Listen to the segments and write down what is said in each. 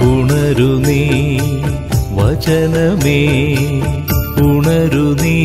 ഉണരു നീ വചനമേ ഉണരു നീ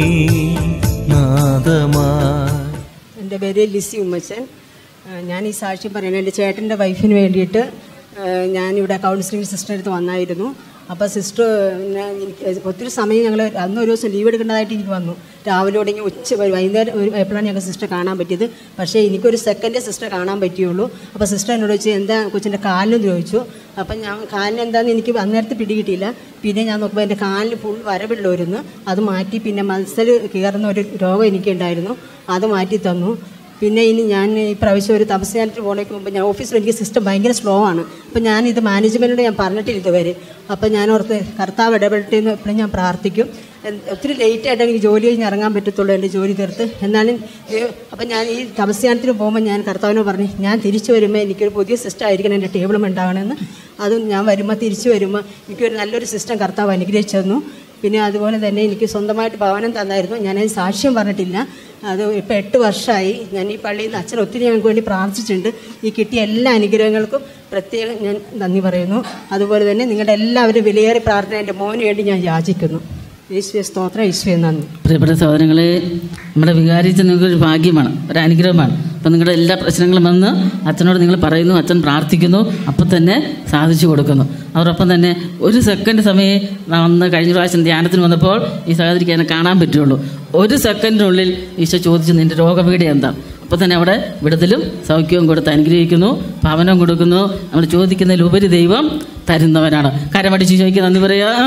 നാദമായി എൻ്റെ പേര് ലിസി ഉമ്മച്ചൻ ആ, ഞാൻ ഈ സാക്ഷ്യം പറയുന്നത് എൻ്റെ ചേട്ടൻ്റെ വൈഫിന് വേണ്ടിയിട്ട് ആ, ഞാനിവിടെ കൗൺസിലിംഗ് സിസ്റ്റർ അടുത്ത് വന്നായിരുന്നു അപ്പോൾ സിസ്റ്റർ ഞാൻ എനിക്ക് ഒത്തിരി സമയം ഞങ്ങൾ അന്ന് ഒരു ദിവസം ലീവ് എടുക്കേണ്ടതായിട്ട് എനിക്ക് വന്നു രാവിലെ തുടങ്ങി ഉച്ച വരെ വൈകുന്നേരം ഒരു എപ്പോഴാണ് ഞങ്ങൾക്ക് സിസ്റ്റർ കാണാൻ പറ്റിയത് പക്ഷേ എനിക്കൊരു സെക്കൻഡ് സിസ്റ്റർ കാണാൻ പറ്റിയുള്ളൂ അപ്പോൾ സിസ്റ്റർ എന്നോട് ചോദിച്ചു എന്താ കൊച്ചിൻ്റെ കാലിന് ചോദിച്ചു അപ്പം ഞാൻ കാലിന് എന്താണെന്ന് എനിക്ക് അന്നേരത്തെ പിടികിട്ടിയില്ല പിന്നെ ഞാൻ നോക്കുമ്പോൾ എൻ്റെ കാലിന് ഫുൾ വരവുള്ളവരുന്നു അത് മാറ്റി പിന്നെ മത്സൽ കയറുന്ന ഒരു രോഗം എനിക്കുണ്ടായിരുന്നു അത് മാറ്റി തന്നു പിന്നെ ഇനി ഞാൻ ഈ പ്രാവശ്യം ഒരു തപസ്യാനായിട്ട് പോണേക്ക് മുമ്പ് ഞാൻ ഓഫീസിൽ എനിക്ക് സിസ്റ്റം ഭയങ്കര സ്ലോ ആണ് അപ്പം ഞാനിത് മാനേജ്മെൻറ്റിനോട് ഞാൻ പറഞ്ഞിട്ടില്ല ഇതുവരെ അപ്പം ഞാൻ ഓർത്ത് കർത്താവ് ഇടപെടട്ടെ എന്ന് എപ്പോഴും ഞാൻ പ്രാർത്ഥിക്കും എൻ- ഒത്തിരി ലേറ്റ് ആയിട്ട് എനിക്ക് ജോലി കഴിഞ്ഞ് ഇറങ്ങാൻ പറ്റത്തുള്ളൂ എൻ്റെ ജോലി തീർത്ത് എന്നാലും ഏ- അപ്പം ഞാൻ ഈ തപസ്യാനത്തിന് പോകുമ്പോൾ ഞാൻ കർത്താവിനോട് പറഞ്ഞു ഞാൻ തിരിച്ചു വരുമ്പോൾ എനിക്കൊരു പുതിയ സിസ്റ്റം ആയിരിക്കണം എൻ്റെ ടേബിളും ഉണ്ടാകണമെന്ന് അതും ഞാൻ വരുമ്പോൾ തിരിച്ചു വരുമ്പോൾ എനിക്കൊരു നല്ലൊരു സിസ്റ്റം കർത്താവ് അനുഗ്രഹിച്ചു തന്നു പിന്നെ അതുപോലെ തന്നെ എനിക്ക് സ്വന്തമായിട്ട് ഭവനം തന്നായിരുന്നു ഞാനത് സാക്ഷ്യം പറഞ്ഞിട്ടില്ല അത് ഇപ്പോൾ എട്ട് വർഷമായി ഞാൻ ഈ പള്ളിയിൽ നിന്ന് അച്ഛൻ ഒത്തിരി ഞങ്ങൾക്ക് വേണ്ടി പ്രാർത്ഥിച്ചിട്ടുണ്ട് ഈ കിട്ടിയ എല്ലാ അനുഗ്രഹങ്ങൾക്കും പ്രത്യേകം ഞാൻ നന്ദി പറയുന്നു അതുപോലെ തന്നെ നിങ്ങളുടെ എല്ലാവരും വിലയേറെ പ്രാർത്ഥന എൻ്റെ മോന് വേണ്ടി ഞാൻ യാചിക്കുന്നു യേശുവെ സ്തോത്രം യേശുവെ നന്ദി പ്രിയപ്പെട്ട സഹോദരങ്ങളെ നമ്മുടെ വികാരിച്ച് നിങ്ങൾക്കൊരു ഭാഗ്യമാണ് ഒരു അനുഗ്രഹമാണ് അപ്പം നിങ്ങളുടെ എല്ലാ പ്രശ്നങ്ങളും വന്ന് അച്ഛനോട് നിങ്ങൾ പറയുന്നു അച്ഛൻ പ്രാർത്ഥിക്കുന്നു അപ്പം തന്നെ സാധിച്ചു കൊടുക്കുന്നു അതോടൊപ്പം തന്നെ ഒരു സെക്കൻഡ് സമയം വന്ന് കഴിഞ്ഞ പ്രാവശ്യം ധ്യാനത്തിന് വന്നപ്പോൾ ഈ സഹോദരിക്ക് എന്നെ കാണാൻ പറ്റുള്ളൂ ഒരു സെക്കൻഡിനുള്ളിൽ ഈശോ ചോദിച്ചു നിൻ്റെ രോഗപീഠ എന്താ അപ്പോൾ തന്നെ അവിടെ വിടുതലും സൗഖ്യവും കൊടുത്ത് അനുഗ്രഹിക്കുന്നു ഭവനം കൊടുക്കുന്നു നമ്മൾ ചോദിക്കുന്നതിലുപരി ദൈവം തരുന്നവനാണ് കരമടിച്ച് ചോദിക്കുക നന്ദി പറയാം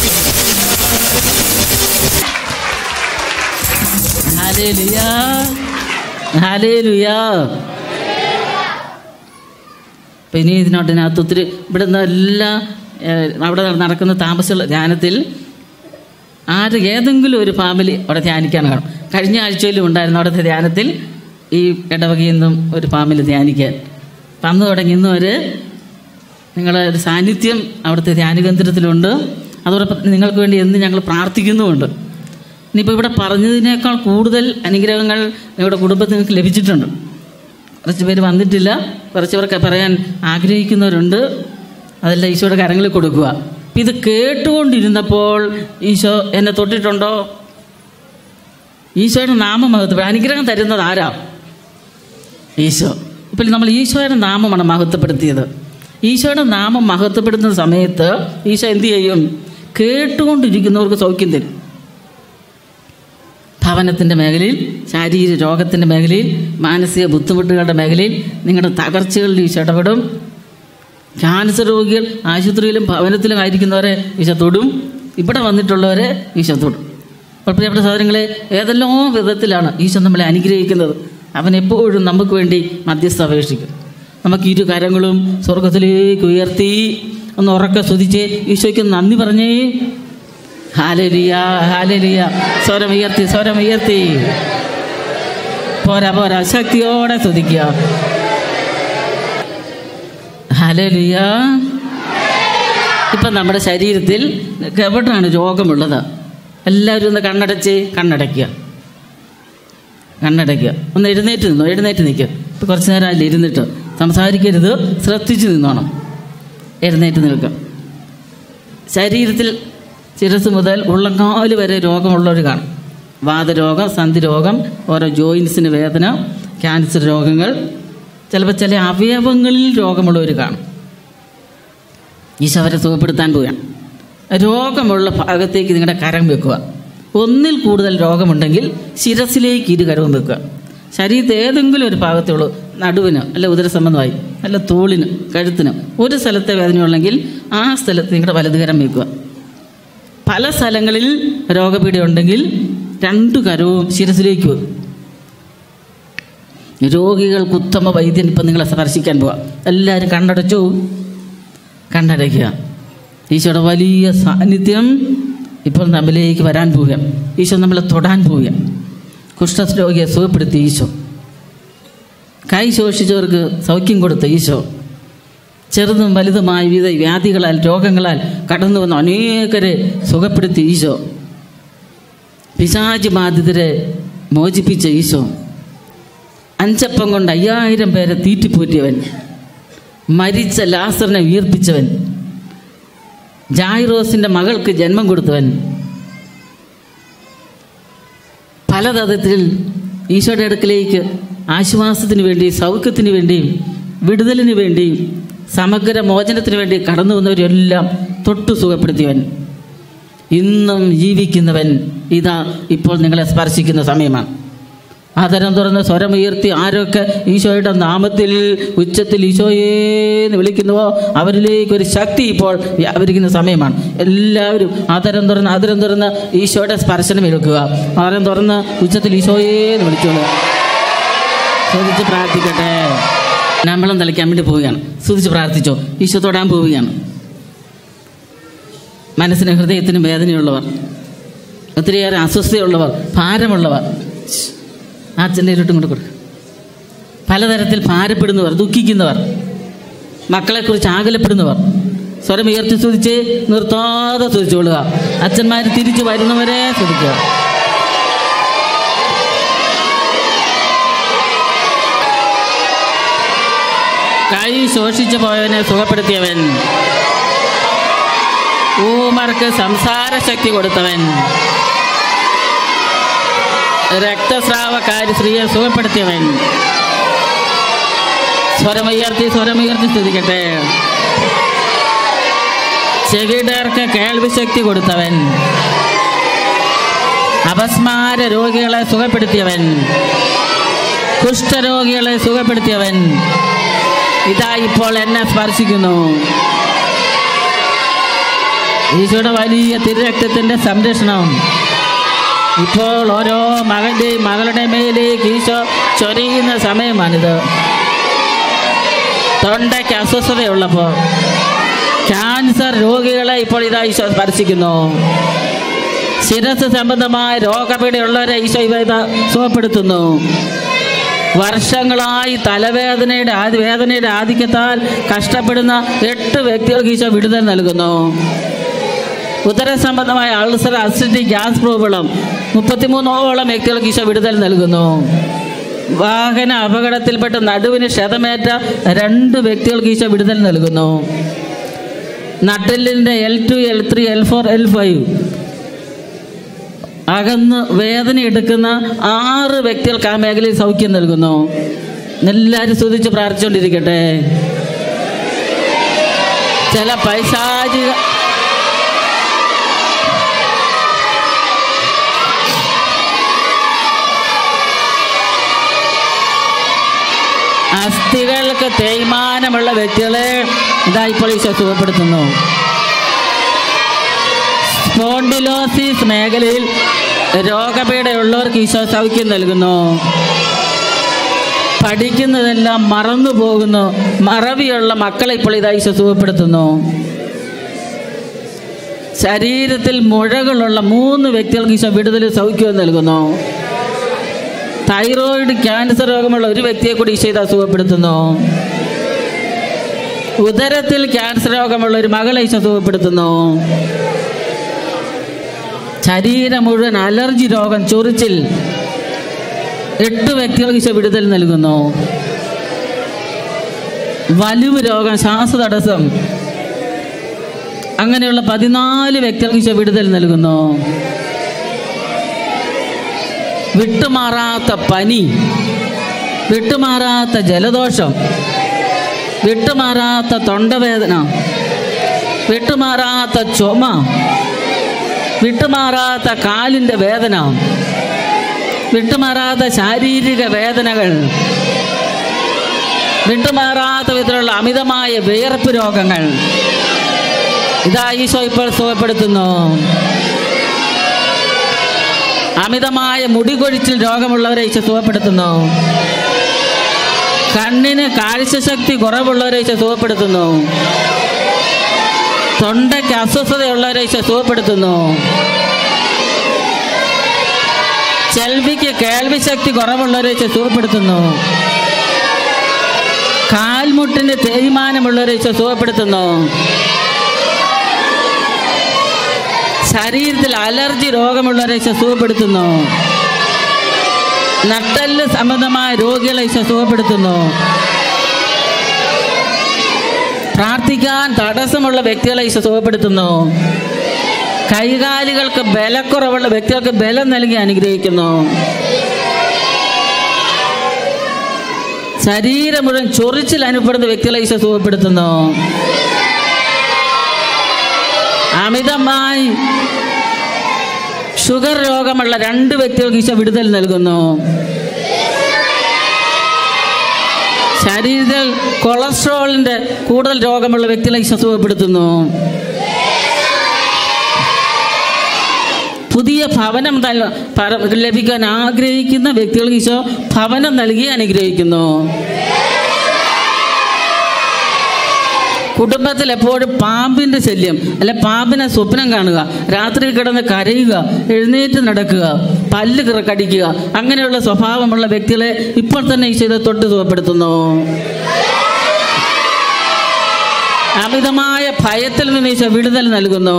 ഹല്ലേലൂയ. ഹല്ലേലൂയ. അപ്പൊ ഇനി ഇതിനോട്ടിനകത്ത് ഒത്തിരി ഇവിടുന്ന് എല്ലാ ഏഹ്, അവിടെ നടക്കുന്ന താമസമുള്ള ധ്യാനത്തിൽ ആര് ഏതെങ്കിലും ഒരു ഫാമിലി അവിടെ ധ്യാനിക്കാൻ കാണും കഴിഞ്ഞ ആഴ്ചയിലും ഉണ്ടായിരുന്നു അവിടുത്തെ ധ്യാനത്തിൽ ഈ ഇടവകയിൽ നിന്നും ഒരു ഫാമിലി ധ്യാനിക്കാൻ അപ്പം അന്ന് തുടങ്ങി ഇന്ന് വരെ നിങ്ങളുടെ ഒരു സാന്നിധ്യം അവിടുത്തെ ധ്യാനകേന്ദ്രത്തിലുണ്ട് അതോടൊപ്പം നിങ്ങൾക്ക് വേണ്ടി എന്ന് ഞങ്ങൾ പ്രാർത്ഥിക്കുന്നുമുണ്ട് ഇനിയിപ്പോൾ ഇവിടെ പറഞ്ഞതിനേക്കാൾ കൂടുതൽ അനുഗ്രഹങ്ങൾ നിങ്ങളുടെ കുടുംബത്തിൽ നിങ്ങൾക്ക് ലഭിച്ചിട്ടുണ്ട് കുറച്ച് പേര് വന്നിട്ടില്ല കുറച്ച് പേർക്ക് പറയാൻ ആഗ്രഹിക്കുന്നവരുണ്ട് അതെല്ലാം ഈശോയുടെ കരങ്ങളിൽ കൊടുക്കുക അപ്പം ഇത് കേട്ടുകൊണ്ടിരുന്നപ്പോൾ ഈശോ എന്നെ തൊട്ടിട്ടുണ്ടോ ഈശോയുടെ നാമമഹത്വം അനുഗ്രഹം തരുന്നത് ആരാ ഈശോ ഇപ്പം നമ്മൾ ഈശോയുടെ നാമമാണ് മഹത്വപ്പെടുത്തിയത് ഈശോയുടെ നാമം മഹത്വപ്പെടുത്തുന്ന സമയത്ത് ഈശോ എന്ത് ചെയ്യും കേട്ടുകൊണ്ടിരിക്കുന്നവർക്ക് സൗഖ്യം തരും ഭവനത്തിൻ്റെ മേഖലയിൽ ശാരീരിക രോഗത്തിൻ്റെ മേഖലയിൽ മാനസിക ബുദ്ധിമുട്ടുകളുടെ മേഖലയിൽ നിങ്ങളുടെ തകർച്ചകളിൽ ഈശോ ഇടപെടും ക്യാൻസർ രോഗികൾ ആശുപത്രിയിലും ഭവനത്തിലും ആയിരിക്കുന്നവരെ ഈശോ തൊടും ഇവിടെ വന്നിട്ടുള്ളവരെ ഈശോ തൊടും അപ്പോൾ പ്രിയപ്പെട്ട സഹോദരങ്ങളെ ഏതെല്ലാം വിധത്തിലാണ് ഈശോ നമ്മളെ അനുഗ്രഹിക്കുന്നത് അവൻ എപ്പോഴും നമുക്ക് വേണ്ടി മധ്യസ്ഥ അപേക്ഷിക്കും നമുക്ക് ഇരു കരങ്ങളും സ്വർഗത്തിലേക്ക് ഉയർത്തി ഒന്ന് ഉറക്കെ സ്തുതിച്ച് ഈശോയ്ക്ക് നന്ദി പറഞ്ഞേ ഹാലലിയ ഹാലലിയ സ്വരം ഉയർത്തി സ്വരം ഉയർത്തി പോരാ പോരാ ശക്തിയോടെ സ്തുതിക്കുക ഹാലലിയ ഇപ്പം നമ്മുടെ ശരീരത്തിൽ എവിടെയാണ് രോഗമുള്ളത് എല്ലാവരും ഒന്ന് കണ്ണടച്ച് കണ്ണടയ്ക്കുക കണ്ണടയ്ക്കുക ഒന്ന് എഴുന്നേറ്റ് നിന്നോ എഴുന്നേറ്റ് നിൽക്കുക ഇപ്പം കുറച്ച് നേരം അതിൽ ഇരുന്നിട്ട് സംസാരിക്കരുത് ശ്രദ്ധിച്ച് നിന്നോണം എഴുന്നേറ്റ് നിൽക്കുക ശരീരത്തിൽ ശിരസ് മുതൽ ഉള്ളങ്കാല് വരെ രോഗമുള്ളവർ കാണും വാതരോഗം സന്ധിരോഗം ഓരോ ജോയിൻസിന് വേദന ക്യാൻസർ രോഗങ്ങൾ ചിലപ്പോൾ ചില അവയവങ്ങളിൽ രോഗമുള്ളവർ കാണും ഈശോ അവരെ സുഖപ്പെടുത്താൻ പോവുകയാണ് രോഗമുള്ള ഭാഗത്തേക്ക് നിങ്ങളുടെ കരം വെക്കുക ഒന്നിൽ കൂടുതൽ രോഗമുണ്ടെങ്കിൽ ശിരസിലേക്ക് ഇരു കരവും വെക്കുക ശരീരത്തെ ഏതെങ്കിലും ഒരു ഭാഗത്തേ ഉള്ളൂ നടുവിന് അല്ല ഉദരസംബന്ധമായി അല്ല തോളിന് കഴുത്തിന് ഒരു സ്ഥലത്തെ വേദനയുള്ളെങ്കിൽ ആ സ്ഥലത്ത് നിങ്ങളുടെ വലതുകരം വെക്കുക പല സ്ഥലങ്ങളിൽ രോഗപീഠ ഉണ്ടെങ്കിൽ രണ്ടു കരവും ശിരസിലേക്ക് വെക്കും രോഗികൾക്ക് ഉത്തമ വൈദ്യൻ ഇപ്പം നിങ്ങളെ സ്പർശിക്കാൻ പോവാം എല്ലാവരും കണ്ണടച്ചു കണ്ണടയ്ക്കുക ഈശോയുടെ വലിയ സാന്നിധ്യം ഇപ്പോൾ നമ്മിലേക്ക് വരാൻ പോവുക ഈശോ നമ്മളെ തൊടാൻ പോവുക കുഷ്ഠരോഗിയെ സുഖപ്പെടുത്തി ഈശോ കൈ ശോഷിച്ചവർക്ക് സൗഖ്യം കൊടുത്ത ഈശോ ചെറുതും വലുതുമായ വിവിധ വ്യാധികളാൽ രോഗങ്ങളാൽ കടന്നു വന്ന അനേകരെ സുഖപ്പെടുത്തി ഈശോ പിശാചി ബാധിതരെ മോചിപ്പിച്ച ഈശോ അഞ്ചപ്പം കൊണ്ട് അയ്യായിരം പേരെ തീറ്റിപ്പോറ്റിയവൻ മരിച്ച ലാസറിനെ ഉയർപ്പിച്ചവൻ ജായിറോസിൻ്റെ മകൾക്ക് ജന്മം കൊടുത്തവൻ പലതരത്തിൽ ഈശോയുടെ അടുക്കലേക്ക് ആശ്വാസത്തിന് വേണ്ടി സൗഖ്യത്തിന് വേണ്ടിയും വിടുതലിന് വേണ്ടിയും സമഗ്ര മോചനത്തിന് വേണ്ടി കടന്നു വന്നവരെല്ലാം തൊട്ടു സുഖപ്പെടുത്തിയവൻ ഇന്നും ജീവിക്കുന്നവൻ ഇതാ ഇപ്പോൾ നിങ്ങളെ സ്പർശിക്കുന്ന സമയമാണ് ആദരം തുറന്ന് സ്വരമുയർത്തി ആരൊക്കെ ഈശോയുടെ നാമത്തിൽ ഉച്ചത്തിൽ ഈശോയെ എന്ന് വിളിക്കുന്നുവോ അവരിലേക്ക് ഒരു ശക്തി ഇപ്പോൾ വ്യാപരിക്കുന്ന സമയമാണ് എല്ലാവരും ആദരം തുറന്ന് ആദരം തുറന്ന് ഈശോയുടെ സ്പർശനം എടുക്കുക ആദരം തുറന്ന് ഉച്ചത്തിൽ ഈശോയെ എന്ന് വിളിച്ചോളൂ ശ്രദ്ധിച്ച് പ്രാർത്ഥിക്കട്ടെ നമ്മളും തളിക്കാൻ വേണ്ടി പോവുകയാണ് സ്തുതിച്ച് പ്രാർത്ഥിച്ചോ ഈശോ തൊടാൻ പോവുകയാണ് മനസ്സിന് ഹൃദയത്തിന് വേദനയുള്ളവർ ഒത്തിരിയേറെ അസ്വസ്ഥയുള്ളവർ ഭാരമുള്ളവർ ആ അച്ഛൻ്റെ ഇരുട്ടും കൊണ്ട് കൊടുക്കുക പലതരത്തിൽ ഭാരപ്പെടുന്നവർ ദുഃഖിക്കുന്നവർ മക്കളെക്കുറിച്ച് ആകലപ്പെടുന്നവർ സ്വരം ഉയർത്തി സ്തുതിച്ച് നിർത്താതെ സ്തുതിച്ചുകൊള്ളുക അച്ഛന്മാർ തിരിച്ചു വരുന്നവരെ സ്തുതിക്കുക കൈ ശോഷിച്ചു പോയവനെ സുഖപ്പെടുത്തിയവൻ ഊമർക്ക് സംസാര ശക്തി കൊടുത്തവൻ രക്തസ്രാവക്കാരി സ്ത്രീയെ സുഖപ്പെടുത്തിയവൻ സ്വരമുയർത്തി സ്വരമുയർത്തി സ്തുതിക്കട്ടെ ചെകിടർക്ക് കേൾവി ശക്തി കൊടുത്തവൻ അപസ്മാര രോഗികളെ സുഖപ്പെടുത്തിയവൻ കുഷ്ഠരോഗികളെ സുഖപ്പെടുത്തിയവൻ ഇതാ ഇപ്പോൾ എന്നെ സ്പർശിക്കുന്നു ഈശോയുടെ വലിയ തിരുരക്തത്തിൻ്റെ സംരക്ഷണം ഇപ്പോൾ ഓരോ മകൻ്റെയും മകളുടെ മേലേക്ക് ഈശോ ചൊരിയുന്ന സമയമാണിത് തൊണ്ടയ്ക്ക് അസ്വസ്ഥതയുള്ളപ്പോൾ ക്യാൻസർ രോഗികളെ ഇപ്പോൾ ഇതാ ഈശോ സ്പർശിക്കുന്നു ശിരസ് സംബന്ധമായ രോഗപീഠയുള്ളവരെ ഈശോ ഇവ ഇതാ സുഖപ്പെടുത്തുന്നു വർഷങ്ങളായി തലവേദനയുടെ ആദി വേദനയുടെ ആധിക്യത്താൽ കഷ്ടപ്പെടുന്ന എട്ട് വ്യക്തികൾക്ക് ഈശോ വിടുതൽ നൽകുന്നു ഉദര സംബന്ധമായ അൾസർ അസിഡിറ്റി ഗ്യാസ് പ്രോബ്ലം മുപ്പത്തിമൂന്നോളം വ്യക്തികൾക്ക് ഈശോ വിടുതൽ നൽകുന്നു വാഹന അപകടത്തിൽപ്പെട്ട് നടുവിന് ക്ഷതമേറ്റ രണ്ട് വ്യക്തികൾക്ക് ഈശോ വിടുതൽ നൽകുന്നു നട്ടെല്ലിൻ്റെ L two L three L four L five അകന്ന് വേദന എടുക്കുന്ന ആറ് വ്യക്തികൾക്ക് ആ മേഖലയിൽ സൗഖ്യം നൽകുന്നു എല്ലാവരും സ്തുതിച്ച് പ്രാർത്ഥിച്ചുകൊണ്ടിരിക്കട്ടെ ചില പൈശാചിക അസ്ഥികൾക്ക് തേയ്മാനമുള്ള വ്യക്തികളെ ഇതാ ഇപ്പോൾ ഈശോ സുഖപ്പെടുത്തുന്നു സ്പോണ്ടിലോസിസ് മേഖലയിൽ രോഗപീഠയുള്ളവർക്ക് ഈശോ സൗഖ്യം നൽകുന്നു പഠിക്കുന്നതെല്ലാം മറന്നു പോകുന്നു മറവിയുള്ള മക്കളെ ഇപ്പോൾ ഇതാ ഈശോ സുഖപ്പെടുത്തുന്നു ശരീരത്തിൽ മുഴകളുള്ള മൂന്ന് വ്യക്തികൾക്ക് ഈശോ വിടുതൽ സൗഖ്യവും നൽകുന്നു തൈറോയിഡ് ക്യാൻസർ രോഗമുള്ള ഒരു വ്യക്തിയെ കൂടി ഈശോ ഇതാ സുഖപ്പെടുത്തുന്നു ഉദരത്തിൽ ക്യാൻസർ രോഗമുള്ള ഒരു മകളെ ഈശോ സുഖപ്പെടുത്തുന്നു ശരീരം മുഴുവൻ അലർജി രോഗം ചൊറിച്ചിൽ എട്ട് വ്യക്തികൾക്ക് ഈശോ വിടുതൽ നൽകുന്നു വലിവ് രോഗം ശ്വാസതടസ്സം അങ്ങനെയുള്ള പതിനാല് വ്യക്തികൾക്ക് ഈശോ വിടുതൽ നൽകുന്നു വിട്ടുമാറാത്ത പനി വിട്ടുമാറാത്ത ജലദോഷം വിട്ടുമാറാത്ത തൊണ്ടവേദന വിട്ടുമാറാത്ത ചുമ വിട്ടുമാറാത്ത കാലിൻ്റെ വേദന വിട്ടുമാറാത്ത ശാരീരിക വേദനകൾ വിട്ടുമാറാത്ത വിധത്തിലുള്ള അമിതമായ വിയർപ്പ് രോഗങ്ങൾ ഇതാ ഈശോ ഇപ്പോൾ സുഖപ്പെടുത്തുന്നു അമിതമായ മുടികൊഴിച്ചിൽ രോഗമുള്ളവരെ ഈശോ സുഖപ്പെടുത്തുന്നു കണ്ണിന് കാഴ്ചശക്തി കുറവുള്ളവരെ ഈശോ സുഖപ്പെടുത്തുന്നു തൊണ്ടയ്ക്ക് അസ്വസ്ഥതയുള്ളവരെ ഈശോ സുഖപ്പെടുത്തുന്നു ചെൽവിക്ക് കേൾവി ശക്തി കുറവുള്ളവരെ ഈശോ സുഖപ്പെടുത്തുന്നു കാൽമുട്ടിന് തേയ്മാനമുള്ളവരെ ഈശോ സുഖപ്പെടുത്തുന്നു ശരീരത്തിൽ അലർജി രോഗമുള്ളവരെ ഈശോ സുഖപ്പെടുത്തുന്നു നട്ടല് സംബന്ധമായ രോഗികളെ ഈശോ സുഖപ്പെടുത്തുന്നു പ്രാർത്ഥിക്കാൻ തടസ്സമുള്ള വ്യക്തികളെ ഈശോ സുഖപ്പെടുത്തുന്നു കൈകാലുകൾക്ക് ബലക്കുറവുള്ള വ്യക്തികൾക്ക് ബലം നൽകി അനുഗ്രഹിക്കുന്നു ശരീരം മുഴുവൻ ചൊറിച്ചിൽ അനുഭവപ്പെടുന്ന വ്യക്തികളെ ഈശോ സുഖപ്പെടുത്തുന്നു അമിതമായി ഷുഗർ രോഗമുള്ള രണ്ട് വ്യക്തികൾക്ക് ഈശോ വിടുതൽ നൽകുന്നു ശരീരത്തിൽ കൊളസ്ട്രോളിന്റെ കൂടുതൽ രോഗമുള്ള വ്യക്തികളെ ഈശോ സുഖപ്പെടുത്തുന്നു പുതിയ ഭവനം തൽ- പര- ലഭിക്കാൻ ആഗ്രഹിക്കുന്ന വ്യക്തികൾക്ക് ഈശോ ഭവനം നൽകി അനുഗ്രഹിക്കുന്നു കുടുംബത്തിൽ എപ്പോഴും പാമ്പിന്റെ ശല്യം അല്ലെ പാമ്പിനെ സ്വപ്നം കാണുക രാത്രി കിടന്ന് കരയുക എഴുന്നേറ്റ് നടക്കുക പല്ല് കിറ- കടിക്കുക അങ്ങനെയുള്ള സ്വഭാവമുള്ള വ്യക്തികളെ ഇപ്പോൾ തന്നെ ഈശോ ഇത് തൊട്ട് സുഖപ്പെടുത്തുന്നു അമിതമായ ഭയത്തിൽ നിന്ന് ഈശോ വിടുതൽ നൽകുന്നു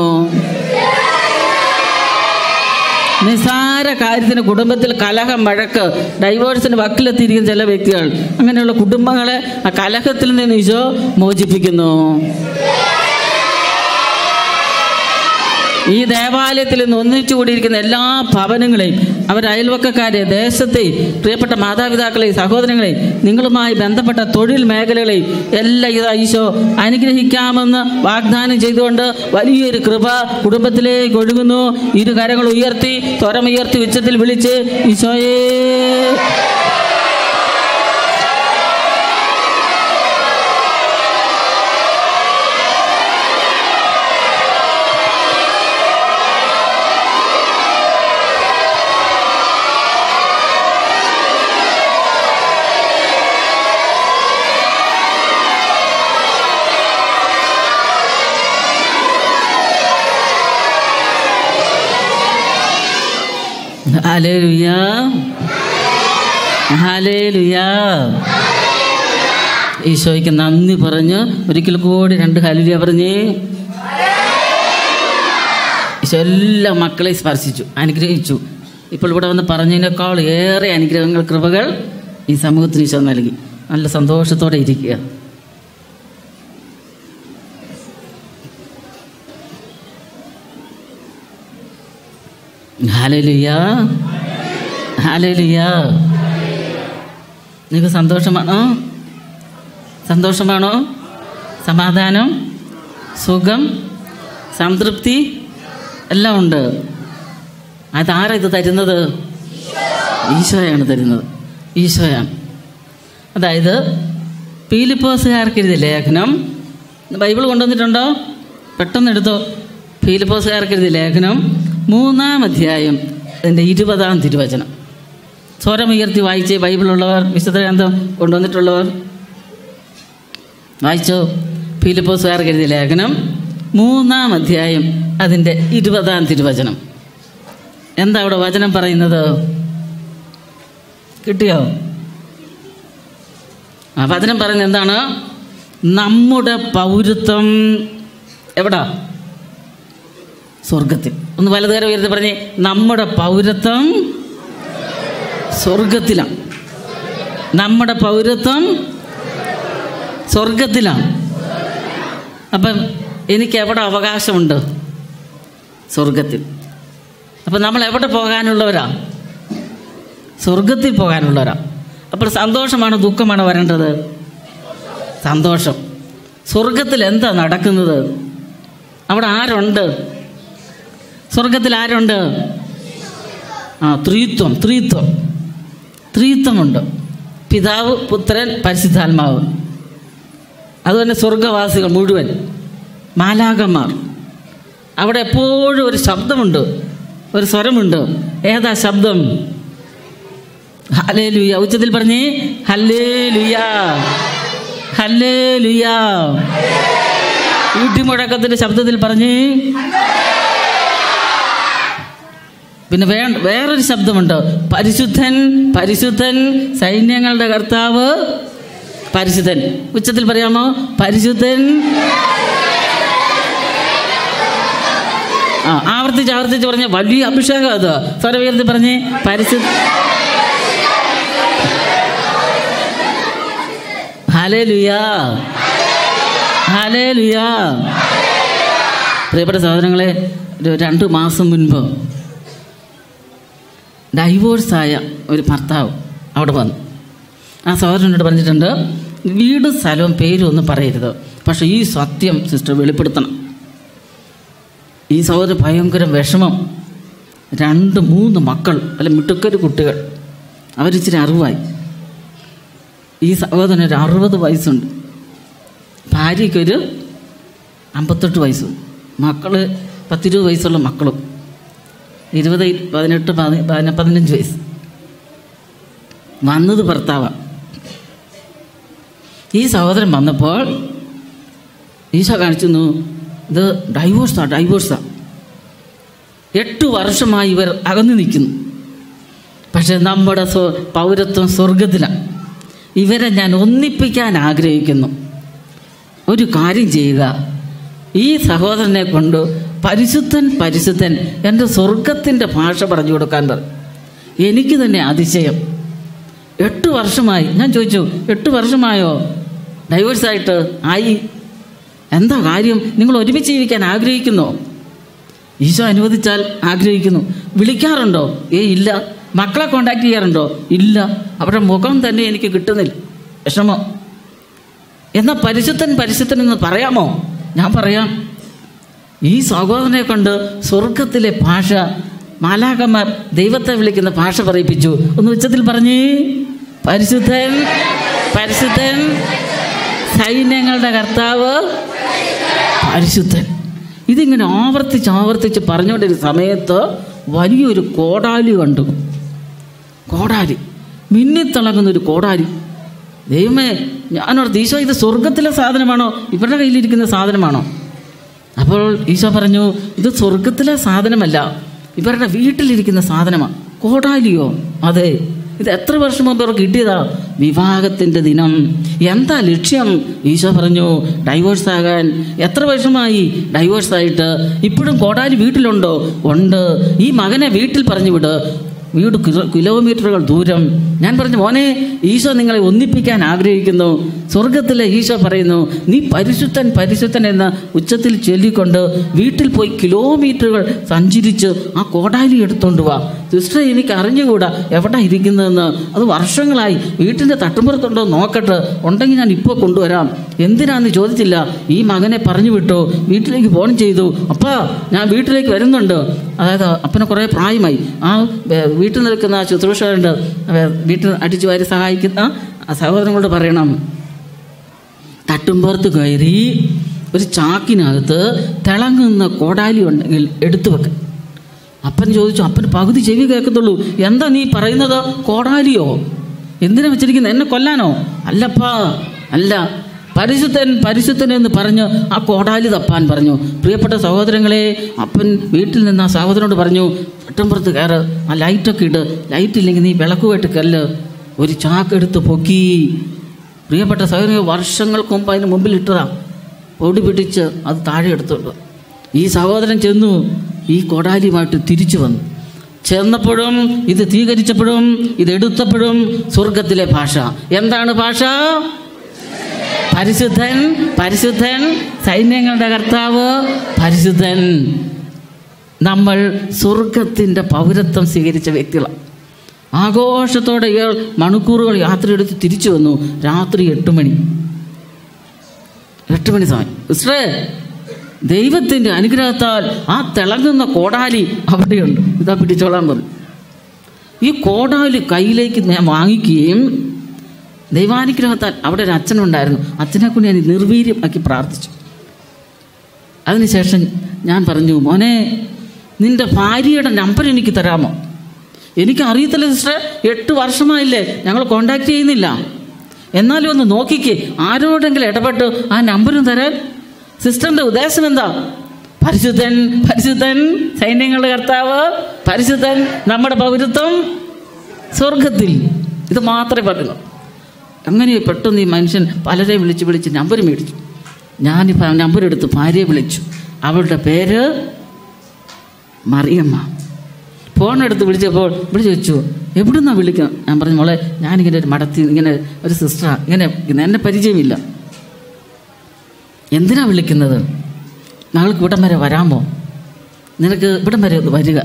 നിസാര കാര്യത്തിന് കുടുംബത്തിൽ കലഹം വഴക്ക് ഡൈവോഴ്സിന് വക്കിലെത്തിയിരിക്കുന്ന ചില വ്യക്തികൾ അങ്ങനെയുള്ള കുടുംബങ്ങളെ ആ കലഹത്തിൽ നിന്ന് ഈശോ മോചിപ്പിക്കുന്നു ഈ ദേവാലയത്തിൽ നിന്ന് ഒന്നിച്ചു കൂടിയിരിക്കുന്ന എല്ലാ ഭവനങ്ങളെയും അവർ അയൽവക്കക്കാരെ ദേശത്തെയും പ്രിയപ്പെട്ട മാതാപിതാക്കളെയും സഹോദരങ്ങളെയും നിങ്ങളുമായി ബന്ധപ്പെട്ട തൊഴിൽ മേഖലകളെയും എല്ലാം ഇതാ ഈശോ അനുഗ്രഹിക്കാമെന്ന് വാഗ്ദാനം ചെയ്തുകൊണ്ട് വലിയൊരു കൃപ കുടുംബത്തിലേക്ക് ഒഴുകുന്നു ഇരു കരങ്ങൾ ഉയർത്തി സ്വരമുയർത്തി ഉച്ചത്തിൽ വിളിച്ച് ഈശോയേ ഹല്ലേലൂയ ഹല്ലേലൂയ ഈശോയ്ക്ക് നന്ദി പറഞ്ഞ് ഒരിക്കൽ കൂടി രണ്ട് ഹലുലിയ പറഞ്ഞേ ഈശോ എല്ലാ മക്കളെയും സ്പർശിച്ചു അനുഗ്രഹിച്ചു ഇപ്പോൾ ഇവിടെ വന്ന് പറഞ്ഞതിനേക്കാൾ ഏറെ അനുഗ്രഹങ്ങൾ കൃപകൾ ഈ സമൂഹത്തിന് ഈശോ നൽകി നല്ല സന്തോഷത്തോടെ ഇരിക്കുക ഹാലലുയ ഹാലലുയ നിങ്ങൾക്ക് സന്തോഷമാണോ സന്തോഷമാണോ സമാധാനം സുഖം സംതൃപ്തി എല്ലാം ഉണ്ട് അതാരാ ഇത് തരുന്നത് ഈശോയാണ് തരുന്നത് ഈശോയാണ് അതായത് പീലിപ്പോസുകാർക്ക് എഴുതിയ ലേഖനം ബൈബിൾ കൊണ്ടുവന്നിട്ടുണ്ടോ പെട്ടെന്ന് എടുത്തോ പീലിപ്പോസുകാർക്ക് എഴുതിയ ലേഖനം മൂന്നാം അധ്യായം അതിൻ്റെ ഇരുപതാം തിരുവചനം സ്വരമുയർത്തി വായിച്ചേ ബൈബിളുള്ളവർ വിശുദ്ധ ഗ്രന്ഥം കൊണ്ടുവന്നിട്ടുള്ളവർ വായിച്ചോ ഫിലിപ്പോസുകാർക്ക് എഴുതിയ ലേഖനം മൂന്നാം അധ്യായം അതിൻ്റെ ഇരുപതാം തിരുവചനം എന്താ അവിടെ വചനം പറയുന്നത് കിട്ടിയോ ആ വചനം പറയുന്നത് എന്താണ് നമ്മുടെ പൗരത്വം എവിടാ സ്വർഗത്തിൽ ഒന്ന് വലതുകാരം ഉയർത്തി പറഞ്ഞേ നമ്മുടെ പൗരത്വം സ്വർഗത്തിലാണ് നമ്മുടെ പൗരത്വം സ്വർഗത്തിലാണ് അപ്പം എനിക്ക് എവിടെ അവകാശമുണ്ട് സ്വർഗത്തിൽ അപ്പം നമ്മൾ എവിടെ പോകാനുള്ളവരാ സ്വർഗത്തിൽ പോകാനുള്ളവരാ അപ്പോൾ സന്തോഷമാണോ ദുഃഖമാണോ വരേണ്ടത് സന്തോഷം സ്വർഗത്തിൽ എന്താ നടക്കുന്നത് അവിടെ ആരുണ്ട് സ്വർഗത്തിൽ ആരുണ്ട് ആ ത്രീത്വം ത്രീത്വം ത്രീത്വമുണ്ട് പിതാവ് പുത്രൻ പരിശുദ്ധാത്മാവ് അതുതന്നെ സ്വർഗവാസികൾ മുഴുവൻ മാലാകന്മാർ അവിടെ എപ്പോഴും ഒരു ശബ്ദമുണ്ട് ഒരു സ്വരമുണ്ട് ഏതാ ശബ്ദം ഹലേ ലുയ ഉച്ചത്തിൽ പറഞ്ഞേ ഹല്ലേ ലുയാ ഹല്ലേ ലുയാ ഇടിമുഴക്കത്തിന്റെ ശബ്ദത്തിൽ പറഞ്ഞേ പിന്നെ വേ വേറൊരു ശബ്ദമുണ്ട് പരിശുദ്ധൻ പരിശുദ്ധൻ സൈന്യങ്ങളുടെ കർത്താവ് പരിശുദ്ധൻ ഉച്ചത്തിൽ പറയാമോ പരിശുദ്ധൻ ആ ആവർത്തിച്ച് ആവർത്തിച്ച് പറഞ്ഞ വലിയ അഭിഷേകം അത് സ്വരവീരത്തിൽ പറഞ്ഞേ പരിശുദ്ധ ഹലേ ലുയാ ഹാലേലുയാ പ്രിയപ്പെട്ട സഹോദരങ്ങളെ ഒരു രണ്ട് മാസം മുൻപ് ഡൈവോഴ്സായ ഒരു ഭർത്താവ് അവിടെ വന്നു ആ സഹോദരനോട് പറഞ്ഞിട്ടുണ്ട് വീട് സ്ഥലവും പേരും ഒന്നും പറയരുത് പക്ഷേ ഈ സത്യം സിസ്റ്റർ വെളിപ്പെടുത്തണം ഈ സഹോദരൻ ഭയങ്കര വിഷമം രണ്ട് മൂന്ന് മക്കൾ അല്ല മിട്ടുക്കര് കുട്ടികൾ അവരിച്ചിരി അറിവായി ഈ സഹോദരന് ഒരു അറുപത് വയസ്സുണ്ട് ഭാര്യയ്ക്കൊരു അമ്പത്തെട്ട് വയസ്സും മക്കൾ പത്തിരുപത് വയസ്സുള്ള മക്കളും ഇരുപത് പതിനെട്ട് പതി- പതിന- പതിനഞ്ച് വയസ്സ് വന്നത് ഭർത്താവാണ് ഈ സഹോദരൻ വന്നപ്പോൾ ഈശോ കാണിച്ചു ഇത് ഡൈവോഴ്സാ ഡൈവോഴ്സാ എട്ട് വർഷമായി ഇവർ അകന്നു നിൽക്കുന്നു പക്ഷെ നമ്മുടെ സ്വ- പൗരത്വം സ്വർഗത്തിലാണ് ഇവരെ ഞാൻ ഒന്നിപ്പിക്കാൻ ആഗ്രഹിക്കുന്നു ഒരു കാര്യം ചെയ്യുക ഈ സഹോദരനെ കൊണ്ട് പരിശുദ്ധൻ പരിശുദ്ധൻ എൻ്റെ സ്വർഗത്തിൻ്റെ ഭാഷ പറഞ്ഞു കൊടുക്കാൻ പറ എനിക്ക് തന്നെ അതിശയം എട്ട് വർഷമായി ഞാൻ ചോദിച്ചു എട്ട് വർഷമായോ ഡൈവേഴ്സായിട്ട് ആയി എന്താ കാര്യം നിങ്ങൾ ഒരുമിച്ച് ജീവിക്കാൻ ആഗ്രഹിക്കുന്നോ ഈശോ അനുവദിച്ചാൽ ആഗ്രഹിക്കുന്നു വിളിക്കാറുണ്ടോ ഏ ഇല്ല മക്കളെ കോണ്ടാക്ട് ചെയ്യാറുണ്ടോ ഇല്ല അവരുടെ മുഖം തന്നെ എനിക്ക് കിട്ടുന്നില്ല വിഷമം എന്നാൽ പരിശുദ്ധൻ പരിശുദ്ധൻ എന്ന് പറയാമോ ഞാൻ പറയാം ഈ സഹോദരനെ കൊണ്ട് സ്വർഗത്തിലെ ഭാഷ മാലാകന്മാർ ദൈവത്തെ വിളിക്കുന്ന ഭാഷ പറയിപ്പിച്ചു ഒന്ന് ഉച്ചത്തിൽ പറഞ്ഞേ പരിശുദ്ധൻ പരിശുദ്ധൻ സൈന്യങ്ങളുടെ കർത്താവ് പരിശുദ്ധൻ ഇതിങ്ങനെ ആവർത്തിച്ച് ആവർത്തിച്ച് പറഞ്ഞുകൊണ്ടിരുന്ന സമയത്ത് വലിയൊരു കോടാലി കണ്ടു കോടാലി മിന്നിത്തിളങ്ങുന്ന ഒരു കോടാലി ദൈവമേ ഞാനോർത്ത് ഈശോ ഇത് സ്വർഗത്തിലെ സാധനമാണോ ഇവരുടെ കയ്യിലിരിക്കുന്ന സാധനമാണോ അപ്പോൾ ഈശോ പറഞ്ഞു ഇത് സ്വർഗത്തിലെ സാധനമല്ല ഇവരുടെ വീട്ടിലിരിക്കുന്ന സാധനമാണ് കോടാലിയോ അതെ ഇത് എത്ര വർഷം മുമ്പ് അവർക്ക് കിട്ടിയതാ വിവാഹത്തിൻ്റെ ദിനം എന്താ ലക്ഷ്യം ഈശോ പറഞ്ഞു ഡൈവോഴ്സ് ആകാൻ എത്ര വർഷമായി ഡൈവോഴ്സ് ആയിട്ട് ഇപ്പോഴും കോടാലി വീട്ടിലുണ്ടോ ഉണ്ട് ഈ മകനെ വീട്ടിൽ പറഞ്ഞു വിട് വീട് കിലോ- കിലോമീറ്ററുകൾ ദൂരം ഞാൻ പറഞ്ഞു മോനെ ഈശോ നിങ്ങളെ ഒന്നിപ്പിക്കാൻ ആഗ്രഹിക്കുന്നു സ്വർഗത്തിലെ ഈശോ പറയുന്നു നീ പരിശുദ്ധൻ പരിശുദ്ധൻ എന്ന ഉച്ചത്തിൽ ചൊല്ലിക്കൊണ്ട് വീട്ടിൽ പോയി കിലോമീറ്ററുകൾ സഞ്ചരിച്ച് ആ കോടാലി എടുത്തോണ്ട് വാ സിസ്റ്റർ എനിക്ക് അറിഞ്ഞുകൂടാ എവിടെ ഇരിക്കുന്നതെന്ന് അത് വർഷങ്ങളായി വീട്ടിൻ്റെ തട്ടുമ്പുറത്തുണ്ടോ നോക്കട്ടെ ഉണ്ടെങ്കിൽ ഞാൻ ഇപ്പോൾ കൊണ്ടുവരാം എന്തിനാന്ന് ചോദിച്ചില്ല ഈ മകനെ പറഞ്ഞു വിട്ടു വീട്ടിലേക്ക് ഫോൺ ചെയ്തു അപ്പാ ഞാൻ വീട്ടിലേക്ക് വരുന്നുണ്ട് അതായത് അപ്പനെ കുറേ പ്രായമായി ആ വേ- വീട്ടിൽ നിൽക്കുന്ന ആ ശുശ്രൂഷകരുണ്ട് വേ- വീട്ടിൽ അടിച്ചു വാരി സഹായിക്കുന്ന ആ സഹോദരങ്ങളോട് പറയണം തട്ടുമ്പുറത്ത് കയറി ഒരു ചാക്കിനകത്ത് തിളങ്ങുന്ന കോടാലി ഉണ്ടെങ്കിൽ എടുത്തു വെക്കാൻ അപ്പൻ ചോദിച്ചു അപ്പൻ പകുതി ചെവി കേൾക്കത്തുള്ളൂ എന്താ നീ പറയുന്നത് കോടാലിയോ എന്തിനാ വെച്ചിരിക്കുന്നത് എന്നെ കൊല്ലാനോ അല്ലപ്പാ അല്ല പരിശുദ്ധൻ പരിശുദ്ധൻ എന്ന് പറഞ്ഞ് ആ കോടാലി തപ്പാൻ പറഞ്ഞു പ്രിയപ്പെട്ട സഹോദരങ്ങളെ അപ്പൻ വീട്ടിൽ നിന്ന് ആ സഹോദരനോട് പറഞ്ഞു പെട്ടുമ്പുറത്ത് കയറ് ആ ലൈറ്റൊക്കെ ഇട് ലൈറ്റ് ഇല്ലെങ്കിൽ നീ വിളക്കുമായിട്ട് കല്ല് ഒരു ചാക്കെടുത്ത് പൊക്കി പ്രിയപ്പെട്ട സഹോദരങ്ങൾ വർഷങ്ങൾക്ക് മുമ്പ് അതിന് മുമ്പിൽ ഇട്ടതാ പൊടി പിടിച്ച് അത് താഴെ എടുത്തോണ്ട് ഈ സഹോദരൻ ചെന്നു ഈ കൊടാലിയുമായിട്ട് തിരിച്ചു വന്നു ചെന്നപ്പോഴും ഇത് തീകരിച്ചപ്പോഴും ഇത് എടുത്തപ്പോഴും സ്വർഗത്തിലെ ഭാഷ എന്താണ് ഭാഷ പരിശുദ്ധൻ പരിശുദ്ധൻ സൈന്യങ്ങളുടെ കർത്താവ് പരിശുദ്ധൻ നമ്മൾ സ്വർഗത്തിൻ്റെ പൗരത്വം സ്വീകരിച്ച വ്യക്തികളാണ് ആഘോഷത്തോടെ ഇയാൾ മണിക്കൂറുകൾ യാത്രയെടുത്ത് തിരിച്ചു വന്നു രാത്രി എട്ട് മണി എട്ട് മണി സമയം സിസ്റ്ററേ ദൈവത്തിൻ്റെ അനുഗ്രഹത്താൽ ആ തിളങ്ങുന്ന കോടാലി അവിടെയുണ്ട് ഇതാ പിടിച്ചോളാൻ പറഞ്ഞു ഈ കോടാലി കയ്യിലേക്ക് ഞാൻ വാങ്ങിക്കുകയും ദൈവാനുഗ്രഹത്താൽ അവിടെ ഒരു അച്ഛനുണ്ടായിരുന്നു അച്ഛനെ കൊണ്ട് ഞാൻ നിർവീര്യമാക്കി പ്രാർത്ഥിച്ചു അതിനുശേഷം ഞാൻ പറഞ്ഞു മോനെ നിന്റെ ഭാര്യയുടെ നമ്പർ എനിക്ക് തരാമോ എനിക്ക് അറിയത്തില്ല സിസ്റ്റർ എട്ട് വർഷമായില്ലേ ഞങ്ങൾ കോണ്ടാക്ട് ചെയ്യുന്നില്ല എന്നാലും ഒന്ന് നോക്കിക്കേ ആരോടെങ്കിലും ഇടപെട്ട് ആ നമ്പറും തരാൻ സിസ്റ്ററിൻ്റെ ഉദ്ദേശം എന്താ പരിശുദ്ധൻ പരിശുദ്ധൻ സൈന്യങ്ങളുടെ കർത്താവ് പരിശുദ്ധൻ നമ്മുടെ പൗരത്വം സ്വർഗത്തിൽ ഇത് മാത്രമേ പറയുന്നു അങ്ങനെ പെട്ടെന്ന് ഈ മനുഷ്യൻ പലരെയും വിളിച്ച് വിളിച്ച് നമ്പർ മേടിച്ചു ഞാനിപ്പോൾ നമ്പർ എടുത്ത് ഭാര്യയെ വിളിച്ചു അവളുടെ പേര് മറിയമ്മ ഫോൺ എടുത്ത് വിളിച്ചപ്പോൾ വിളിച്ച് വെച്ചു എവിടുന്നാ വിളിക്കുക ഞാൻ പറഞ്ഞു മോളെ ഞാനിങ്ങനെ ഒരു മടത്തി ഇങ്ങനെ ഒരു സിസ്റ്ററാ ഇങ്ങനെ എന്നെ പരിചയമില്ല എന്തിനാ വിളിക്കുന്നത് മകൾക്ക് ഇവിടം വരെ വരാമോ നിനക്ക് ഇവിടം വരെ ഒന്ന് വരിക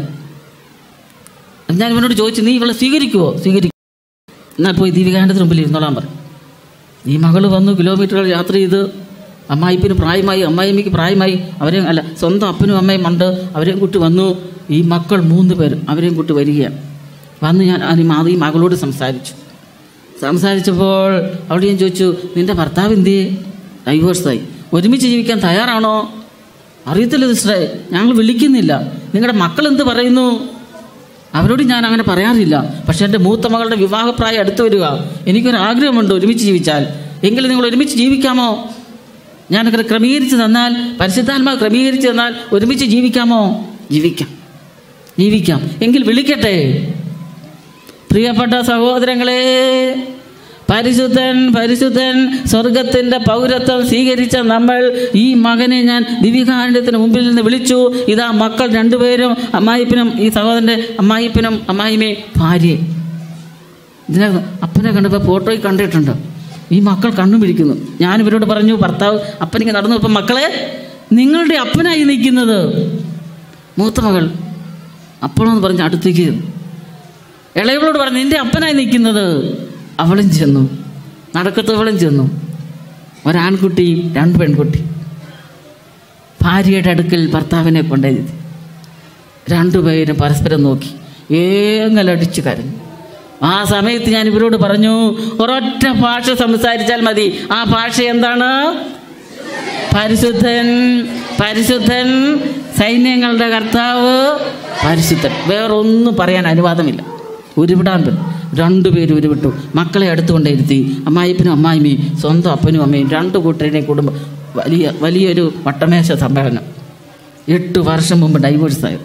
ഞാൻ ഇവനോട് ചോദിച്ചു നീ ഇവളെ സ്വീകരിക്കുവോ സ്വീകരിക്കും എന്നാൽ പോയി ദീപികാനന്ദത്തിന് മുമ്പിൽ ഇരുന്നോളാൻ പറയും ഈ മകള് വന്നു കിലോമീറ്ററുകൾ യാത്ര ചെയ്ത് അമ്മായിപ്പിന് പ്രായമായി അമ്മായിമ്മയ്ക്ക് പ്രായമായി അവരെ അല്ല സ്വന്തം അപ്പനും അമ്മയും ഉണ്ട് അവരെയും കൂട്ടി വന്നു ഈ മക്കൾ മൂന്ന് പേർ അവരെയും കൂട്ടി വരികയാണ് വന്ന് ഞാൻ ആ മാ- ഈ മകളോട് സംസാരിച്ചു സംസാരിച്ചപ്പോൾ അവിടെ ഞാൻ ചോദിച്ചു നിന്റെ ഭർത്താവ് എന്തിയെ ഡൈവേഴ്സായി ഒരുമിച്ച് ജീവിക്കാൻ തയ്യാറാണോ അറിയത്തില്ല സിസ്റ്ററെ ഞങ്ങൾ വിളിക്കുന്നില്ല നിങ്ങളുടെ മക്കൾ എന്ത് പറയുന്നു അവരോട് ഞാൻ അങ്ങനെ പറയാറില്ല പക്ഷെ എൻ്റെ മൂത്ത മകളുടെ വിവാഹപ്രായം അടുത്ത് വരിക എനിക്കൊരു ആഗ്രഹമുണ്ട് ഒരുമിച്ച് ജീവിച്ചാൽ എങ്കിലും നിങ്ങൾ ഒരുമിച്ച് ജീവിക്കാമോ ഞാനങ്ങനെ ക്രമീകരിച്ച് തന്നാൽ പരിശുദ്ധാത്മാവ് ക്രമീകരിച്ച് തന്നാൽ ഒരുമിച്ച് ജീവിക്കാമോ ജീവിക്കാം ജീവിക്കാം എങ്കിൽ വിളിക്കട്ടെ പ്രിയപ്പെട്ട സഹോദരങ്ങളെ പരിശുദ്ധൻ പരിശുദ്ധൻ സ്വർഗത്തിന്റെ പൗരത്വം സ്വീകരിച്ച നമ്മൾ ഈ മകനെ ഞാൻ ദിവ്യകാരുണ്യത്തിന് മുമ്പിൽ നിന്ന് വിളിച്ചു ഇതാ മക്കൾ രണ്ടുപേരും അമ്മായിപ്പനും ഈ സഹോദരന്റെ അമ്മായിപ്പനും അമ്മായിമേ ഭാര്യയെ ഇതിനകത്ത് അപ്പനെ കണ്ടപ്പോൾ ഫോട്ടോയിൽ കണ്ടിട്ടുണ്ട് ഈ മക്കൾ കണ്ണു പിടിക്കുന്നു ഞാൻ ഇവരോട് പറഞ്ഞു ഭർത്താവ് അപ്പനിക്ക് നടന്നു ഇപ്പം മക്കളെ നിങ്ങളുടെ അപ്പനായി നിൽക്കുന്നത് മൂത്ത മകൾ അപ്പോഴെന്ന് പറഞ്ഞ് അടുത്തേക്ക് ചെന്നു. ഇളയവളോട് പറഞ്ഞു നിന്റെ അപ്പനായി നിൽക്കുന്നത് അവളും ചെന്നു നടക്കത്തവളും ചെന്നു ഒരാൺകുട്ടി രണ്ട് പെൺകുട്ടി ഭാര്യയുടെ അടുക്കൽ ഭർത്താവിനെ കൊണ്ടുപോയി രണ്ടുപേരും പരസ്പരം നോക്കി ഏങ്ങലടിച്ച് കരഞ്ഞു ആ സമയത്ത് ഞാൻ ഇവരോട് പറഞ്ഞു ഒരൊറ്റ ഭാഷ സംസാരിച്ചാൽ മതി ആ ഭാഷ എന്താണ് പരിശുദ്ധൻ പരിശുദ്ധൻ സൈന്യങ്ങളുടെ കർത്താവ് പരിശുദ്ധൻ വേറൊന്നും പറയാൻ അനുവാദമില്ല ഉരുവിടാൻ പറ്റും രണ്ടുപേരും ഉരുവിട്ടു മക്കളെ അടുത്തുകൊണ്ടിരുത്തി അമ്മായിപ്പനും അമ്മായിമ്മയും സ്വന്തം അപ്പനും അമ്മയും രണ്ടു കൂട്ടരുടെയും കുടുംബം വലിയ വലിയൊരു വട്ടമേശ സമ്മേളനം എട്ട് വർഷം മുമ്പ് ഡൈവേഴ്സായത്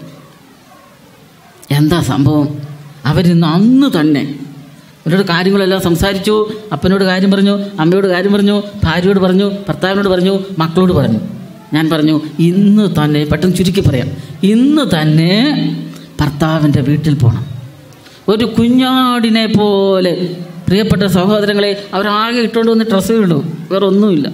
എന്താ സംഭവം അവരിന്ന് അന്ന് തന്നെ അവരോട് കാര്യങ്ങളെല്ലാം സംസാരിച്ചു അപ്പനോട് കാര്യം പറഞ്ഞു അമ്മയോട് കാര്യം പറഞ്ഞു ഭാര്യയോട് പറഞ്ഞു ഭർത്താവിനോട് പറഞ്ഞു മക്കളോട് പറഞ്ഞു ഞാൻ പറഞ്ഞു ഇന്ന് തന്നെ പെട്ടെന്ന് ചുരുക്കി പറയാം ഇന്ന് തന്നെ ഭർത്താവിൻ്റെ വീട്ടിൽ പോകണം ഒരു കുഞ്ഞാടിനെ പോലെ പ്രിയപ്പെട്ട സഹോദരങ്ങളെ അവരാകെ ഇട്ടുകൊണ്ട് വന്ന് ഡ്രസ്സേ ഉള്ളൂ വേറെ ഒന്നുമില്ല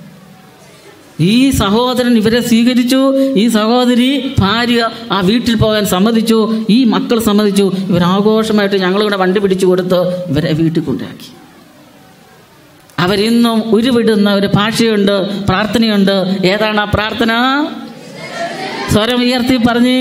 ഈ സഹോദരൻ ഇവരെ സ്വീകരിച്ചു ഈ സഹോദരി ഭാര്യ ആ വീട്ടിൽ പോകാൻ സമ്മതിച്ചു ഈ മക്കൾ സമ്മതിച്ചു ഇവർ ആഘോഷമായിട്ട് ഞങ്ങളിവിടെ വണ്ടി പിടിച്ചു കൊടുത്ത് ഇവരെ വീട്ടിൽ കൊണ്ടാക്കി അവരിന്നും ഉരുവിടുന്ന ഒരു ഭാഷയുണ്ട് പ്രാർത്ഥനയുണ്ട് ഏതാണ് ആ പ്രാർത്ഥന സ്വരം ഉയർത്തി പറഞ്ഞേ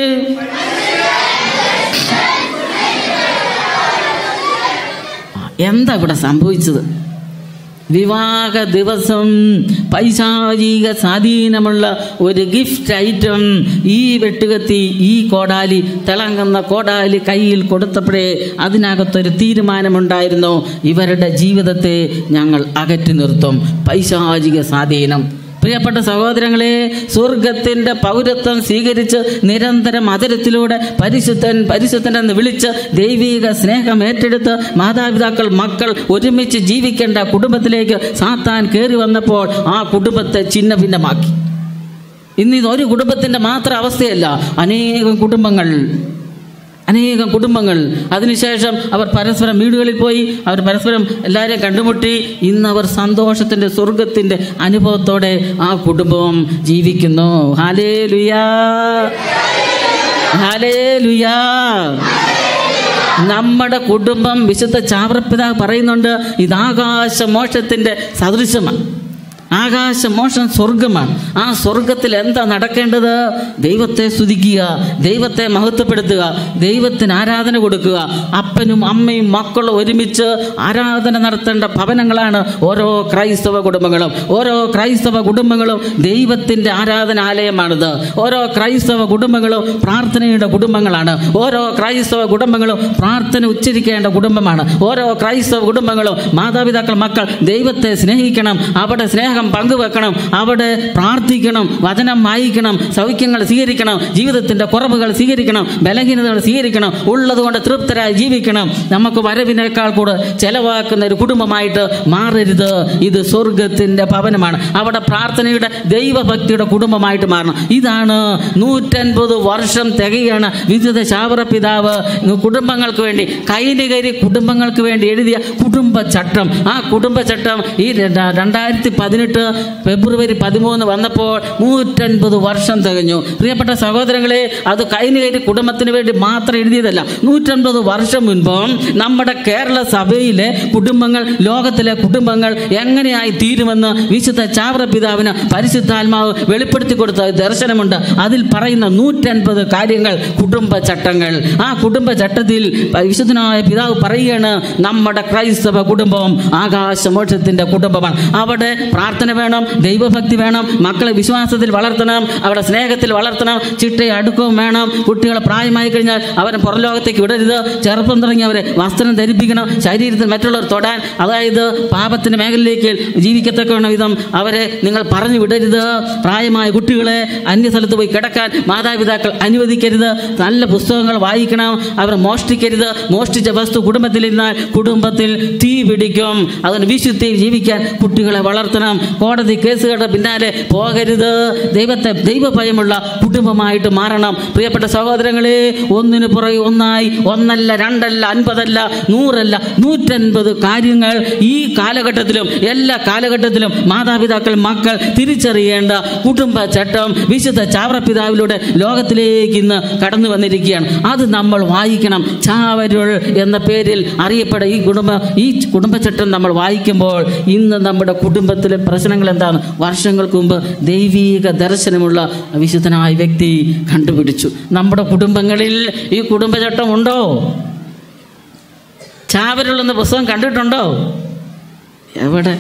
എന്താ ഇവിടെ സംഭവിച്ചത് വിവാഹ ദിവസം പൈശാചിക സ്വാധീനമുള്ള ഒരു ഗിഫ്റ്റ് ഐറ്റം ഈ വെട്ടുകത്തി ഈ കോടാലി തിളങ്ങുന്ന കോടാലി കയ്യിൽ കൊടുത്തപ്പോഴേ അതിനകത്തൊരു തീരുമാനമുണ്ടായിരുന്നു ഇവരുടെ ജീവിതത്തെ ഞങ്ങൾ അകറ്റി നിർത്തും പൈശാചിക സ്വാധീനം പ്രിയപ്പെട്ട സഹോദരങ്ങളെ സ്വർഗത്തിന്റെ പൗരത്വം സ്വീകരിച്ച് നിരന്തരം അതിരത്തിലൂടെ പരിശുദ്ധൻ പരിശുദ്ധൻ എന്ന് വിളിച്ച് ദൈവിക സ്നേഹം ഏറ്റെടുത്ത് മാതാപിതാക്കൾ മക്കൾ ഒരുമിച്ച് ജീവിക്കേണ്ട കുടുംബത്തിലേക്ക് സാത്താൻ കയറി വന്നപ്പോൾ ആ കുടുംബത്തെ ചിന്ന ഭിന്നമാക്കി ഇന്ന് ഇത് ഒരു കുടുംബത്തിന്റെ മാത്രം അവസ്ഥയല്ല അനേകം കുടുംബങ്ങൾ അനേകം കുടുംബങ്ങൾ അതിനുശേഷം അവർ പരസ്പരം വീടുകളിൽ പോയി അവർ പരസ്പരം എല്ലാവരെയും കണ്ടുമുട്ടി ഇന്ന് അവർ സന്തോഷത്തിന്റെ സ്വർഗത്തിന്റെ അനുഭവത്തോടെ ആ കുടുംബം ജീവിക്കുന്നു ഹാലേ ലുയാ ഹാലേ ലുയാ നമ്മുടെ കുടുംബം വിശുദ്ധ ചാവറപ്പിതാവ് പറയുന്നുണ്ട് ഇത് ആകാശ മോക്ഷത്തിന്റെ സദൃശമാണ് ആകാശ മോഷം സ്വർഗമാണ് ആ സ്വർഗത്തിൽ എന്താ നടക്കേണ്ടത് ദൈവത്തെ സ്തുതിക്കുക ദൈവത്തെ മഹത്വപ്പെടുത്തുക ദൈവത്തിന് ആരാധന കൊടുക്കുക അപ്പനും അമ്മയും മക്കളും ഒരുമിച്ച് ആരാധന നടത്തേണ്ട ഭവനങ്ങളാണ് ഓരോ ക്രൈസ്തവ കുടുംബങ്ങളും ഓരോ ക്രൈസ്തവ കുടുംബങ്ങളും ദൈവത്തിൻ്റെ ആരാധനാലയമാണിത് ഓരോ ക്രൈസ്തവ കുടുംബങ്ങളും പ്രാർത്ഥനയുടെ കുടുംബങ്ങളാണ് ഓരോ ക്രൈസ്തവ കുടുംബങ്ങളും പ്രാർത്ഥന ഉച്ചരിക്കേണ്ട കുടുംബമാണ് ഓരോ ക്രൈസ്തവ കുടുംബങ്ങളും മാതാപിതാക്കൾ മക്കൾ ദൈവത്തെ സ്നേഹിക്കണം അവിടെ സ്നേഹം പങ്കുവെക്കണം അവിടെ പ്രാർത്ഥിക്കണം വചനം വായിക്കണം സൗഖ്യങ്ങൾ സ്വീകരിക്കണം ജീവിതത്തിൻ്റെ കുറവുകൾ സ്വീകരിക്കണം ബലഹീനതകൾ സ്വീകരിക്കണം ഉള്ളതുകൊണ്ട് തൃപ്തരായി ജീവിക്കണം നമുക്ക് വരവിനേക്കാൾ കൂടെ ചെലവാക്കുന്ന ഒരു കുടുംബമായിട്ട് മാറരുത് ഇത് സ്വർഗത്തിൻ്റെ ഭവനമാണ് അവിടെ പ്രാർത്ഥനയുടെ ദൈവഭക്തിയുടെ കുടുംബമായിട്ട് മാറണം ഇതാണ് നൂറ്റൻപത് വർഷം തികയാണ് വിദ്യുത ശാവറ പിതാവ് കുടുംബങ്ങൾക്ക് വേണ്ടി കൈനികരി കുടുംബങ്ങൾക്ക് വേണ്ടി എഴുതിയ കുടുംബ ചട്ടം ആ കുടുംബ ചട്ടം ഈ രണ്ടായിരത്തി പതിനെട്ട് പതിനെട്ട് ഫെബ്രുവരി പതിമൂന്ന് വന്നപ്പോൾ നൂറ്റൻപത് വർഷം തികഞ്ഞു പ്രിയപ്പെട്ട സഹോദരങ്ങളെ അത് കൈനകരി കുടുംബത്തിന് വേണ്ടി മാത്രം എഴുതിയതല്ല നൂറ്റൻപത് വർഷം മുൻപും നമ്മുടെ കേരള സഭയിലെ കുടുംബങ്ങൾ ലോകത്തിലെ കുടുംബങ്ങൾ എങ്ങനെയായി തീരുമെന്ന് വിശുദ്ധ ചാവറ പിതാവിന് പരിശുദ്ധാത്മാവ് വെളിപ്പെടുത്തി കൊടുത്ത ദർശനമുണ്ട് അതിൽ പറയുന്ന നൂറ്റൻപത് കാര്യങ്ങൾ കുടുംബ ചട്ടങ്ങൾ ആ കുടുംബ ചട്ടത്തിൽ വിശുദ്ധനായ പിതാവ് പറയുകയാണ് നമ്മുടെ ക്രൈസ്തവ കുടുംബം ആകാശമോക്ഷത്തിന്റെ കുടുംബമാണ് അവിടെ പ്രാർത്ഥന വേണം ദൈവഭക്തി വേണം മക്കളെ വിശ്വാസത്തിൽ വളർത്തണം അവിടെ സ്നേഹത്തിൽ വളർത്തണം ചിട്ടയും അടുക്കവും വേണം കുട്ടികളെ പ്രായമായി കഴിഞ്ഞാൽ അവരെ പുറലോകത്തേക്ക് വിടരുത് ചെറുപ്പം തുടങ്ങി അവരെ വസ്ത്രം ധരിപ്പിക്കണം ശരീരത്തിൽ മറ്റുള്ളവർ തൊടാൻ അതായത് പാപത്തിന്റെ മേഖലയിലേക്ക് ജീവിക്കത്തക്കവണ്ണം വിധം അവരെ നിങ്ങൾ പറഞ്ഞു വിടരുത് പ്രായമായ കുട്ടികളെ അന്യസ്ഥലത്ത് പോയി കിടക്കാൻ മാതാപിതാക്കൾ അനുവദിക്കരുത് നല്ല പുസ്തകങ്ങൾ വായിക്കണം അവർ മോഷ്ടിക്കരുത് മോഷ്ടിച്ച വസ്തു കുടുംബത്തിലിരുന്നാൽ കുടുംബത്തിൽ തീ പിടിക്കും അതിന് വിശുദ്ധിയിൽ ജീവിക്കാൻ കുട്ടികളെ വളർത്തണം കോടതി കേസുകളുടെ പിന്നാലെ പോകരുത് ദൈവത്തെ ദൈവഭയമുള്ള കുടുംബമായിട്ട് മാറണം പ്രിയപ്പെട്ട സഹോദരങ്ങളെ ഒന്നിനു പുറകെ ഒന്നായി ഒന്നല്ല രണ്ടല്ല അൻപതല്ല നൂറല്ല നൂറ്റൻപത് കാര്യങ്ങൾ ഈ കാലഘട്ടത്തിലും എല്ലാ കാലഘട്ടത്തിലും മാതാപിതാക്കൾ മക്കൾ തിരിച്ചറിയേണ്ട കുടുംബ ചട്ടം വിശുദ്ധ ചാവറപ്പിതാവിലൂടെ ലോകത്തിലേക്ക് ഇന്ന് കടന്നു വന്നിരിക്കുകയാണ് അത് നമ്മൾ വായിക്കണം ചാവരുൾ എന്ന പേരിൽ അറിയപ്പെട്ട ഈ കുടുംബ ഈ കുടുംബചട്ടം നമ്മൾ വായിക്കുമ്പോൾ ഇന്ന് നമ്മുടെ കുടുംബത്തിലെ പ്രശ്നങ്ങൾ എന്താണ് വർഷങ്ങൾക്ക് മുമ്പ് ദൈവീക ദർശനമുള്ള വിശുദ്ധനായ വ്യക്തി കണ്ടുപിടിച്ചു നമ്മുടെ കുടുംബങ്ങളിൽ ഈ കുടുംബചട്ടം ഉണ്ടോ ചാവരുൾ എന്ന പുസ്തകം കണ്ടിട്ടുണ്ടോ എവിടെ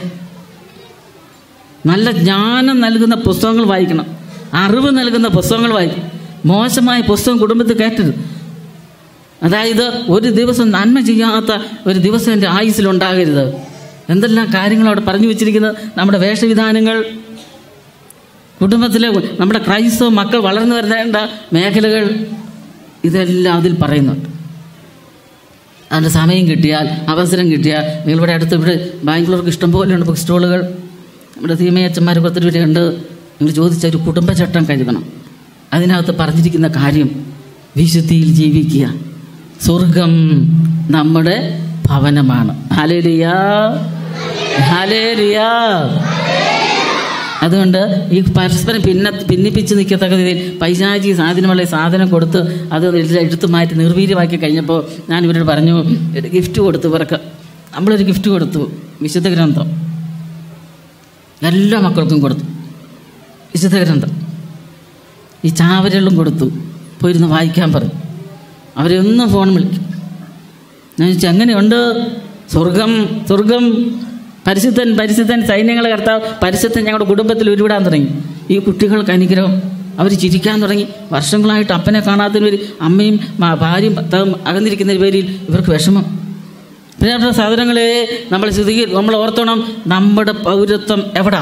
നല്ല ജ്ഞാനം നൽകുന്ന പുസ്തകങ്ങൾ വായിക്കണം അറിവ് നൽകുന്ന പുസ്തകങ്ങൾ വായിക്കണം മോശമായ പുസ്തകം കുടുംബത്തിൽ കയറ്റരുത് അതായത് ഒരു ദിവസം നന്മ ചെയ്യാത്ത ഒരു ദിവസം എൻ്റെ ആയുസ്സിലുണ്ടാകരുത് എന്തെല്ലാം കാര്യങ്ങൾ അവിടെ പറഞ്ഞു വെച്ചിരിക്കുന്നത് നമ്മുടെ വേഷവിധാനങ്ങൾ കുടുംബത്തിലെ നമ്മുടെ ക്രൈസ്തവ മക്കൾ വളർന്നു വരേണ്ട മേഖലകൾ ഇതെല്ലാം അതിൽ പറയുന്നുണ്ട് അതിൻ്റെ സമയം കിട്ടിയാൽ അവസരം കിട്ടിയാൽ നിങ്ങളിവിടെ അടുത്ത് ഇവിടെ ബാംഗ്ലൂർക്ക് ഇഷ്ടംപോലെയുണ്ട് ബുക്ക് സ്റ്റോളുകൾ നമ്മുടെ തീമയച്ചന്മാരൊക്കെ ഒത്തിരി പേരുണ്ട് നിങ്ങൾ ചോദിച്ച ഒരു കുടുംബചട്ടം കരുതണം അതിനകത്ത് പറഞ്ഞിരിക്കുന്ന കാര്യം വിശുദ്ധിയിൽ ജീവിക്കുക സ്വർഗം നമ്മുടെ ഭവനമാണ് ഹലേലിയ ഹലേലിയ അതുകൊണ്ട് ഈ പരസ്പരം ഭിന്ന ഭിന്നിപ്പിച്ച് നിൽക്കത്തക്ക രീതിയിൽ പൈശാചി സാധനമുള്ള സാധനം കൊടുത്ത് അത് എടുത്ത് മാറ്റി നിർവീര്യമാക്കി കഴിഞ്ഞപ്പോൾ ഞാൻ ഇവരോട് പറഞ്ഞു ഒരു ഗിഫ്റ്റ് കൊടുത്തു ഇവർക്ക് നമ്മളൊരു ഗിഫ്റ്റ് കൊടുത്തു വിശുദ്ധ ഗ്രന്ഥം എല്ലാ മക്കൾക്കും കൊടുത്തു വിശുദ്ധ ഗ്രന്ഥം ഈ ചാവരകളും കൊടുത്തു പോയിരുന്ന് വായിക്കാൻ പറഞ്ഞു അവരെ ഒന്നും ഫോൺ വിളിക്കും ഞാൻ ചോദിച്ചു എങ്ങനെയുണ്ട് സ്വർഗം സ്വർഗം പരിശുദ്ധൻ പരിശുദ്ധൻ സൈന്യങ്ങളെ കർത്താവ് പരിശുദ്ധൻ ഞങ്ങളുടെ കുടുംബത്തിൽ ഉരുവിടാൻ തുടങ്ങി ഈ കുട്ടികൾക്ക് അനുഗ്രഹം അവർ ചിരിക്കാൻ തുടങ്ങി വർഷങ്ങളായിട്ട് അപ്പനെ കാണാത്തതിന് പേരിൽ അമ്മയും മ- ഭാര്യയും ഭർത്താവും അകന്നിരിക്കുന്നതിന് പേരിൽ ഇവർക്ക് വിഷമം പ്രിയപ്പെട്ട സാധനങ്ങളെ നമ്മൾ ശ്രദ്ധിക്ക നമ്മൾ ഓർത്തോണം നമ്മുടെ പൗരത്വം എവിടാ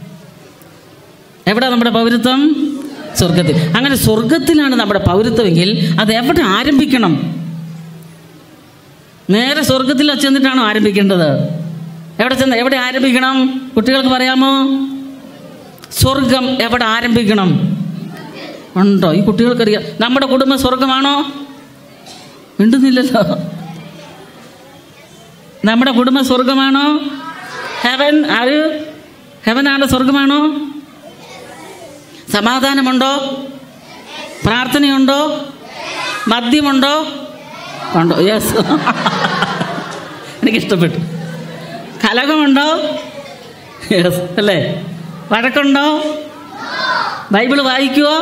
എവിടാ നമ്മുടെ പൗരത്വം സ്വർഗത്തിൽ അങ്ങനെ സ്വർഗത്തിലാണ് നമ്മുടെ പൗരത്വമെങ്കിൽ അത് എവിടെ ആരംഭിക്കണം നേരെ സ്വർഗത്തിൽ ചെന്നിട്ടാണോ ആരംഭിക്കേണ്ടത് എവിടെ ചെന്ന് എവിടെ ആരംഭിക്കണം കുട്ടികൾക്ക് പറയാമോ സ്വർഗം എവിടെ ആരംഭിക്കണം ഉണ്ടോ ഈ കുട്ടികൾക്കറിയാം നമ്മുടെ കുടുംബം സ്വർഗമാണോ മിണ്ടുന്നില്ലല്ലോ നമ്മുടെ കുടുംബം സ്വർഗമാണോ ഹെവൻ ആര് ഹെവനാണ് സ്വർഗമാണോ സമാധാനമുണ്ടോ പ്രാർത്ഥനയുണ്ടോ മദ്യമുണ്ടോ ഉണ്ടോ യെസ് എനിക്കിഷ്ടപ്പെട്ടു കലകമുണ്ടോ യെസ് അല്ലേ വഴക്കുണ്ടോ ബൈബിള് വായിക്കുവോ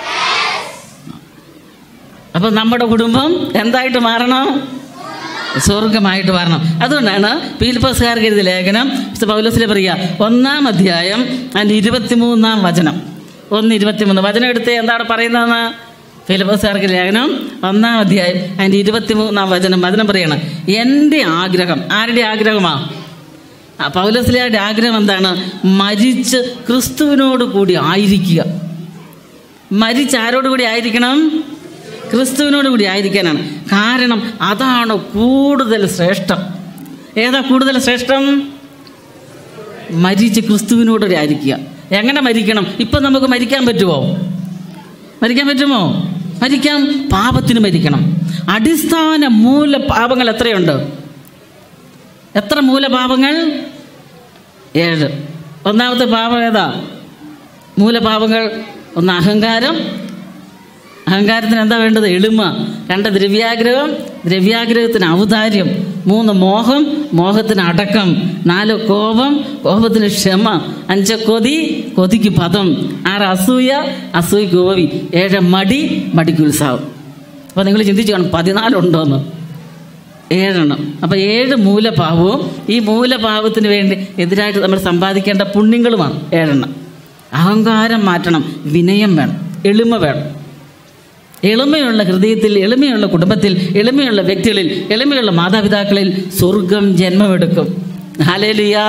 അപ്പം നമ്മുടെ കുടുംബം എന്തായിട്ട് മാറണം സ്വർഗമായിട്ട് മാറണം അതുകൊണ്ടാണ് പീൽപ്പസുകാർക്ക് എഴുതിയ ലേഖനം വിശുദ്ധ പൗലോസിലെ പറയുക ഒന്നാം അധ്യായം അതിൻ്റെ ഇരുപത്തിമൂന്നാം വചനം ഒന്ന് ഇരുപത്തിമൂന്ന് വചനം എടുത്ത് എന്താണ് പറയുന്നതെന്ന് ഫിലിപ്പസുകാർക്ക് ലേഖനം ഒന്നാം അധ്യായം അതിൻ്റെ ഇരുപത്തിമൂന്നാം വചനം വചനം പറയണം എൻ്റെ ആഗ്രഹം ആരുടെ ആഗ്രഹമാണ് ആ പൗലസ്ലിയുടെ ആഗ്രഹം എന്താണ് മരിച്ച് ക്രിസ്തുവിനോട് കൂടി ആയിരിക്കുക മരിച്ച് ആരോട് കൂടി ആയിരിക്കണം ക്രിസ്തുവിനോട് കൂടി ആയിരിക്കാനാണ് കാരണം അതാണ് കൂടുതൽ ശ്രേഷ്ഠം ഏതാ കൂടുതൽ ശ്രേഷ്ഠം മരിച്ച് ക്രിസ്തുവിനോട് ആയിരിക്കുക എങ്ങനെ മരിക്കണം ഇപ്പം നമുക്ക് മരിക്കാൻ പറ്റുമോ മരിക്കാൻ പറ്റുമോ മരിക്കാം പാപത്തിന് മരിക്കണം അടിസ്ഥാന മൂല പാപങ്ങൾ എത്രയുണ്ട് എത്ര മൂലപാപങ്ങൾ ഏഴ് ഒന്നാമത്തെ പാപം ഏതാ മൂലപാപങ്ങൾ ഒന്ന് അഹങ്കാരം അഹങ്കാരത്തിന് എന്താ വേണ്ടത് എളിമ രണ്ട് ദ്രവ്യാഗ്രഹം ദ്രവ്യാഗ്രഹത്തിന് ഔദാര്യം മൂന്ന് മോഹം മോഹത്തിന് അടക്കം നാല് കോപം കോപത്തിന് ക്ഷമ അഞ്ച് കൊതി കൊതിക്ക് പദം ആറ് അസൂയ അസൂയക്ക് ഓവി ഏഴ് മടി മടിക്ക് ഉത്സാഹം അപ്പോൾ നിങ്ങൾ ചിന്തിച്ചു കാണും പതിനാലുണ്ടോന്ന് ഏഴെണ്ണം അപ്പോൾ ഏഴ് മൂലപാവവും ഈ മൂലപാവത്തിന് വേണ്ടി എതിരായിട്ട് നമ്മൾ സമ്പാദിക്കേണ്ട പുണ്യങ്ങളുമാണ് ഏഴെണ്ണം അഹങ്കാരം മാറ്റണം വിനയം വേണം എളിമ വേണം എളിമയുള്ള ഹൃദയത്തിൽ എളിമയുള്ള കുടുംബത്തിൽ എളിമയുള്ള വ്യക്തികളിൽ എളിമയുള്ള മാതാപിതാക്കളിൽ സ്വർഗം ജന്മമെടുക്കും ഹാലേ ലുയാ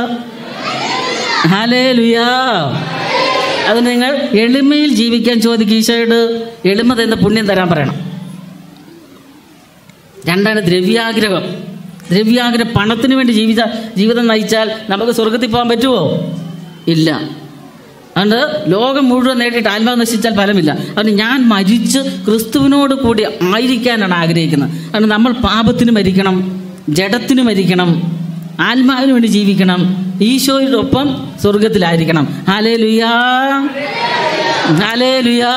ഹാലേ ലുയാ അത് നിങ്ങൾ എളിമയിൽ ജീവിക്കാൻ ചോദിക്കും ഈശോയോട് എളിമ തന്ന പുണ്യം തരാൻ പറയണം രണ്ടാണ് ദ്രവ്യാഗ്രഹം ദ്രവ്യാഗ്രഹം പണത്തിന് വേണ്ടി ജീവിത ജീവിതം നയിച്ചാൽ നമുക്ക് സ്വർഗത്തിൽ പോകാൻ പറ്റുമോ ഇല്ല അതുകൊണ്ട് ലോകം മുഴുവൻ നേടിയിട്ട് ആത്മാവ് നശിച്ചാൽ ഫലമില്ല അതുകൊണ്ട് ഞാൻ മരിച്ച് ക്രിസ്തുവിനോട് കൂടി ആയിരിക്കാനാണ് ആഗ്രഹിക്കുന്നത് അതുകൊണ്ട് നമ്മൾ പാപത്തിന് മരിക്കണം ജഡത്തിന് മരിക്കണം ആത്മാവിന് വേണ്ടി ജീവിക്കണം ഈശോയോടൊപ്പം സ്വർഗത്തിലായിരിക്കണം ഹാലേ ലുയാ ഹാലേ ലുയാ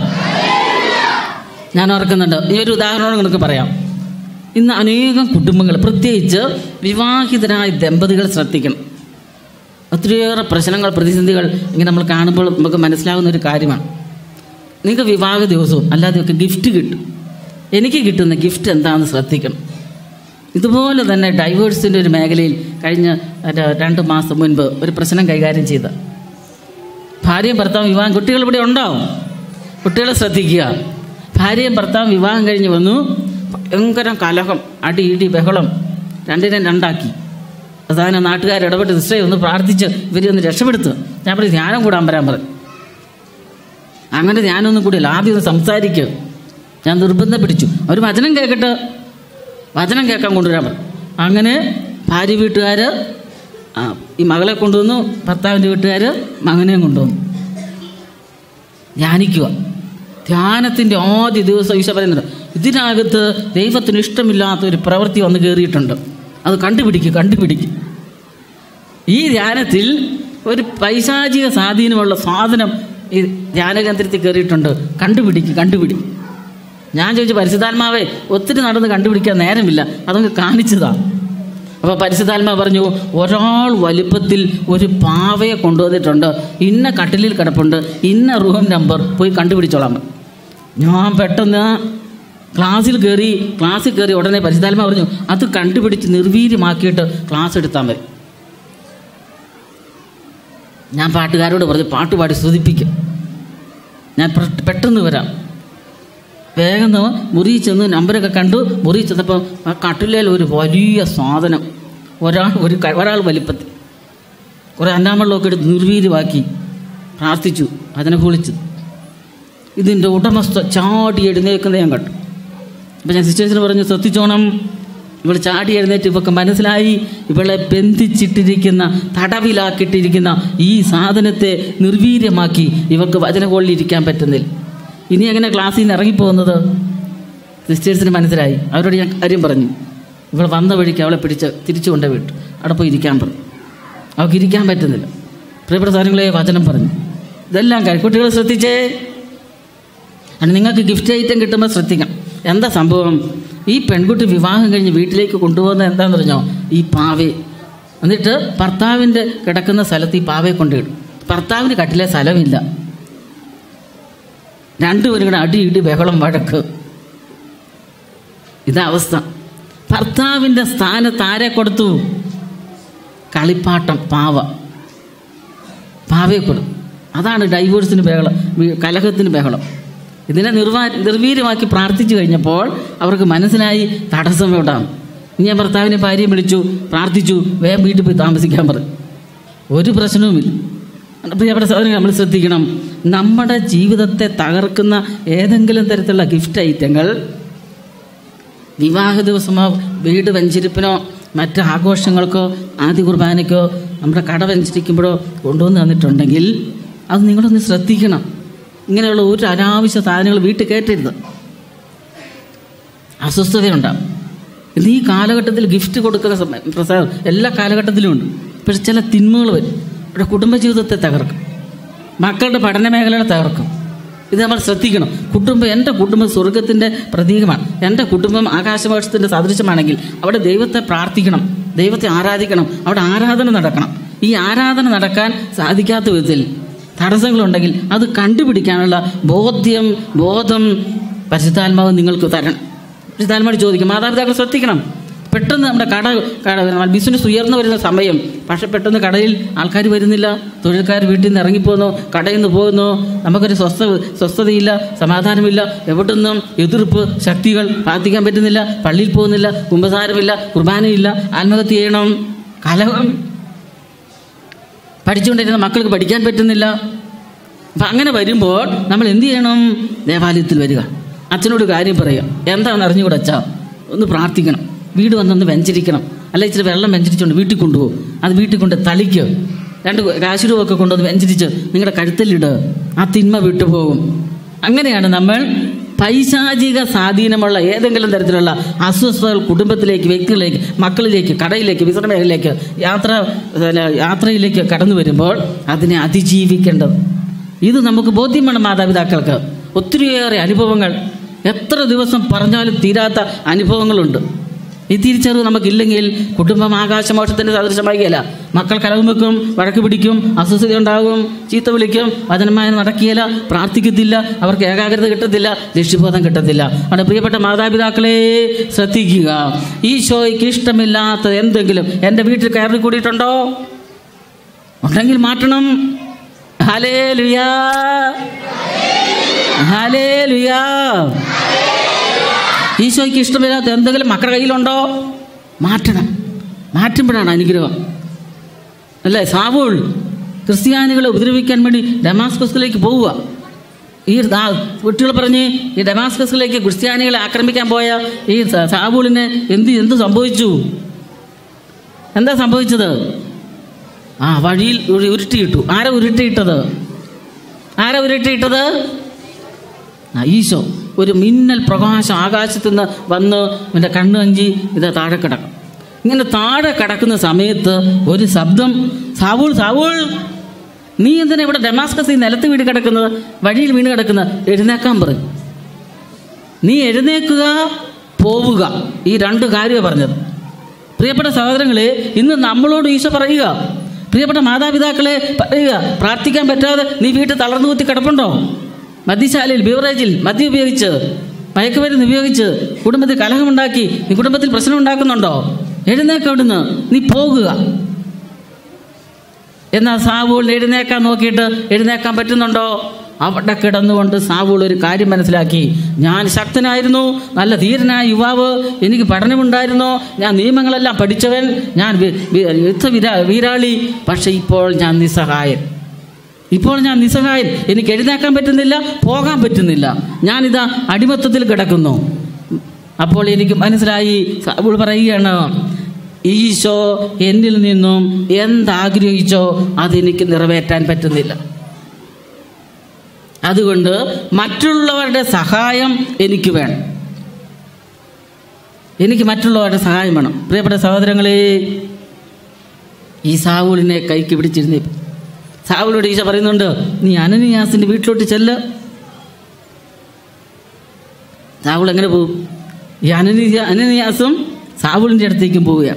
ഞാൻ ഓർക്കുന്നുണ്ട് ഈ ഒരു ഉദാഹരണം നിങ്ങൾക്ക് പറയാം ഇന്ന് അനേകം കുടുംബങ്ങൾ പ്രത്യേകിച്ച് വിവാഹിതരായ ദമ്പതികൾ ശ്രദ്ധിക്കണം ഒത്തിരിയേറെ പ്രശ്നങ്ങൾ പ്രതിസന്ധികൾ ഇങ്ങനെ നമ്മൾ കാണുമ്പോൾ നമുക്ക് മനസ്സിലാകുന്ന ഒരു കാര്യമാണ് നിങ്ങൾക്ക് വിവാഹ ദിവസവും അല്ലാതെയൊക്കെ ഗിഫ്റ്റ് കിട്ടും എനിക്ക് കിട്ടുന്ന ഗിഫ്റ്റ് എന്താണെന്ന് ശ്രദ്ധിക്കണം ഇതുപോലെ തന്നെ ഡൈവേഴ്സിൻ്റെ ഒരു മേഖലയിൽ കഴിഞ്ഞ ഒരു രണ്ട് മാസം മുൻപ് ഒരു പ്രശ്നം കൈകാര്യം ചെയ്ത ഭാര്യയും ഭർത്താവും വിവാഹം കുട്ടികൾ ഇവിടെ ഉണ്ടാവും കുട്ടികളെ ശ്രദ്ധിക്കുക ഭാര്യയും ഭർത്താവും വിവാഹം കഴിഞ്ഞ് വന്നു ഭയങ്കര കലഹം അടി ഇടി ബഹളം രണ്ടിനെ രണ്ടാക്കി അവസാനം നാട്ടുകാർ ഇടപെട്ട് സിസ്റ്ററെ ഒന്ന് പ്രാർത്ഥിച്ച് ഇവരെ ഒന്ന് രക്ഷപ്പെടുത്തുക ഞാൻ പറയും ധ്യാനം കൂടാൻ വരാൻ പറഞ്ഞു അങ്ങനെ ധ്യാനമൊന്നും കൂടിയില്ല ആദ്യം ഒന്ന് സംസാരിക്കുക ഞാൻ നിർബന്ധം പിടിച്ചു അവർ വചനം കേൾക്കട്ടെ വചനം കേൾക്കാൻ കൊണ്ടുവരാൻ പറഞ്ഞു അങ്ങനെ ഭാര്യ വീട്ടുകാർ ആ ഈ മകളെ കൊണ്ടുവന്നു ഭർത്താവിൻ്റെ വീട്ടുകാർ മകനെയും കൊണ്ടുവന്നു ധ്യാനിക്കുക ധ്യാനത്തിൻ്റെ ആദ്യ ദിവസം ഈശോ പറയുന്നുണ്ട് ഇതിനകത്ത് ദൈവത്തിന് ഇഷ്ടമില്ലാത്ത ഒരു പ്രവൃത്തി വന്ന് കയറിയിട്ടുണ്ട് അത് കണ്ടുപിടിക്കുക കണ്ടുപിടിക്കുക ഈ ധ്യാനത്തിൽ ഒരു പൈശാചിക സ്വാധീനമുള്ള സാധനം ഈ ധ്യാനകേന്ദ്രത്തിൽ കയറിയിട്ടുണ്ട് കണ്ടുപിടിക്കുക കണ്ടുപിടിക്കുക ഞാൻ ചോദിച്ചു പരിശുദ്ധാത്മാവേ ഒത്തിരി നടന്ന് കണ്ടുപിടിക്കാൻ നേരമില്ല അതൊന്ന് കാണിച്ചതാ അപ്പോൾ പരിശുദ്ധാത്മാവ് പറഞ്ഞു ഒരാൾ വലുപ്പത്തിൽ ഒരു പാവയെ കൊണ്ടുവന്നിട്ടുണ്ട് ഇന്ന കട്ടിലിൽ കിടപ്പുണ്ട് ഇന്ന റൂം നമ്പർ പോയി കണ്ടുപിടിച്ചോളാം ഞാൻ പെട്ടെന്ന് ക്ലാസ്സിൽ കയറി ക്ലാസ്സിൽ കയറി ഉടനെ പരിശുദ്ധാത്മാവ് പറഞ്ഞു അത് കണ്ടുപിടിച്ച് നിർവീര്യമാക്കിയിട്ട് ക്ലാസ് എടുത്താൽ മതി ഞാൻ പാട്ടുകാരോട് പറഞ്ഞു പാട്ട് പാടി സ്തുതിപ്പിക്കും ഞാൻ പെ- പെട്ടെന്ന് വരാം വേഗം ഒന്ന് മുറിയിൽ ചെന്ന് നമ്പരൊക്കെ കണ്ടു മുറിയിൽ ചെന്നപ്പോൾ ആ കട്ടിലേൽ ഒരു വലിയ സാധനം ഒരാൾ ഒരു ക- ഒരാൾ വലിപ്പത്തിൽ കുറേ അന്നാമള്ളമൊക്കെ എടുത്ത് നിർവീര്യമാക്കി പ്രാർത്ഥിച്ചു അതിനെ കുളിച്ചു ഇതിൻ്റെ ഉടമസ്ഥ ചാടി എഴുന്നേൽക്കുന്നത് ഞാൻ കണ്ടു അപ്പം ഞാൻ സിസ്റ്റേഴ്സിന് പറഞ്ഞു ശ്രദ്ധിച്ചോണം ഇവൾ ചാടി എഴുന്നേറ്റ് ഇവൾക്ക് മനസ്സിലായി ഇവളെ ബന്ധിച്ചിട്ടിരിക്കുന്ന തടവിലാക്കിയിട്ടിരിക്കുന്ന ഈ സാധനത്തെ നിർവീര്യമാക്കി ഇവൾക്ക് വചന കൊള്ളിയിരിക്കാൻ പറ്റുന്നില്ല ഇനി എങ്ങനെ ക്ലാസ്സിൽ നിന്ന് ഇറങ്ങിപ്പോകുന്നത് സിസ്റ്റേഴ്സിന് മനസ്സിലായി അവരോട് ഞാൻ കാര്യം പറഞ്ഞു ഇവൾ വന്ന വഴിക്ക് അവളെ പിടിച്ച് തിരിച്ചു കൊണ്ടേ വിട്ടു അവിടെ പോയി ഇരിക്കാൻ പറഞ്ഞു അവൾക്ക് ഇരിക്കാൻ പറ്റുന്നില്ല പ്രിയപ്പെട്ട സാധനങ്ങളെ വചനം പറഞ്ഞു ഇതെല്ലാം കാര്യം കുട്ടികൾ ശ്രദ്ധിച്ചേ അത് നിങ്ങൾക്ക് ഗിഫ്റ്റ് ഐറ്റം കിട്ടുമ്പോൾ ശ്രദ്ധിക്കണം എന്താ സംഭവം ഈ പെൺകുട്ടി വിവാഹം കഴിഞ്ഞ് വീട്ടിലേക്ക് കൊണ്ടുപോകുന്നത് എന്താണെന്ന് പറഞ്ഞോ ഈ പാവേ എന്നിട്ട് ഭർത്താവിൻ്റെ കിടക്കുന്ന സ്ഥലത്ത് ഈ പാവയെ കൊണ്ടിടും ഭർത്താവിന് കട്ടിലെ സ്ഥലമില്ല രണ്ടുപേരും കൂടെ അടി ഇടി ബഹളം വഴക്ക് ഇതാ അവസ്ഥ ഭർത്താവിൻ്റെ സ്ഥാനത്ത് ആരെ കൊടുത്തു കളിപ്പാട്ടം പാവ പാവയെ കൊടുത്തു അതാണ് ഡൈവോഴ്സിന് ബഹളം വി- കലഹത്തിന് ബഹളം ഇതിനെ നിർവാ നിർവീര്യമാക്കി പ്രാർത്ഥിച്ചു കഴിഞ്ഞപ്പോൾ അവർക്ക് മനസ്സിലായി തടസ്സം എവിടാണ് ഇനി ഞാൻ ഭർത്താവിനെ ഭാര്യയെ വിളിച്ചു പ്രാർത്ഥിച്ചു വേഗം വീട്ടിൽ പോയി താമസിക്കാൻ പറഞ്ഞു ഒരു പ്രശ്നവുമില്ല പ്രിയപ്പെട്ട സഹോദരങ്ങൾ നമ്മൾ ശ്രദ്ധിക്കണം നമ്മുടെ ജീവിതത്തെ തകർക്കുന്ന ഏതെങ്കിലും തരത്തിലുള്ള ഗിഫ്റ്റ് ഐറ്റങ്ങൾ വിവാഹ ദിവസമോ വീട് വെഞ്ചിരിപ്പിനോ മറ്റ് ആഘോഷങ്ങൾക്കോ ആദ്യ കുർബാനയ്ക്കോ നമ്മുടെ കട വെഞ്ചരിക്കുമ്പോഴോ കൊണ്ടുവന്ന് തന്നിട്ടുണ്ടെങ്കിൽ അത് നിങ്ങളൊന്ന് ശ്രദ്ധിക്കണം ഇങ്ങനെയുള്ള ഒരു അനാവശ്യ സാധനങ്ങൾ വീട്ടിൽ കയറ്റരുത് അസ്വസ്ഥതയുണ്ടാവും ഇത് ഈ കാലഘട്ടത്തിൽ ഗിഫ്റ്റ് കൊടുക്കുന്ന സമയം പ്രസാദം എല്ലാ കാലഘട്ടത്തിലും ഉണ്ട് പക്ഷെ ചില തിന്മകൾ വരും അവരുടെ കുടുംബജീവിതത്തെ തകർക്കും മക്കളുടെ പഠന മേഖലകളെ തകർക്കും ഇത് നമ്മൾ ശ്രദ്ധിക്കണം കുടുംബം എൻ്റെ കുടുംബം സ്വർഗത്തിൻ്റെ പ്രതീകമാണ് എൻ്റെ കുടുംബം ആകാശവാസത്തിൻ്റെ സദൃശമാണെങ്കിൽ അവിടെ ദൈവത്തെ പ്രാർത്ഥിക്കണം ദൈവത്തെ ആരാധിക്കണം അവിടെ ആരാധന നടക്കണം ഈ ആരാധന നടക്കാൻ സാധിക്കാത്ത വിധത്തിൽ തടസ്സങ്ങളുണ്ടെങ്കിൽ അത് കണ്ടുപിടിക്കാനുള്ള ബോധ്യം ബോധം പരിശുദ്ധാത്മാവ് നിങ്ങൾക്ക് തരണം പരിശുദ്ധാത്മാവ് ചോദിക്കും മാതാപിതാക്കൾ ശ്രദ്ധിക്കണം പെട്ടെന്ന് നമ്മുടെ കട കട ബിസിനസ് ഉയർന്നു വരുന്ന സമയം പക്ഷെ പെട്ടെന്ന് കടയിൽ ആൾക്കാർ വരുന്നില്ല തൊഴിൽക്കാർ വീട്ടിൽ നിന്ന് ഇറങ്ങിപ്പോകുന്നു കടയിൽ നിന്ന് പോകുന്നു നമുക്കൊരു സ്വസ്ഥ സ്വസ്ഥതയില്ല സമാധാനമില്ല എവിടുന്നും എതിർപ്പ് ശക്തികൾ പ്രാർത്ഥിക്കാൻ പറ്റുന്നില്ല പള്ളിയിൽ പോകുന്നില്ല കുമ്പസാരമില്ല കുർബാനയില്ല ആത്മഹത്യ ചെയ്യണം കലഹം പഠിച്ചുകൊണ്ടിരുന്ന മക്കൾക്ക് പഠിക്കാൻ പറ്റുന്നില്ല അപ്പം അങ്ങനെ വരുമ്പോൾ നമ്മൾ എന്ത് ചെയ്യണം ദേവാലയത്തിൽ വരിക അച്ഛനോട് കാര്യം പറയുക എന്താണെന്ന് അറിഞ്ഞുകൂടെ അച്ഛാ ഒന്ന് പ്രാർത്ഥിക്കണം വീട് വന്നൊന്ന് വെഞ്ചരിക്കണം അല്ല ഇച്ചിരി വെള്ളം വെഞ്ചരിച്ചുകൊണ്ട് വീട്ടിൽ കൊണ്ടുപോകും അത് വീട്ടിൽ കൊണ്ട് തളിക്കുക രണ്ട് കാശുരൂപൊക്കെ കൊണ്ടുവന്ന് വെഞ്ചരിച്ച് നിങ്ങളുടെ കഴുത്തലിടുക ആ തിന്മ വിട്ടുപോകും അങ്ങനെയാണ് നമ്മൾ പൈശാചിക സ്വാധീനമുള്ള ഏതെങ്കിലും തരത്തിലുള്ള അസ്വസ്ഥതകൾ കുടുംബത്തിലേക്ക് വ്യക്തികളിലേക്ക് മക്കളിലേക്ക് കടയിലേക്ക് വിശ്രമ മേഖലയിലേക്ക് യാത്ര അല്ല, യാത്രയിലേക്ക് കടന്നു വരുമ്പോൾ അതിനെ അതിജീവിക്കേണ്ടത് ഇത് നമുക്ക് ബോധ്യമാണ് മാതാപിതാക്കൾക്ക് ഒത്തിരിയേറെ അനുഭവങ്ങൾ എത്ര ദിവസം പറഞ്ഞാലും തീരാത്ത അനുഭവങ്ങളുണ്ട് ഈ തിരിച്ചറിവ് നമുക്കില്ലെങ്കിൽ കുടുംബം ആകാശമോക്ഷത്തിൻ്റെ സദൃശമാകിയല്ല മക്കൾ കലവും വെക്കും വഴക്ക് പിടിക്കും അസ്വസ്ഥത ഉണ്ടാകും ചീത്ത വിളിക്കും വചനമായ നടക്കിയല്ല പ്രാർത്ഥിക്കത്തില്ല അവർക്ക് ഏകാഗ്രത കിട്ടത്തില്ല ലക്ഷ്യബോധം കിട്ടത്തില്ല അവിടെ പ്രിയപ്പെട്ട മാതാപിതാക്കളെ ശ്രദ്ധിക്കുക ഈശോയ്ക്ക് ഇഷ്ടമില്ലാത്ത എന്തെങ്കിലും എൻ്റെ വീട്ടിൽ കയറി കൂടിയിട്ടുണ്ടോ ഉണ്ടെങ്കിൽ മാറ്റണം ഹലേ ലുയാ ഹലേ ലുയാ ഈശോയ്ക്ക് ഇഷ്ടമില്ലാത്ത എന്തെങ്കിലും മക്കളുടെ കയ്യിലുണ്ടോ മാറ്റണം മാറ്റുമ്പോഴാണ് അനുഗ്രഹം അല്ലേ സാവൂൾ ക്രിസ്ത്യാനികളെ ഉപദ്രവിക്കാൻ വേണ്ടി ഡമാസ്കസിലേക്ക് പോവുക ഈ ആ കുട്ടികൾ പറഞ്ഞ് ഈ ഡമാസ്കസിലേക്ക് ക്രിസ്ത്യാനികളെ ആക്രമിക്കാൻ പോയ ഈ സ- സാവൂളിന് എന്ത് എന്ത് സംഭവിച്ചു എന്താ സംഭവിച്ചത് ആ വഴിയിൽ ഒരു ഉരുട്ടിയിട്ടു ആരാ ഉരുട്ടിയിട്ടത് ആരാ ഉരുട്ടിയിട്ടത് ആ ഈശോ ഒരു മിന്നൽ പ്രകാശം ആകാശത്തു നിന്ന് വന്ന് എൻ്റെ കണ്ണു അഞ്ചി ഇത് താഴെ കിടക്കും ഇങ്ങനെ താഴെ കിടക്കുന്ന സമയത്ത് ഒരു ശബ്ദം സാവൂൾ സാവൂൾ നീ എന്തിനാ ഇവിടെ ഡെമാസ്കസ് ഈ നിലത്ത് വീട് കിടക്കുന്നത് വഴിയിൽ വീണ് കിടക്കുന്നത് എഴുന്നേക്കാൻ പറയും നീ എഴുന്നേക്കുക പോവുക ഈ രണ്ട് കാര്യമാണ് പറഞ്ഞത് പ്രിയപ്പെട്ട സഹോദരങ്ങളെ ഇന്ന് നമ്മളോട് ഈശോ പറയുക പ്രിയപ്പെട്ട മാതാപിതാക്കളെ പറയുക പ്രാർത്ഥിക്കാൻ പറ്റാതെ നീ വീട്ടിൽ തളർന്നു കുത്തി കിടപ്പുണ്ടോ മദ്യശാലയിൽ ബിവറേജിൽ മദ്യം ഉപയോഗിച്ച് മയക്കുമരുന്ന് ഉപയോഗിച്ച് കുടുംബത്തിൽ കലഹമുണ്ടാക്കി നീ കുടുംബത്തിൽ പ്രശ്നം ഉണ്ടാക്കുന്നുണ്ടോ എഴുന്നേക്ക അവിടുന്ന് നീ പോകുക എന്നാൽ സാവൂൾ എഴുന്നേക്കാൻ നോക്കിയിട്ട് എഴുന്നേക്കാൻ പറ്റുന്നുണ്ടോ അവിടെ കിടന്നുകൊണ്ട് സാവൂൾ ഒരു കാര്യം മനസ്സിലാക്കി ഞാൻ ശക്തനായിരുന്നു നല്ല ധീരനായ യുവാവ് എനിക്ക് പഠനമുണ്ടായിരുന്നു ഞാൻ നിയമങ്ങളെല്ലാം പഠിച്ചവൻ ഞാൻ വി- വി- യുദ്ധ വീരാ വീരാളി പക്ഷെ ഇപ്പോൾ ഞാൻ നിസ്സഹായൻ ഇപ്പോൾ ഞാൻ നിസ്സഹായൻ എനിക്ക് എഴുന്നേക്കാൻ പറ്റുന്നില്ല പോകാൻ പറ്റുന്നില്ല ഞാനിതാ അടിമത്തത്തിൽ കിടക്കുന്നു അപ്പോൾ എനിക്ക് മനസ്സിലായി സാബുൾ പറയുകയാണ് ഈശോ എന്നിൽ നിന്നും എന്താഗ്രഹിച്ചോ അതെനിക്ക് നിറവേറ്റാൻ പറ്റുന്നില്ല അതുകൊണ്ട് മറ്റുള്ളവരുടെ സഹായം എനിക്ക് വേണം എനിക്ക് മറ്റുള്ളവരുടെ സഹായം വേണം പ്രിയപ്പെട്ട സഹോദരങ്ങളെ ഈ സാവൂളിനെ കൈക്ക് പിടിച്ചിരുന്നേ സാവൂളോട് ഈശോ പറയുന്നുണ്ട് നീ അനനിയാസിൻ്റെ വീട്ടിലോട്ട് ചെല്ല് സാവൂൾ എങ്ങനെ പോകും ഈ അനനിയ അനനിയാസും സാവൂളിൻ്റെ അടുത്തേക്കും പോവുകയാണ്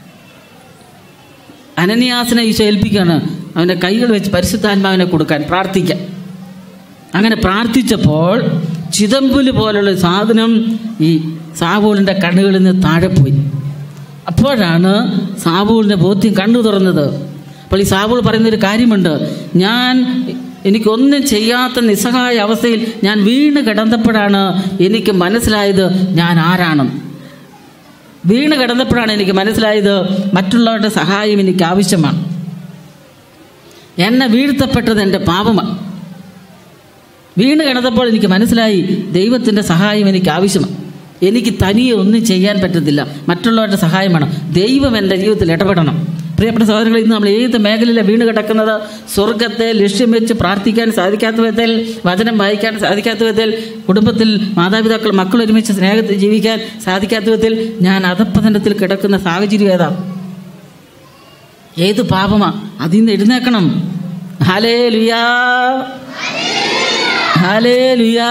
അനനിയാസിനെ ഈശോ ഏൽപ്പിക്കുകയാണ് അവൻ്റെ കൈകൾ വെച്ച് പരിശുദ്ധാത്മാവിനെ കൊടുക്കാൻ പ്രാർത്ഥിക്കാൻ അങ്ങനെ പ്രാർത്ഥിച്ചപ്പോൾ ചിതമ്പുല് പോലുള്ള ഒരു സാധനം ഈ സാവൂളിൻ്റെ കണ്ണുകളിൽ നിന്ന് താഴെ പോയി അപ്പോഴാണ് സാവൂളിൻ്റെ ബോധ്യം കണ്ണു തുറന്നത് അപ്പോൾ ഈ സാവൂൾ പറയുന്നൊരു കാര്യമുണ്ട് ഞാൻ എനിക്കൊന്നും ചെയ്യാത്ത നിസ്സഹായ അവസ്ഥയിൽ ഞാൻ വീണ് കിടന്നപ്പോഴാണ് എനിക്ക് മനസ്സിലായത് ഞാൻ ആരാണെന്ന് വീണ് കിടന്നപ്പോഴാണ് എനിക്ക് മനസ്സിലായത് മറ്റുള്ളവരുടെ സഹായം എനിക്ക് ആവശ്യമാണ് എന്നെ വീഴ്ത്തപ്പെട്ടത് എൻ്റെ പാപമാണ് വീണ് കിടന്നപ്പോൾ എനിക്ക് മനസ്സിലായി ദൈവത്തിൻ്റെ സഹായം എനിക്ക് ആവശ്യമാണ് എനിക്ക് തനിയെ ഒന്നും ചെയ്യാൻ പറ്റത്തില്ല മറ്റുള്ളവരുടെ സഹായം വേണം ദൈവം എൻ്റെ ജീവിതത്തിൽ ഇടപെടണം പ്രിയപ്പെട്ട സഹോദരങ്ങൾ ഇന്ന് നമ്മൾ ഏത് മേഖലയിലാണ് വീണ് കിടക്കുന്നത് സ്വർഗത്തെ ലക്ഷ്യം വെച്ച് പ്രാർത്ഥിക്കാൻ സാധിക്കാത്ത വിധത്തിൽ വചനം വായിക്കാൻ സാധിക്കാത്ത വിധത്തിൽ കുടുംബത്തിൽ മാതാപിതാക്കൾ മക്കൾ ഒരുമിച്ച് സ്നേഹത്തിൽ ജീവിക്കാൻ സാധിക്കാത്ത വിധത്തിൽ ഞാൻ അധപ്പതനത്തിൽ കിടക്കുന്ന സാഹചര്യം ഏതാ ഏത് പാപമാ അതിൽ നിന്ന് എഴുന്നേക്കണം ഹലേ ലുയാ ഹലേ ലുയാ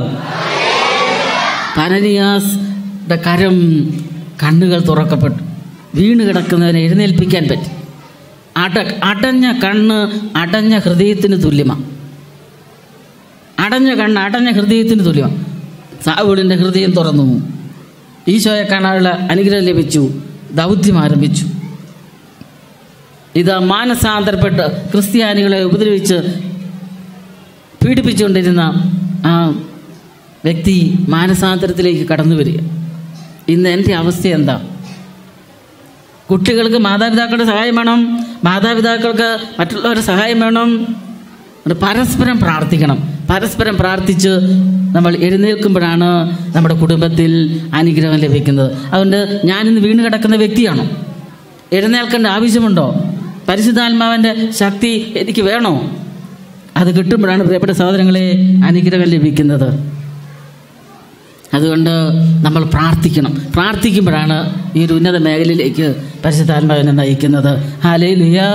പനനിയാസ് കരം കണ്ണുകൾ തുറക്കപ്പെട്ടു വീണ് കിടക്കുന്നവനെ എഴുന്നേൽപ്പിക്കാൻ പറ്റി അട അടഞ്ഞ കണ്ണ് അടഞ്ഞ ഹൃദയത്തിന് തുല്യമാണ് അടഞ്ഞ കണ്ണ് അടഞ്ഞ ഹൃദയത്തിന് തുല്യമാണ് സാവൂളിൻ്റെ ഹൃദയം തുറന്നു ഈശോയെ കാണാനുള്ള അനുഗ്രഹം ലഭിച്ചു ദൗത്യം ആരംഭിച്ചു ഇത് മാനസാന്തരപ്പെട്ട് ക്രിസ്ത്യാനികളെ ഉപദ്രവിച്ച് പീഡിപ്പിച്ചുകൊണ്ടിരുന്ന ആ വ്യക്തി മാനസാന്തരത്തിലേക്ക് കടന്നു വരിക ഇന്ന് എൻ്റെ അവസ്ഥ എന്താ കുട്ടികൾക്ക് മാതാപിതാക്കളുടെ സഹായം വേണം മാതാപിതാക്കൾക്ക് മറ്റുള്ളവരുടെ സഹായം വേണം അത് പരസ്പരം പ്രാർത്ഥിക്കണം പരസ്പരം പ്രാർത്ഥിച്ച് നമ്മൾ എഴുന്നേൽക്കുമ്പോഴാണ് നമ്മുടെ കുടുംബത്തിൽ അനുഗ്രഹം ലഭിക്കുന്നത് അതുകൊണ്ട് ഞാനിന്ന് വീണ് കിടക്കുന്ന വ്യക്തിയാണോ എഴുന്നേൽക്കേണ്ട ആവശ്യമുണ്ടോ പരിശുദ്ധാത്മാവിൻ്റെ ശക്തി എനിക്ക് വേണോ അത് കിട്ടുമ്പോഴാണ് പ്രിയപ്പെട്ട സഹോദരങ്ങളെ അനുഗ്രഹം ലഭിക്കുന്നത് അതുകൊണ്ട് നമ്മൾ പ്രാർത്ഥിക്കണം പ്രാർത്ഥിക്കുമ്പോഴാണ് ഈ ഒരു ഉന്നത മേഖലയിലേക്ക് പരിശുദ്ധാത്മാവിനെ നയിക്കുന്നത് ഹലേ ലുയാ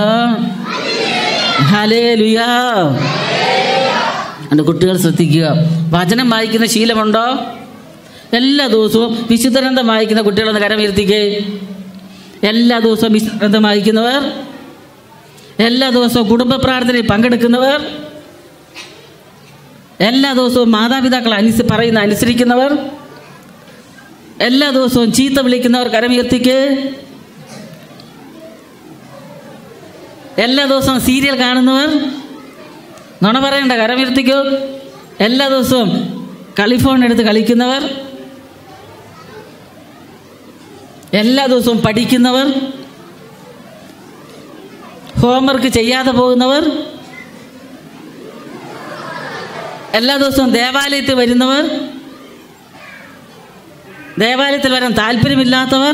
ഹലേ ലുയാ എൻ്റെ കുട്ടികൾ ശ്രദ്ധിക്കുക വചനം വായിക്കുന്ന ശീലമുണ്ടോ എല്ലാ ദിവസവും വിശുദ്ധഗ്രന്ഥം വായിക്കുന്ന കുട്ടികളൊന്ന് കരമുയർത്തിക്കേ എല്ലാ ദിവസവും വിശുദ്ധഗ്രന്ഥം വായിക്കുന്നവർ എല്ലാ ദിവസവും കുടുംബ പ്രാർത്ഥനയിൽ പങ്കെടുക്കുന്നവർ എല്ലാ ദിവസവും മാതാപിതാക്കൾ അനുസ പറയുന്ന അനുസരിക്കുന്നവർ എല്ലാ ദിവസവും ചീത്ത വിളിക്കുന്നവർ കരമുയർത്തിക്ക് എല്ലാ ദിവസവും സീരിയൽ കാണുന്നവർ നുണ പറയണ്ട കരമുയർത്തിക്കോ എല്ലാ ദിവസവും കളിഫോൺ എടുത്ത് കളിക്കുന്നവർ എല്ലാ ദിവസവും പഠിക്കുന്നവർ ഹോംവർക്ക് ചെയ്യാതെ പോകുന്നവർ എല്ലാ ദിവസവും ദേവാലയത്തിൽ വരുന്നവർ ദേവാലയത്തിൽ വരാൻ താല്പര്യമില്ലാത്തവർ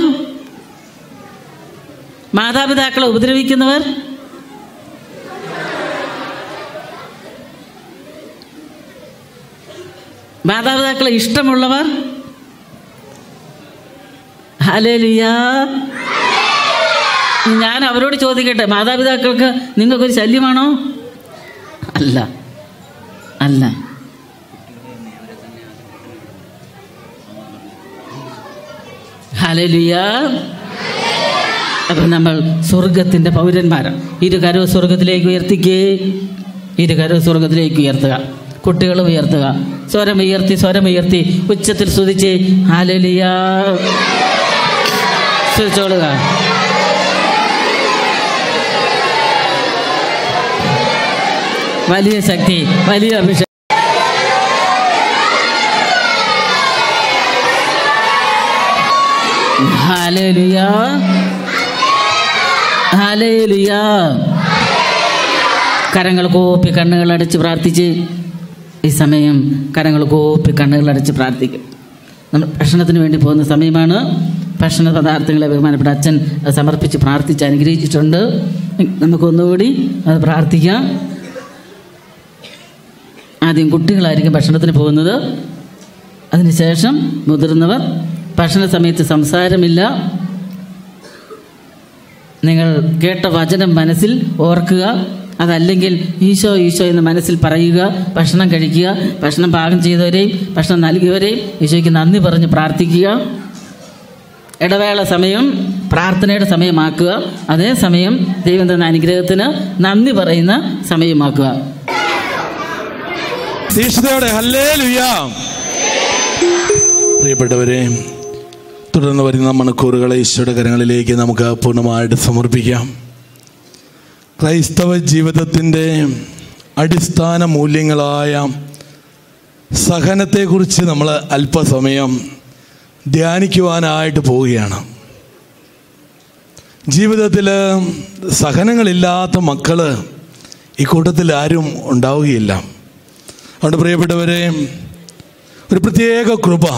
മാതാപിതാക്കളെ ഉപദ്രവിക്കുന്നവർ മാതാപിതാക്കളെ ഇഷ്ടമുള്ളവർ ഹലേലിയാ ഞാൻ അവരോട് ചോദിക്കട്ടെ മാതാപിതാക്കൾക്ക് നിങ്ങൾക്കൊരു ശല്യമാണോ അല്ല അല്ല ഹലലിയ അപ്പം നമ്മൾ സ്വർഗത്തിൻ്റെ പൗരന്മാരാണ് ഇരു കരവ് സ്വർഗത്തിലേക്ക് ഉയർത്തിക്കേ ഇരു കരവ് സ്വർഗത്തിലേക്ക് ഉയർത്തുക കുട്ടികൾ ഉയർത്തുക സ്വരം ഉയർത്തി സ്വരം ഉയർത്തി ഉച്ചത്തിൽ സ്തുതിച്ച് ഹാലലിയ സ്തുതിച്ചോളുക വലിയ ശക്തി വലിയ അഭിഷേകം ഹല്ലേലൂയ ഹല്ലേലൂയ കരങ്ങൾ കോപ്പി കണ്ണുകൾ അടച്ച് പ്രാർത്ഥിച്ച് ഈ സമയം കരങ്ങൾ കോപ്പി കണ്ണുകൾ അടച്ച് പ്രാർത്ഥിക്കും നമ്മൾ ഭക്ഷണത്തിന് വേണ്ടി പോകുന്ന സമയമാണ് ഭക്ഷണ പദാർത്ഥങ്ങളെ ബഹുമാനപ്പെട്ട അച്ഛൻ അത് സമർപ്പിച്ച് പ്രാർത്ഥിച്ച് അനുഗ്രഹിച്ചിട്ടുണ്ട് നമുക്കൊന്നുകൂടി അത് പ്രാർത്ഥിക്കാം ആദ്യം കുട്ടികളായിരിക്കും ഭക്ഷണത്തിന് പോകുന്നത് അതിനുശേഷം മുതിർന്നവർ ഭക്ഷണ സമയത്ത് സംസാരമില്ല നിങ്ങൾ കേട്ട വചനം മനസ്സിൽ ഓർക്കുക അതല്ലെങ്കിൽ ഈശോ ഈശോ എന്ന് മനസ്സിൽ പറയുക ഭക്ഷണം കഴിക്കുക ഭക്ഷണം പാകം ചെയ്തവരെയും ഭക്ഷണം നൽകിയവരെയും ഈശോയ്ക്ക് നന്ദി പറഞ്ഞ് പ്രാർത്ഥിക്കുക ഇടവേള സമയം പ്രാർത്ഥനയുടെ സമയമാക്കുക അതേസമയം ദൈവം തന്ന അനുഗ്രഹത്തിന് നന്ദി പറയുന്ന സമയമാക്കുക തീഷ്ണതയോടെ ഹല്ലേ പ്രിയപ്പെട്ടവരെ തുടർന്ന് വരുന്ന മണിക്കൂറുകളെ ഈശോയുടെ കരങ്ങളിലേക്ക് നമുക്ക് പൂർണ്ണമായിട്ട് സമർപ്പിക്കാം ക്രൈസ്തവ ജീവിതത്തിൻ്റെ അടിസ്ഥാന മൂല്യങ്ങളായ സഹനത്തെക്കുറിച്ച് നമ്മൾ അല്പസമയം ധ്യാനിക്കുവാനായിട്ട് പോവുകയാണ് ജീവിതത്തിൽ സഹനങ്ങളില്ലാത്ത മക്കൾ ഈ കൂട്ടത്തിൽ ആരും ഉണ്ടാവുകയില്ല അതുകൊണ്ട് പ്രിയപ്പെട്ടവരെ ഒരു പ്രത്യേക കൃപ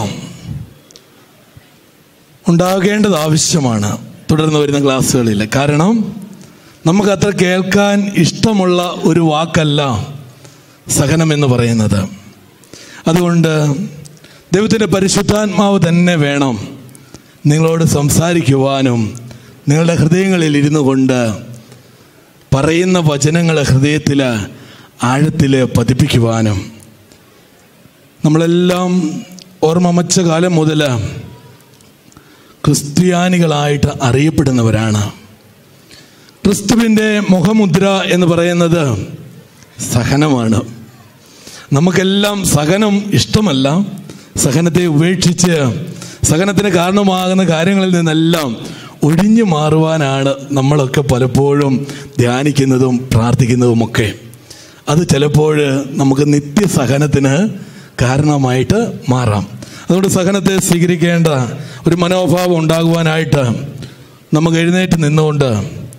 ഉണ്ടാകേണ്ടത് ആവശ്യമാണ് തുടർന്ന് വരുന്ന ക്ലാസ്സുകളിൽ കാരണം നമുക്ക് അത്ര കേൾക്കാൻ ഇഷ്ടമുള്ള ഒരു വാക്കല്ല സഹനം എന്ന് പറയുന്നത് അതുകൊണ്ട് ദൈവത്തിൻ്റെ പരിശുദ്ധാത്മാവ് തന്നെ വേണം നിങ്ങളോട് സംസാരിക്കുവാനും നിങ്ങളുടെ ഹൃദയങ്ങളിൽ ഇരുന്നു കൊണ്ട് പറയുന്ന വചനങ്ങൾ ഹൃദയത്തിൽ ആഴത്തിൽ പതിപ്പിക്കുവാനും നമ്മളെല്ലാം ഓർമ്മമച്ച കാലം മുതൽ ക്രിസ്ത്യാനികളായിട്ട് അറിയപ്പെടുന്നവരാണ് ക്രിസ്തുവിൻ്റെ മുഖമുദ്ര എന്ന് പറയുന്നത് സഹനമാണ് നമുക്കെല്ലാം സഹനം ഇഷ്ടമല്ല സഹനത്തെ ഉപേക്ഷിച്ച് സഹനത്തിന് കാരണമാകുന്ന കാര്യങ്ങളിൽ നിന്നെല്ലാം ഒഴിഞ്ഞു മാറുവാനാണ് നമ്മളൊക്കെ പലപ്പോഴും ധ്യാനിക്കുന്നതും പ്രാർത്ഥിക്കുന്നതുമൊക്കെ അത് ചിലപ്പോൾ നമുക്ക് നിത്യസഹനത്തിന് കാരണമായിട്ട് മാറാം അതുകൊണ്ട് സഹനത്തെ സ്വീകരിക്കേണ്ട ഒരു മനോഭാവം ഉണ്ടാകുവാനായിട്ട് നമുക്ക് എഴുന്നേറ്റ് നിന്നുകൊണ്ട്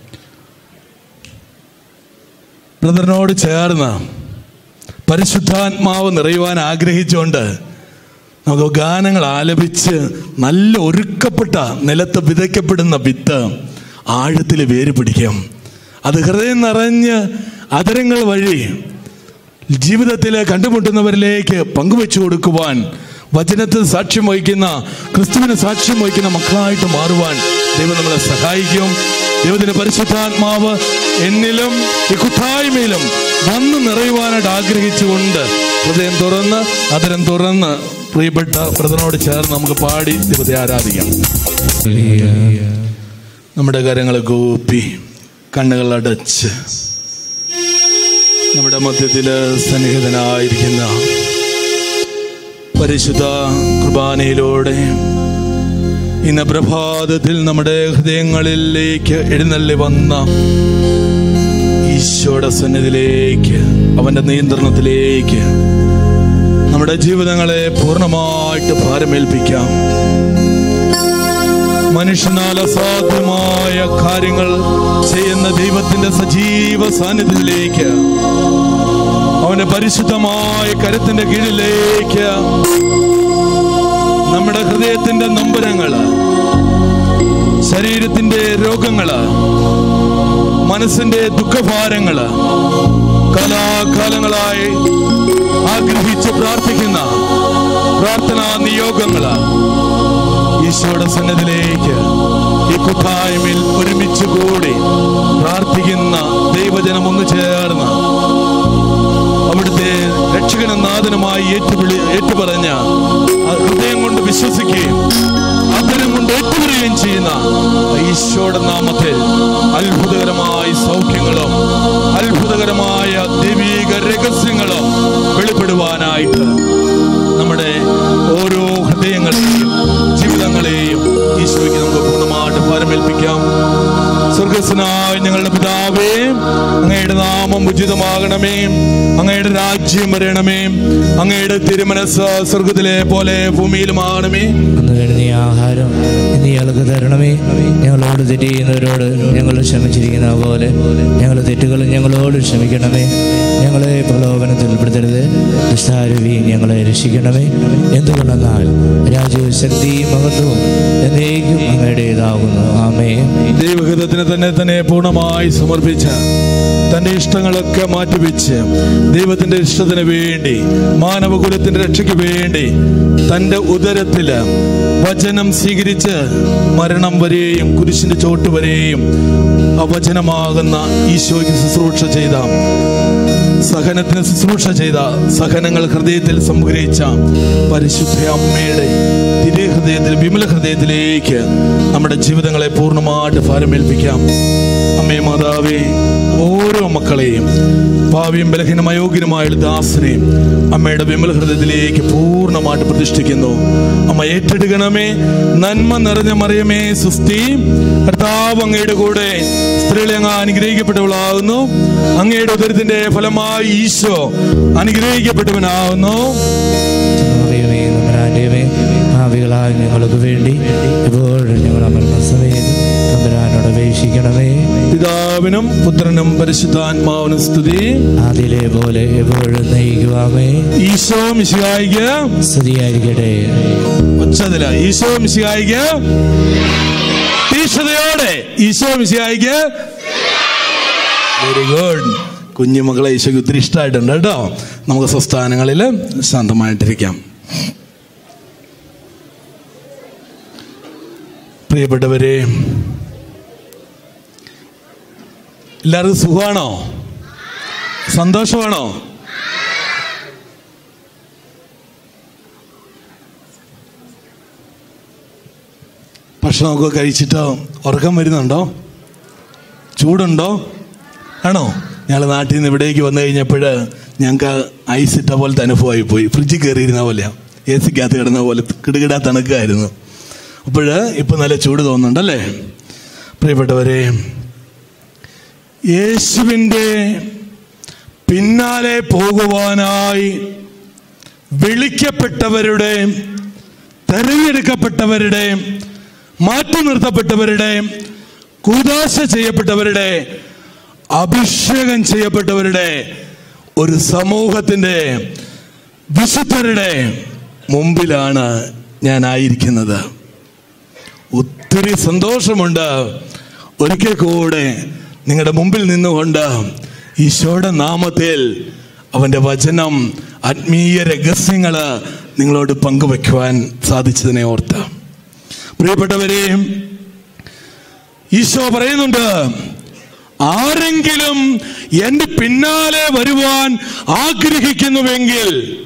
ബ്രദറിനോട് ചേർന്ന് പരിശുദ്ധാത്മാവ് നിറയുവാൻ ആഗ്രഹിച്ചുകൊണ്ട് നമുക്ക് ഗാനങ്ങൾ ആലപിച്ച് നല്ല ഒരുക്കപ്പെട്ട നിലത്ത് വിതയ്ക്കപ്പെടുന്ന വിത്ത് ആഴത്തിൽ വേര് പിടിക്കും അത് ഹൃദയം നിറഞ്ഞ് അതരങ്ങൾ വഴി ജീവിതത്തിൽ കണ്ടുമുട്ടുന്നവരിലേക്ക് പങ്കുവെച്ചു കൊടുക്കുവാൻ വചനത്തിൽ സാക്ഷ്യം വഹിക്കുന്ന ക്രിസ്തുവിന് സാക്ഷ്യം വഹിക്കുന്ന മക്കളായിട്ട് മാറുവാൻ ദൈവം നമ്മളെ സഹായിക്കും ദൈവത്തിന്റെ പരിശുദ്ധാത്മാവ് എന്നിലും ഈ കൂട്ടായ്മയിലും വന്നു നിറയുവാനായിട്ട് ആഗ്രഹിച്ചുകൊണ്ട് ഹൃദയം തുറന്ന് അതരം തുറന്ന് പ്രിയപ്പെട്ട ബ്രദറിനോട് ചേർന്ന് നമുക്ക് പാടി ദൈവത്തെ ആരാധിക്കാം നമ്മുടെ കരങ്ങൾ കൂപ്പി കണ്ണുകൾ അടച്ച് നമ്മുടെ മധ്യത്തില് സന്നിഹിതനായിരിക്കുന്ന പരിശുദ്ധ കുർബാനയിലൂടെ ഇന്ന് പ്രഭാതത്തിൽ നമ്മുടെ ഹൃദയങ്ങളിലേക്ക് എഴുന്നള്ളി വന്ന ഈശോയുടെ സന്നിധിയിലേക്ക് അവന്റെ നിയന്ത്രണത്തിലേക്ക് നമ്മുടെ ജീവിതങ്ങളെ പൂർണ്ണമായിട്ട് ഭാരമേൽപ്പിക്കാം മനുഷ്യനാൽ അസാധ്യമായ കാര്യങ്ങൾ ചെയ്യുന്ന ദൈവത്തിന്റെ സജീവ സാന്നിധ്യത്തിലേക്ക് അവന്റെ പരിശുദ്ധമായ കരുത്തിന്റെ കീഴിലേക്ക് നമ്മുടെ ഹൃദയത്തിന്റെ നൊമ്പരങ്ങള് ശരീരത്തിന്റെ രോഗങ്ങള് മനസ്സിന്റെ ദുഃഖഭാരങ്ങള് കലാകാലങ്ങളായി ആഗ്രഹിച്ച് പ്രാർത്ഥിക്കുന്ന പ്രാർത്ഥനാ നിയോഗങ്ങള് ഈശോയുടെ സന്നദ്ധിലേക്ക് ഈ കൂട്ടായ്മയിൽ ഒരുമിച്ച് കൂടി പ്രാർത്ഥിക്കുന്ന ദൈവജനം ഒന്ന് ചേർന്ന് അവിടുത്തെ രക്ഷകനും നാഥനുമായി ഏറ്റുവിളി ഏറ്റുപറഞ്ഞ ആ ഹൃദയം കൊണ്ട് വിശ്വസിക്കുകയും അതരം കൊണ്ട് ഏറ്റുപറയുകയും ചെയ്യുന്ന ഈശോയുടെ നാമത്തിൽ അത്ഭുതകരമായ സൗഖ്യങ്ങളും അത്ഭുതകരമായ ദൈവീക രഹസ്യങ്ങളും വെളിപ്പെടുവാനായിട്ട് നമ്മുടെ ഓരോ ഹൃദയങ്ങളെയും ജീവിതങ്ങളെയും ഈശോയ്ക്ക് നമുക്ക് പൂർണ്ണമായിട്ട് ഭാരമേൽപ്പിക്കാം സ്വർഗസ്നായ ഞങ്ങളുടെ പിതാവേ അങ്ങയുടെ നാമം ഉചിതമാകണമേ അങ്ങയുടെ രാജ്യം വരണമേ അങ്ങയുടെ തിരുമനസ് സ്വർഗത്തിലെ പോലെ ഭൂമിയിലുമാകണമേ അന്ന് കഴിഞ്ഞ ആഹാരം ഇന്ന് ഞങ്ങൾക്ക് തരണമേ ഞങ്ങളോട് തെറ്റ് ചെയ്യുന്നവരോട് ഞങ്ങൾ ക്ഷമിച്ചിരിക്കുന്ന പോലെ ഞങ്ങളുടെ തെറ്റുകൾ ഞങ്ങളോട് ക്ഷമിക്കണമേ ഞങ്ങളെ പ്രലോഭനത്തിൽ ഉൾപ്പെടുത്തരുത് ദുഷ്ടാരൂപി ഞങ്ങളെ രക്ഷിക്കണമേ എന്തുകൊണ്ടെന്നാൽ രാജ്യവും ശക്തിയും മഹത്വവും എന്നേക്കും അങ്ങയുടേതാകുന്നു ആമേ ദൈവഹിതത്തിന് തന്നെ തന്നെ പൂർണ്ണമായി സമർപ്പിച്ച തന്റെ ഇഷ്ടങ്ങളൊക്കെ മാറ്റിവെച്ച് ദൈവത്തിന്റെ ഇഷ്ടത്തിന് വേണ്ടി മാനവകുലത്തിന്റെ രക്ഷയ്ക്ക് വേണ്ടി തന്റെ ഉദരത്തില് വചനം സ്വീകരിച്ച് മരണം വരെയും കുരിശിന്റെ ചോട്ട് വരെയും ആ വചനമാകുന്ന ഈശോയ്ക്ക് ശുശ്രൂഷ ചെയ്ത സഹനത്തിന് ശുശ്രൂഷ ചെയ്ത സഹനങ്ങൾ ഹൃദയത്തിൽ സംഗ്രഹിച്ച പരിശുദ്ധ അമ്മയുടെ തിരുഹൃദയത്തിൽ വിമല ഹൃദയത്തിലേക്ക് നമ്മുടെ ജീവിതങ്ങളെ പൂർണ്ണമായിട്ട് ഭാരമേൽപ്പിക്കാം അമ്മേ മാതാവേ ഓരോ മക്കളെയും ഭാവിയും ബലഹീനം അയോഗ്യനുമായ ഒരു ദാസനെയും അമ്മയുടെ വിമല ഹൃദയത്തിലേക്ക് പൂർണ്ണമായിട്ട് പ്രതിഷ്ഠിക്കുന്നു അമ്മ ഏറ്റെടുക്കണമേ നന്മ നിറഞ്ഞ മറിയമേ സുസ്തി കർത്താവ് അങ്ങയുടെ കൂടെ സ്ത്രീകളെ അങ്ങ് അനുഗ്രഹിക്കപ്പെട്ടവളാകുന്നു അങ്ങയുടെ ഉദരത്തിന്റെ ഫലമായി ഈശോ അനുഗ്രഹിക്കപ്പെട്ടവനാകുന്നു അറിയമേ നമ്പരാൻ്റെയുമേ ഭാവികളായ ഞങ്ങൾക്ക് വേണ്ടി ഇപ്പോഴും ഞങ്ങൾ അമർന്ന സമയത്ത് നമ്പരാനോട് അപേക്ഷിക്കണമേ പിതാവിനും പുത്രനും പരിശുദ്ധാത്മാവിനും സ്തുതി അതിലെ പോലെ എപ്പോഴും നയിക്കുവാമേ ഈശോ മിശിഹായിക്ക് സ്തുതിയായിരിക്കട്ടെ ഒച്ചതില ഈശോ മിശിഹായിക്ക് തീക്ഷതയോടെ ഈശോ മിശിഹായിക്ക് വെരി ഗുഡ് കുഞ്ഞുമക്കളെ ഈശോയ്ക്ക് ഒത്തിരി ഇഷ്ടമായിട്ടുണ്ട് കേട്ടോ നമുക്ക് സ്വസ്ഥാനങ്ങളിൽ ശാന്തമായിട്ടിരിക്കാം പ്രിയപ്പെട്ടവരെ എല്ലാവർക്കും സുഖമാണോ സന്തോഷമാണോ ഭക്ഷണമൊക്കെ കഴിച്ചിട്ട് ഉറക്കം വരുന്നുണ്ടോ ചൂടുണ്ടോ ആണോ ഞങ്ങൾ നാട്ടിൽ നിന്ന് ഇവിടേക്ക് വന്നു കഴിഞ്ഞപ്പോൾ ഞങ്ങൾക്ക് ഐസ് ഇട്ട പോലത്തെ അനുഭവമായി പോയി ഫ്രിഡ്ജിൽ കയറിയിരുന്ന പോലെയാണ് എ സിക്കകത്ത് കിടന്ന പോലെ കിടുകിടാ തണുക്കായിരുന്നു അപ്പോൾ ഇപ്പം നല്ല ചൂട് തോന്നുന്നുണ്ടല്ലേ പ്രിയപ്പെട്ടവരെ യേശുവിൻ്റെ പിന്നാലെ പോകുവാനായി വിളിക്കപ്പെട്ടവരുടെ തെരഞ്ഞെടുക്കപ്പെട്ടവരുടെ മാറ്റി നിർത്തപ്പെട്ടവരുടെ കൂതാശ ചെയ്യപ്പെട്ടവരുടെ അഭിഷേകം ചെയ്യപ്പെട്ടവരുടെ ഒരു സമൂഹത്തിൻ്റെ വിശുദ്ധരുടെ മുമ്പിലാണ് ഞാൻ ആയിരിക്കുന്നത് ഒത്തിരി സന്തോഷമുണ്ട് ഒരിക്കൽ കൂടെ നിങ്ങളുടെ മുമ്പിൽ നിന്നുകൊണ്ട് ഈശോയുടെ നാമത്തിൽ അവൻ്റെ വചനം ആത്മീയ രഹസ്യങ്ങൾ നിങ്ങളോട് പങ്കുവയ്ക്കുവാൻ സാധിച്ചതിനെ ഓർത്ത് പ്രിയപ്പെട്ടവരെ ഈശോ പറയുന്നുണ്ട് ആരെങ്കിലും എൻ്റെ പിന്നാലെ വരുവാൻ ആഗ്രഹിക്കുന്നുവെങ്കിൽ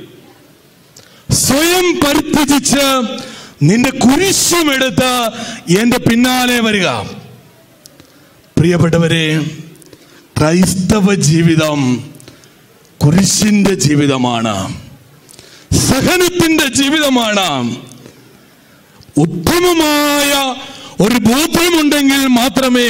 സ്വയം പരിത്യജിച്ച് നിന്റെ കുരിശുമെടുത്ത് എൻ്റെ പിന്നാലെ വരിക പ്രിയപ്പെട്ടവരെ ക്രൈസ്തവ ജീവിതം കുരിശിന്റെ ജീവിതമാണ് സഹനത്തിന്റെ ജീവിതമാണ് ഉത്തമമായ ഒരു ബോധ്യമുണ്ടെങ്കിൽ മാത്രമേ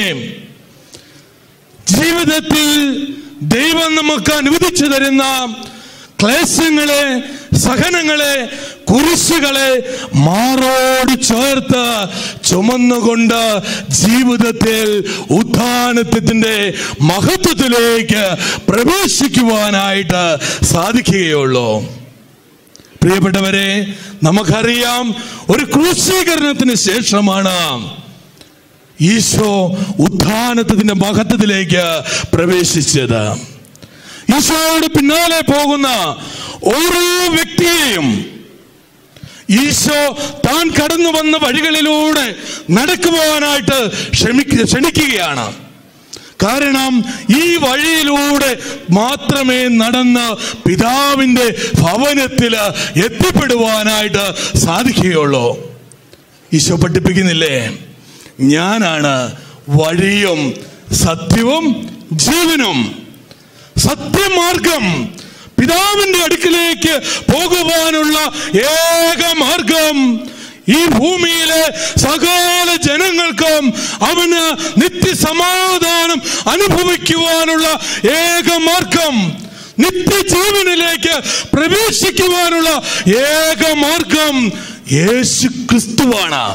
ജീവിതത്തിൽ ദൈവം നമുക്ക് അനുവദിച്ചു തരുന്ന ക്ലേശങ്ങളെ സഹനങ്ങളെ കുരിശുകളെ മാറോട് ചേർത്ത് ചുമന്നുകൊണ്ട് ജീവിതത്തിൽ ഉത്ഥാനത്തിന്റെ മഹത്വത്തിലേക്ക് പ്രവേശിക്കുവാനായിട്ട് സാധിക്കുകയുള്ളൂ പ്രിയപ്പെട്ടവരെ നമുക്കറിയാം ഒരു ക്രൂശീകരണത്തിന് ശേഷമാണ് ഈശോ ഉത്ഥാനത്തിന്റെ മഹത്വത്തിലേക്ക് പ്രവേശിച്ചത് ഈശോയോട് പിന്നാലെ പോകുന്ന ഓരോ വ്യക്തിയെയും ഈശോ താൻ കടന്നു വന്ന വഴികളിലൂടെ നടക്കുവാനായിട്ട് ക്ഷമിക്ക ക്ഷണിക്കുകയാണ് കാരണം ഈ വഴിയിലൂടെ മാത്രമേ നടന്ന് പിതാവിൻ്റെ ഭവനത്തിൽ എത്തിപ്പെടുവാനായിട്ട് സാധിക്കുകയുള്ളൂ ഈശോ പഠിപ്പിക്കുന്നില്ലേ ഞാനാണ് വഴിയും സത്യവും ജീവനും സത്യമാർഗം പിതാവിന്റെ അടുക്കിലേക്ക് പോകുവാനുള്ള ഏക മാർഗം ഈ ഭൂമിയിലെ സകല ജനങ്ങൾക്കും അവന് നിത്യസമാധാനം അനുഭവിക്കുവാനുള്ള ഏക മാർഗം നിത്യജീവനിലേക്ക് പ്രവേശിക്കുവാനുള്ള ഏക മാർഗം യേശു ക്രിസ്തുവാണ്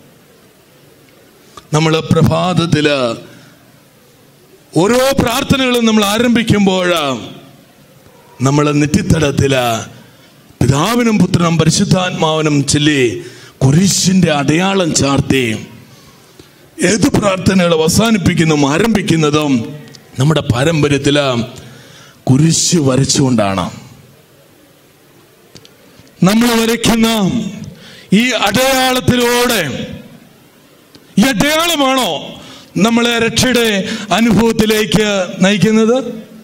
നമ്മൾ പ്രഭാതത്തില് ഓരോ പ്രാർത്ഥനകളും നമ്മൾ ആരംഭിക്കുമ്പോൾ നമ്മൾ നെറ്റിത്തടത്തില് പിതാവിനും പുത്രനും പരിശുദ്ധാത്മാവിനും ചൊല്ലി കുരിശിന്റെ അടയാളം ചാർത്തി ഏത് പ്രാർത്ഥനകൾ അവസാനിപ്പിക്കുന്നതും ആരംഭിക്കുന്നതും നമ്മുടെ പാരമ്പര്യത്തില് കുരിശ് വരച്ചുകൊണ്ടാണ് നമ്മൾ വരയ്ക്കുന്ന ഈ അടയാളത്തിലൂടെ ഈ അടയാളമാണോ നമ്മളെ രക്ഷയുടെ അനുഭവത്തിലേക്ക് നയിക്കുന്നത്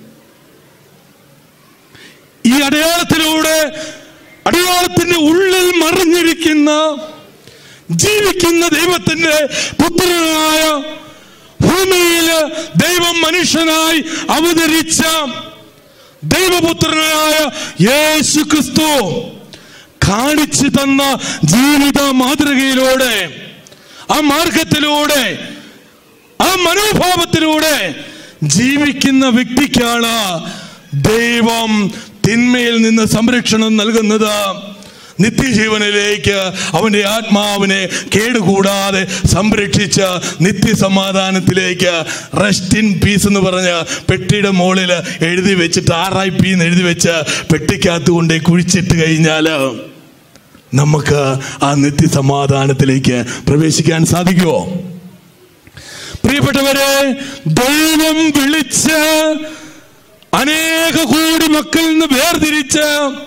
ഈ അടയാളത്തിലൂടെ അടയാളത്തിന്റെ ഉള്ളിൽ മറിഞ്ഞിരിക്കുന്ന ജീവിക്കുന്ന ദൈവത്തിന്റെ പുത്രനായ ഭൂമിയിൽ ദൈവം മനുഷ്യനായി അവതരിച്ച ദൈവപുത്രനായ യേശു ക്രിസ്തു കാണിച്ചു തന്ന ജീവിത മാതൃകയിലൂടെ ആ മാർഗത്തിലൂടെ ആ മനോഭാവത്തിലൂടെ ജീവിക്കുന്ന വ്യക്തിക്കാണ് ദൈവം തിന്മയിൽ നിന്ന് സംരക്ഷണം നൽകുന്നത് നിത്യജീവനിലേക്ക് അവന്റെ ആത്മാവിനെ കേടുകൂടാതെ സംരക്ഷിച്ച് നിത്യസമാധാനത്തിലേക്ക് റെസ്റ്റ് ഇൻ പീസ് എന്ന് പറഞ്ഞ് പെട്ടിയുടെ മുകളിൽ എഴുതി വെച്ചിട്ട് ആർ ഐ പി എന്ന് എഴുതി വെച്ച് പെട്ടിക്കകത്ത് കൊണ്ട് കുഴിച്ചിട്ട് കഴിഞ്ഞാൽ നമുക്ക് ആ നിത്യസമാധാനത്തിലേക്ക് പ്രവേശിക്കാൻ സാധിക്കുമോ പ്രിയപ്പെട്ടവരെ ദൈവം വിളിച്ച് അനേക കോടി മക്കളിൽ നിന്ന് വേർതിരിച്ച്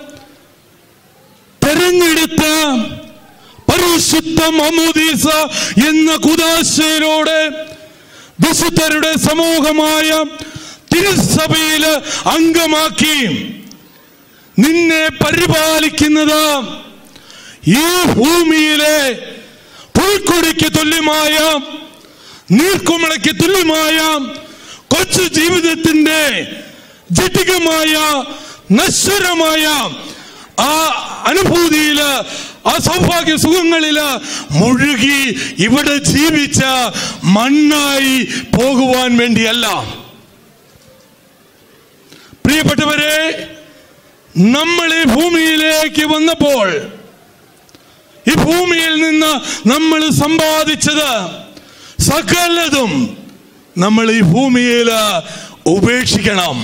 തെരഞ്ഞെടുത്ത പരിശുദ്ധ മമൂദീസ എന്ന കുദാശയിലൂടെ വിശുദ്ധരുടെ സമൂഹമായ തിരുസഭയില് അംഗമാക്കി നിന്നെ പരിപാലിക്കുന്നത് ഈ ഭൂമിയിലെ പുൽക്കൊടിക്ക് തുല്യമായ നീർക്കുമിളയ്ക്ക് തുല്യമായ കൊച്ചു ജീവിതത്തിന്റെ ജട്ടികമായ നശ്വരമായ ആ അനുഭൂതിയില് ആ സൗഭാഗ്യ സുഖങ്ങളില് മുഴുകി ഇവിടെ ജീവിച്ച മണ്ണായി പോകുവാൻ വേണ്ടിയല്ല പ്രിയപ്പെട്ടവരെ നമ്മൾ ഈ ഭൂമിയിലേക്ക് വന്നപ്പോൾ ഈ ഭൂമിയിൽ നിന്ന് നമ്മൾ സമ്പാദിച്ചത് സകലതും നമ്മൾ ഈ ഭൂമിയിൽ ഉപേക്ഷിക്കണം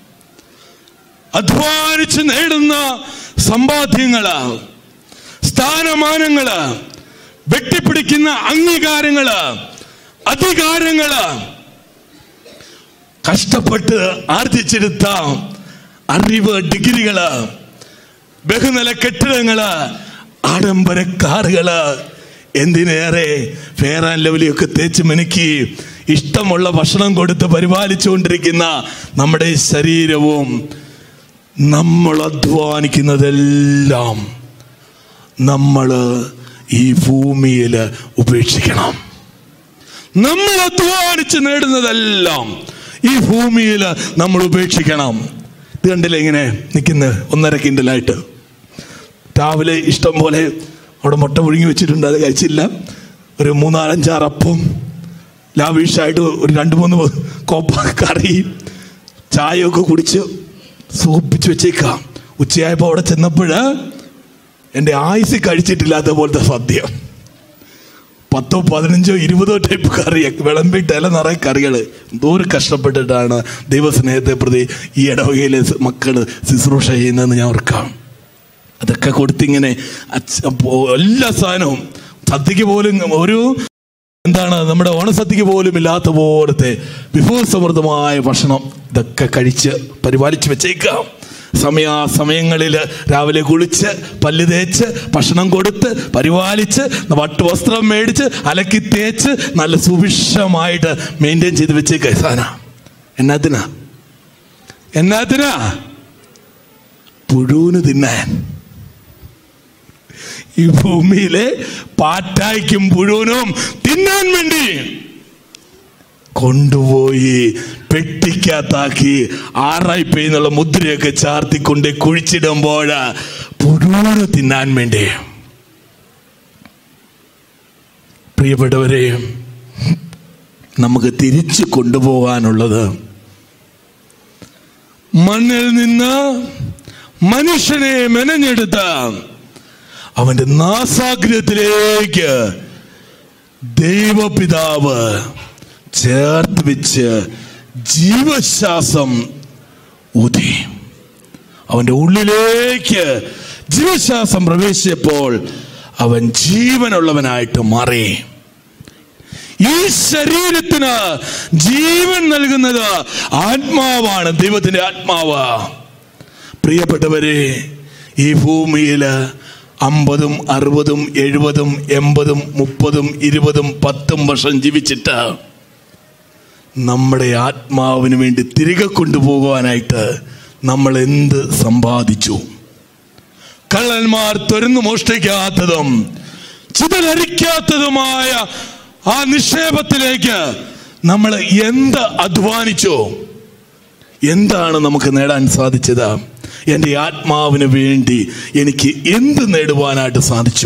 അധ്വാനിച്ച് നേടുന്ന സമ്പാദ്യങ്ങള് സ്ഥാനമാനങ്ങള് വെട്ടിപ്പിടിക്കുന്ന അംഗീകാരങ്ങള് അധികാരങ്ങള് കഷ്ടപ്പെട്ട് ആർജിച്ചെടുത്ത അറിവ് ഡിഗ്രികള് ബഹുനില കെട്ടിടങ്ങള് ആഡംബര കാറുകള് എന്തിനേറെ ഫെയർ ആൻഡ് ലവലിയൊക്കെ തേച്ച് മിനുക്കി ഇഷ്ടമുള്ള ഭക്ഷണം കൊടുത്ത് പരിപാലിച്ചുകൊണ്ടിരിക്കുന്ന നമ്മുടെ ശരീരവും നമ്മൾ അധ്വാനിക്കുന്നതെല്ലാം നമ്മൾ ഈ ഭൂമിയിൽ ഉപേക്ഷിക്കണം നമ്മൾ അധ്വാനിച്ച് നേടുന്നതെല്ലാം ഈ ഭൂമിയിൽ നമ്മൾ ഉപേക്ഷിക്കണം ഇത് കണ്ടില്ലേ ഇങ്ങനെ നിൽക്കുന്ന ഒന്നര കിൻഡലായിട്ട് രാവിലെ ഇഷ്ടം പോലെ അവിടെ മുട്ട പുഴുങ്ങി വെച്ചിട്ടുണ്ട് അത് കഴിച്ചില്ല ഒരു മൂന്നാലഞ്ചാറ് അപ്പം ലാവിഷായിട്ട് ഒരു രണ്ട് മൂന്ന് കോപ്പ കറി ചായയൊക്കെ കുടിച്ച് സൂപ്പിച്ച് വെച്ചേക്കാം ഉച്ചയായപ്പോൾ അവിടെ ചെന്നപ്പോൾ എൻ്റെ ആയുസ് കഴിച്ചിട്ടില്ലാത്ത പോലത്തെ സദ്യ പത്തോ പതിനഞ്ചോ ഇരുപതോ ടൈപ്പ് കറി വിളമ്പിട്ട് ഇല നിറയെ കറികൾ എന്തോരം കഷ്ടപ്പെട്ടിട്ടാണ് ദൈവസ്നേഹത്തെ പ്രതി ഈ ഇടവകയിലെ മക്കൾ ശുശ്രൂഷ ചെയ്യുന്നതെന്ന് ഞാൻ ഓർക്കാം അതൊക്കെ കൊടുത്തിങ്ങനെ അച്ഛ പോ- എല്ലാ സാധനവും സദ്യക്ക് പോലും ഒരു എന്താണ് നമ്മുടെ ഓണസദ്യക്ക് പോലും ഇല്ലാത്ത പോലത്തെ വിഭവസമൃദ്ധമായ ഭക്ഷണം ഇതൊക്കെ കഴിച്ച് പരിപാലിച്ച് വെച്ചേക്കാം സമയാസമയങ്ങളിൽ രാവിലെ കുളിച്ച് പല്ല് തേച്ച് ഭക്ഷണം കൊടുത്ത് പരിപാലിച്ച് വട്ടുവസ്ത്രം മേടിച്ച് അലക്കി തേച്ച് നല്ല സുഭിക്ഷമായിട്ട് മെയിൻറ്റെയിൻ ചെയ്ത് വെച്ചേക്ക സാധന എന്നാത്തിനാ എന്നാത്തിനാ പുഴുവിന് തിന്നാൻ ഈ ഭൂമിയിലെ പാറ്റായ്ക്കും പുഴുവിനും തിന്നാൻ വേണ്ടി കൊണ്ടുപോയി പെട്ടിക്കകത്താക്കി ആറായി പെയ്യുന്നുള്ള മുദ്രയൊക്കെ ചാർത്തിക്കൊണ്ട് കുഴിച്ചിടുമ്പോൾ പുഴുവിന് തിന്നാൻ വേണ്ടി പ്രിയപ്പെട്ടവരെ നമുക്ക് തിരിച്ചു കൊണ്ടുപോകാനുള്ളത് മണ്ണിൽ നിന്ന് മനുഷ്യനെ മെനഞ്ഞെടുത്ത അവന്റെ നാസാഗ്രഹത്തിലേക്ക് ദൈവപിതാവ് ചേർത്ത് വെച്ച് ജീവശ്വാസം ഊതി അവന്റെ ഉള്ളിലേക്ക് ജീവശ്വാസം പ്രവേശിച്ചപ്പോൾ അവൻ ജീവനുള്ളവനായിട്ട് മാറി ഈ ശരീരത്തിന് ജീവൻ നൽകുന്നത് ആത്മാവാണ് ദൈവത്തിന്റെ ആത്മാവ് പ്രിയപ്പെട്ടവരെ ഈ ഭൂമിയിൽ അമ്പതും അറുപതും എഴുപതും എൺപതും മുപ്പതും ഇരുപതും പത്തും വർഷം ജീവിച്ചിട്ട് നമ്മുടെ ആത്മാവിന് വേണ്ടി തിരികെ കൊണ്ടുപോകുവാനായിട്ട് നമ്മൾ എന്ത് സമ്പാദിച്ചു കള്ളന്മാർ തുരന്നു മോഷ്ടിക്കാത്തതും ചിതലരിക്കാത്തതുമായ ആ നിക്ഷേപത്തിലേക്ക് നമ്മൾ എന്ത് അധ്വാനിച്ചോ എന്താണ് നമുക്ക് നേടാൻ സാധിച്ചത് എൻ്റെ ആത്മാവിന് വേണ്ടി എനിക്ക് എന്ത് നേടുവാനായിട്ട് സാധിച്ചു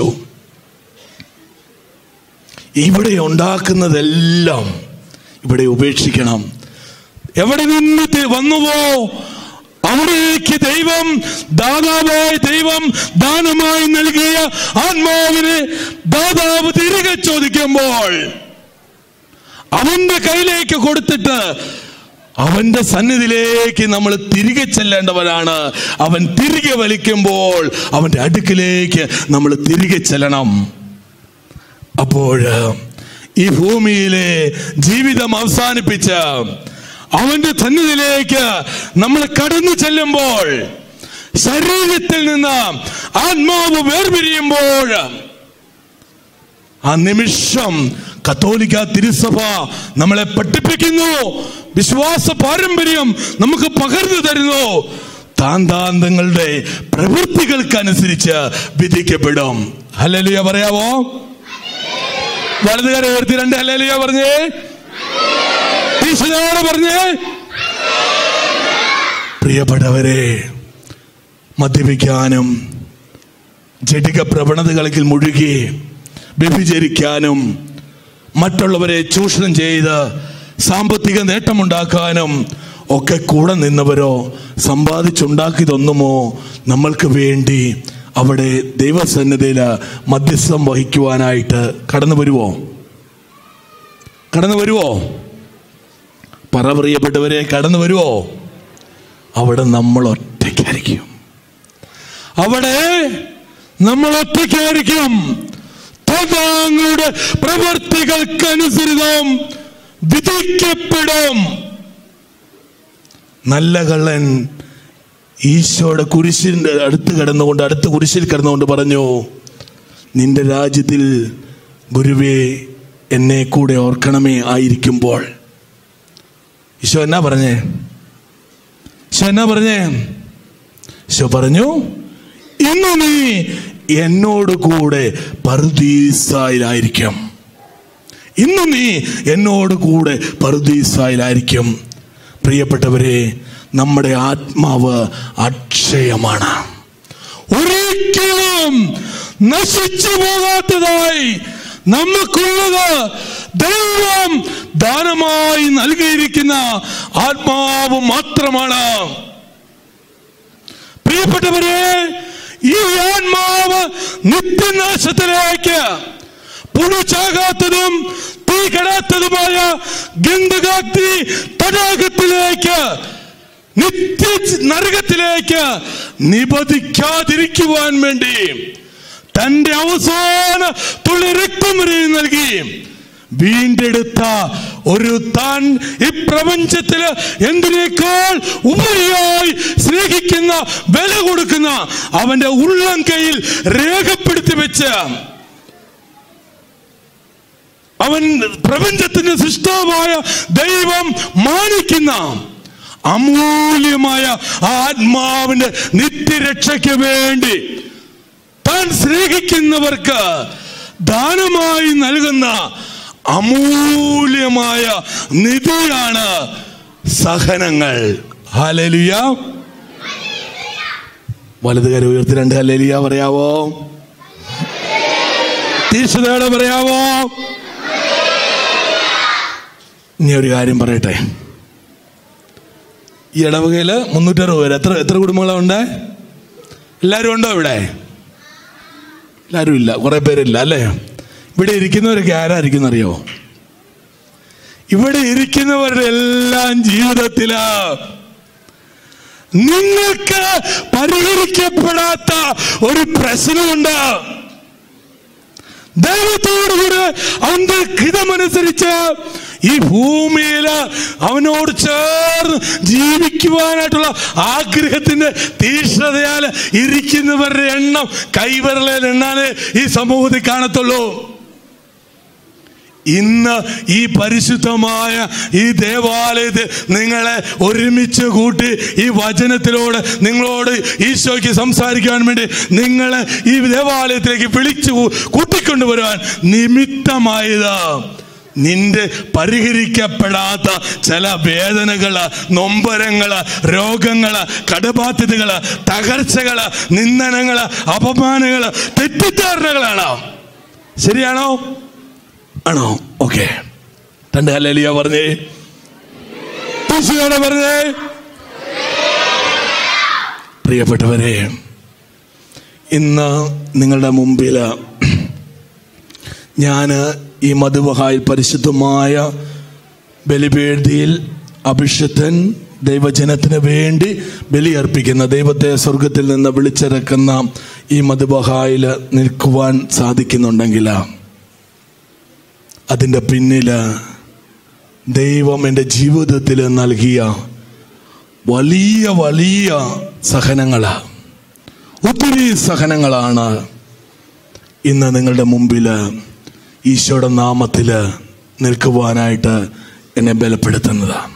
ഇവിടെ ഉണ്ടാക്കുന്നതെല്ലാം ഇവിടെ ഉപേക്ഷിക്കണം എവിടെ നിന്ന് തി- വന്നുവോ അവിടേക്ക് ദൈവം ദാതാവായ ദൈവം ദാനമായി നൽകിയ ആത്മാവിനെ ദാതാവ് തിരികെ ചോദിക്കുമ്പോൾ അവന്റെ കയ്യിലേക്ക് കൊടുത്തിട്ട് അവന്റെ സന്നിധിയിലേക്ക് നമ്മൾ തിരികെ ചെല്ലേണ്ടവരാണ് അവൻ തിരികെ വലിക്കുമ്പോൾ അവന്റെ അടുക്കിലേക്ക് നമ്മൾ തിരികെ ചെല്ലണം അപ്പോൾ ഈ ഭൂമിയിലെ ജീവിതം അവസാനിപ്പിച്ച് അവന്റെ സന്നിധിയിലേക്ക് നമ്മൾ കടന്നു ചെല്ലുമ്പോൾ ശരീരത്തിൽ നിന്ന് ആത്മാവ് വേർപിരിയുമ്പോൾ ആ നിമിഷം കത്തോലിക്ക തിരുസഭ നമ്മളെ പഠിപ്പിക്കുന്നു വിശ്വാസ പാരമ്പര്യം നമുക്ക് പകർന്നു തരുന്നു താന്താന്തങ്ങളുടെ പ്രവൃത്തികൾക്കനുസരിച്ച് വിധിക്കപ്പെടും ഹല്ലേലൂയ പറയാവോ വലതുകാരെ ഉയർത്തി രണ്ട് ഹല്ലേലൂയ പറഞ്ഞേ ഈശ്വരോട് പറഞ്ഞേ പ്രിയപ്പെട്ടവരെ മദ്യപിക്കാനും ജടിക പ്രവണതകളിൽ മുഴുകി വ്യഭിചരിക്കാനും മറ്റുള്ളവരെ ചൂഷണം ചെയ്ത് സാമ്പത്തിക നേട്ടമുണ്ടാക്കാനും ഒക്കെ കൂടെ നിന്നവരോ സമ്പാദിച്ചുണ്ടാക്കിയതൊന്നുമോ നമ്മൾക്ക് വേണ്ടി അവിടെ ദൈവസന്നിധിയിൽ മധ്യസ്ഥം വഹിക്കുവാനായിട്ട് കടന്നു വരുവോ കടന്നു വരുവോ പറ പ്രിയപ്പെട്ടവരെ കടന്നു വരുവോ അവിടെ നമ്മൾ ഒറ്റയ്ക്കായിരിക്കും അവിടെ നമ്മൾ ഒറ്റയ്ക്കായിരിക്കും തങ്ങളുടെ പ്രവർത്തികൾക്കനുസരിതം വിധിക്കപ്പെടും നല്ല കള്ളൻ ഈശോയുടെ കുരിശിന്റെ അടുത്ത് കിടന്നുകൊണ്ട് അടുത്ത കുരിശിൽ കിടന്നുകൊണ്ട് പറഞ്ഞു നിന്റെ രാജ്യത്തിൽ ഗുരുവേ എന്നെ കൂടെ ഓർക്കണമേ ആയിരിക്കുമ്പോൾ ഈശോ എന്നാ പറഞ്ഞേ ഈശോ എന്നാ പറഞ്ഞേ ഈശോ പറഞ്ഞു ഇന്ന് നീ എന്നോട് കൂടെ പറുദീസായിലായിരിക്കും ഇന്ന് നീ എന്നോട് കൂടെ പറുദീസായിലായിരിക്കും പ്രിയപ്പെട്ടവരെ നമ്മുടെ ആത്മാവ് അക്ഷയമാണ് ഒരിക്കലും നശിച്ചു പോകാത്തതായി നമുക്കുള്ളത് ദൈവം ദാനമായി നൽകിയിരിക്കുന്ന ആത്മാവ് മാത്രമാണ് പ്രിയപ്പെട്ടവരെ ഈ ആത്മാവ് നിത്യനാശത്തിലേക്ക് പുഴുചാകാത്തതും തീ കെടാത്തതുമായ ഗന്ധകാഗ്നി തടാകത്തിലേക്ക് നിത്യ നരകത്തിലേക്ക് നിബന്ധിക്കാതിരിക്കുവാൻ വേണ്ടി തന്റെ അവസാന തുള്ളി രക്തം വരെ നൽകി വീണ്ടെടുത്ത ഒരു താൻ ഈ പ്രപഞ്ചത്തില് എന്തിനേക്കാൾ ഉപരിയായി സ്നേഹിക്കുന്ന വില കൊടുക്കുന്ന അവന്റെ ഉള്ളം കയ്യിൽ രേഖപ്പെടുത്തി വെച്ച് അവൻ പ്രപഞ്ചത്തിന്റെ സൃഷ്ടാവായ ദൈവം മാനിക്കുന്ന അമൂല്യമായ ആ ആത്മാവിന്റെ നിത്യരക്ഷയ്ക്ക് വേണ്ടി താൻ സ്നേഹിക്കുന്നവർക്ക് ദാനമായി നൽകുന്ന അമൂല്യമായ നിധിയാണ് സഹനങ്ങൾ ഹാലലിയ വലതുകര ഉയർത്തി രണ്ട് ഹല്ലേലിയ പറയാവോ തീർച്ചയായിട്ടും പറയാവോ ഇനി ഒരു കാര്യം പറയട്ടെ ഈ ഇടവകയില് മുന്നൂറ്ററുപത് പേര് എത്ര എത്ര കുടുംബങ്ങളാണ് ഉണ്ട് എല്ലാവരും ഉണ്ടോ ഇവിടെ എല്ലാവരും ഇല്ല കുറെ പേരില്ല അല്ലേ ഇവിടെ ഇരിക്കുന്നവരൊക്കെ ആരായിരിക്കും അറിയോ ഇവിടെ ഇരിക്കുന്നവരുടെ എല്ലാം ജീവിതത്തില് നിങ്ങൾക്ക് പരിഹരിക്കപ്പെടാത്ത ഒരു പ്രശ്നമുണ്ട് ദൈവത്തോടുകൂടെ അവന്റെ ഹിതമനുസരിച്ച് ഈ ഭൂമിയിൽ അവനോട് ചേർന്ന് ജീവിക്കുവാനായിട്ടുള്ള ആഗ്രഹത്തിന്റെ തീക്ഷ്ണതയാൽ ഇരിക്കുന്നവരുടെ എണ്ണം കൈവിരലിൽ എണ്ണാനേ ഈ സമൂഹത്തിൽ കാണത്തുള്ളൂ ഇന്ന് ഈ പരിശുദ്ധമായ ഈ ദൈവാലയത്തിൽ നിങ്ങളെ ഒരുമിച്ച് കൂട്ടി ഈ വചനത്തിലൂടെ നിങ്ങളോട് ഈശോയ്ക്ക് സംസാരിക്കാൻ വേണ്ടി നിങ്ങളെ ഈ ദേവാലയത്തിലേക്ക് വിളിച്ചു കൂ- കൂട്ടിക്കൊണ്ടുവരുവാൻ നിമിത്തമായത് നിന്റെ പരിഹരിക്കപ്പെടാത്ത ചില വേദനകള് നൊമ്പരങ്ങള് രോഗങ്ങള് കടബാധ്യതകള് തകർച്ചകള് നിന്ദനങ്ങള് അപമാനങ്ങള് തെറ്റിദ്ധാരണകളാണ് ശരിയാണോ ആണോ ഓക്കെ രണ്ട് ഹല്ലേലൂയ പറഞ്ഞേ ഈശോയോടെ പറഞ്ഞേ പ്രിയപ്പെട്ടവരെ ഇന്ന് നിങ്ങളുടെ മുമ്പിൽ ഞാൻ ഈ മധുവഹായിൽ പരിശുദ്ധമായ ബലിപേഴ്തിയിൽ അഭിഷക്തൻ ദൈവജനത്തിന് വേണ്ടി ബലിയർപ്പിക്കുന്ന ദൈവത്തെ സ്വർഗത്തിൽ നിന്ന് വിളിച്ചിറക്കുന്ന ഈ മധുബഹായിൽ നിൽക്കുവാൻ സാധിക്കുന്നുണ്ടെങ്കിൽ അതിൻ്റെ പിന്നിൽ ദൈവം എൻ്റെ ജീവിതത്തിൽ നൽകിയ വലിയ വലിയ സഹനങ്ങളാണ് ഒത്തിരി സഹനങ്ങളാണ് ഇന്ന് നിങ്ങളുടെ മുമ്പിൽ ഈശോയുടെ നാമത്തിൽ നിൽക്കുവാനായിട്ട് എന്നെ ബലപ്പെടുത്തുന്നതാണ്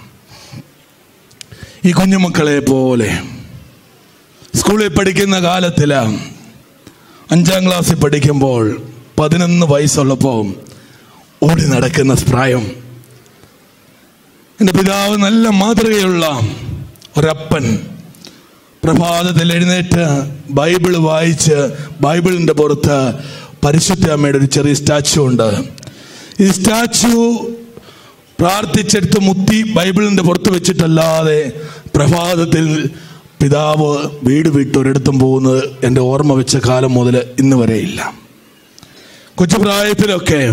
ഈ കുഞ്ഞുമക്കളെ പോലെ സ്കൂളിൽ പഠിക്കുന്ന കാലത്തിൽ അഞ്ചാം ക്ലാസ്സിൽ പഠിക്കുമ്പോൾ പതിനൊന്ന് വയസ്സുള്ളപ്പോൾ ഓടി നടക്കുന്ന പ്രായം എൻ്റെ പിതാവ് നല്ല മാതൃകയുള്ള ഒരപ്പൻ പ്രഭാതത്തിൽ എഴുന്നേറ്റ് ബൈബിൾ വായിച്ച് ബൈബിളിൻ്റെ പുറത്ത് പരിശുദ്ധ അമ്മയുടെ ഒരു ചെറിയ സ്റ്റാച്ചു ഉണ്ട് ഈ സ്റ്റാച്ചു പ്രാർത്ഥിച്ചെടുത്ത് മുത്തി ബൈബിളിൻ്റെ പുറത്ത് വെച്ചിട്ടല്ലാതെ പ്രഭാതത്തിൽ പിതാവ് വീട് വിട്ട് ഒരിടത്തും പോകുന്നത് എൻ്റെ ഓർമ്മ വെച്ച കാലം മുതൽ ഇന്ന് വരെ ഇല്ല കൊച്ചുപ്രായത്തിലൊക്കെ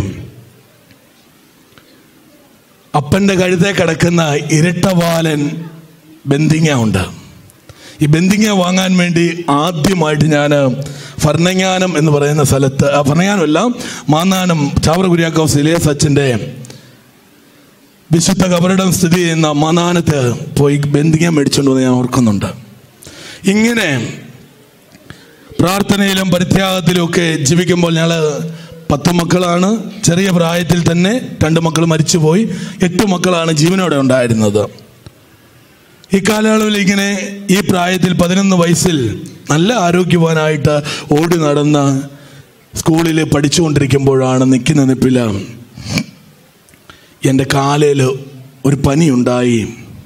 അപ്പൻ്റെ കഴുത്തെ കിടക്കുന്ന ഇരട്ടവാലൻ ബന്ധിങ്ങ ഉണ്ട് ഈ ബന്ധിങ്ങ വാങ്ങാൻ വേണ്ടി ആദ്യമായിട്ട് ഞാൻ ഭരണങ്ങാനം എന്ന് പറയുന്ന സ്ഥലത്ത് ആ, ഭരണങ്ങാനമല്ല മാന്നാനം ചാവറ കുര്യാക്കോസ് ഇലിയസ് അച്ഛൻ്റെ വിശുദ്ധ കബറിടം സ്ഥിതി ചെയ്യുന്ന മാനാനത്ത് പോയി ബന്ധിങ്ങ മേടിച്ചുകൊണ്ട് വന്ന് ഞാൻ ഓർക്കുന്നുണ്ട് ഇങ്ങനെ പ്രാർത്ഥനയിലും പരിത്യാഗത്തിലും ഒക്കെ ജീവിക്കുമ്പോൾ ഞങ്ങൾ പത്ത് മക്കളാണ് ചെറിയ പ്രായത്തിൽ തന്നെ രണ്ട് മക്കൾ മരിച്ചുപോയി എട്ട് മക്കളാണ് ജീവനോടെ ഉണ്ടായിരുന്നത് ഈ കാലയളവിൽ ഇങ്ങനെ ഈ പ്രായത്തിൽ പതിനൊന്ന് വയസ്സിൽ നല്ല ആരോഗ്യവാനായിട്ട് ഓടി നടന്ന് സ്കൂളിൽ പഠിച്ചുകൊണ്ടിരിക്കുമ്പോഴാണ് നിൽക്കുന്ന നിപ്പില എൻ്റെ കാലയിൽ ഒരു പനിയുണ്ടായി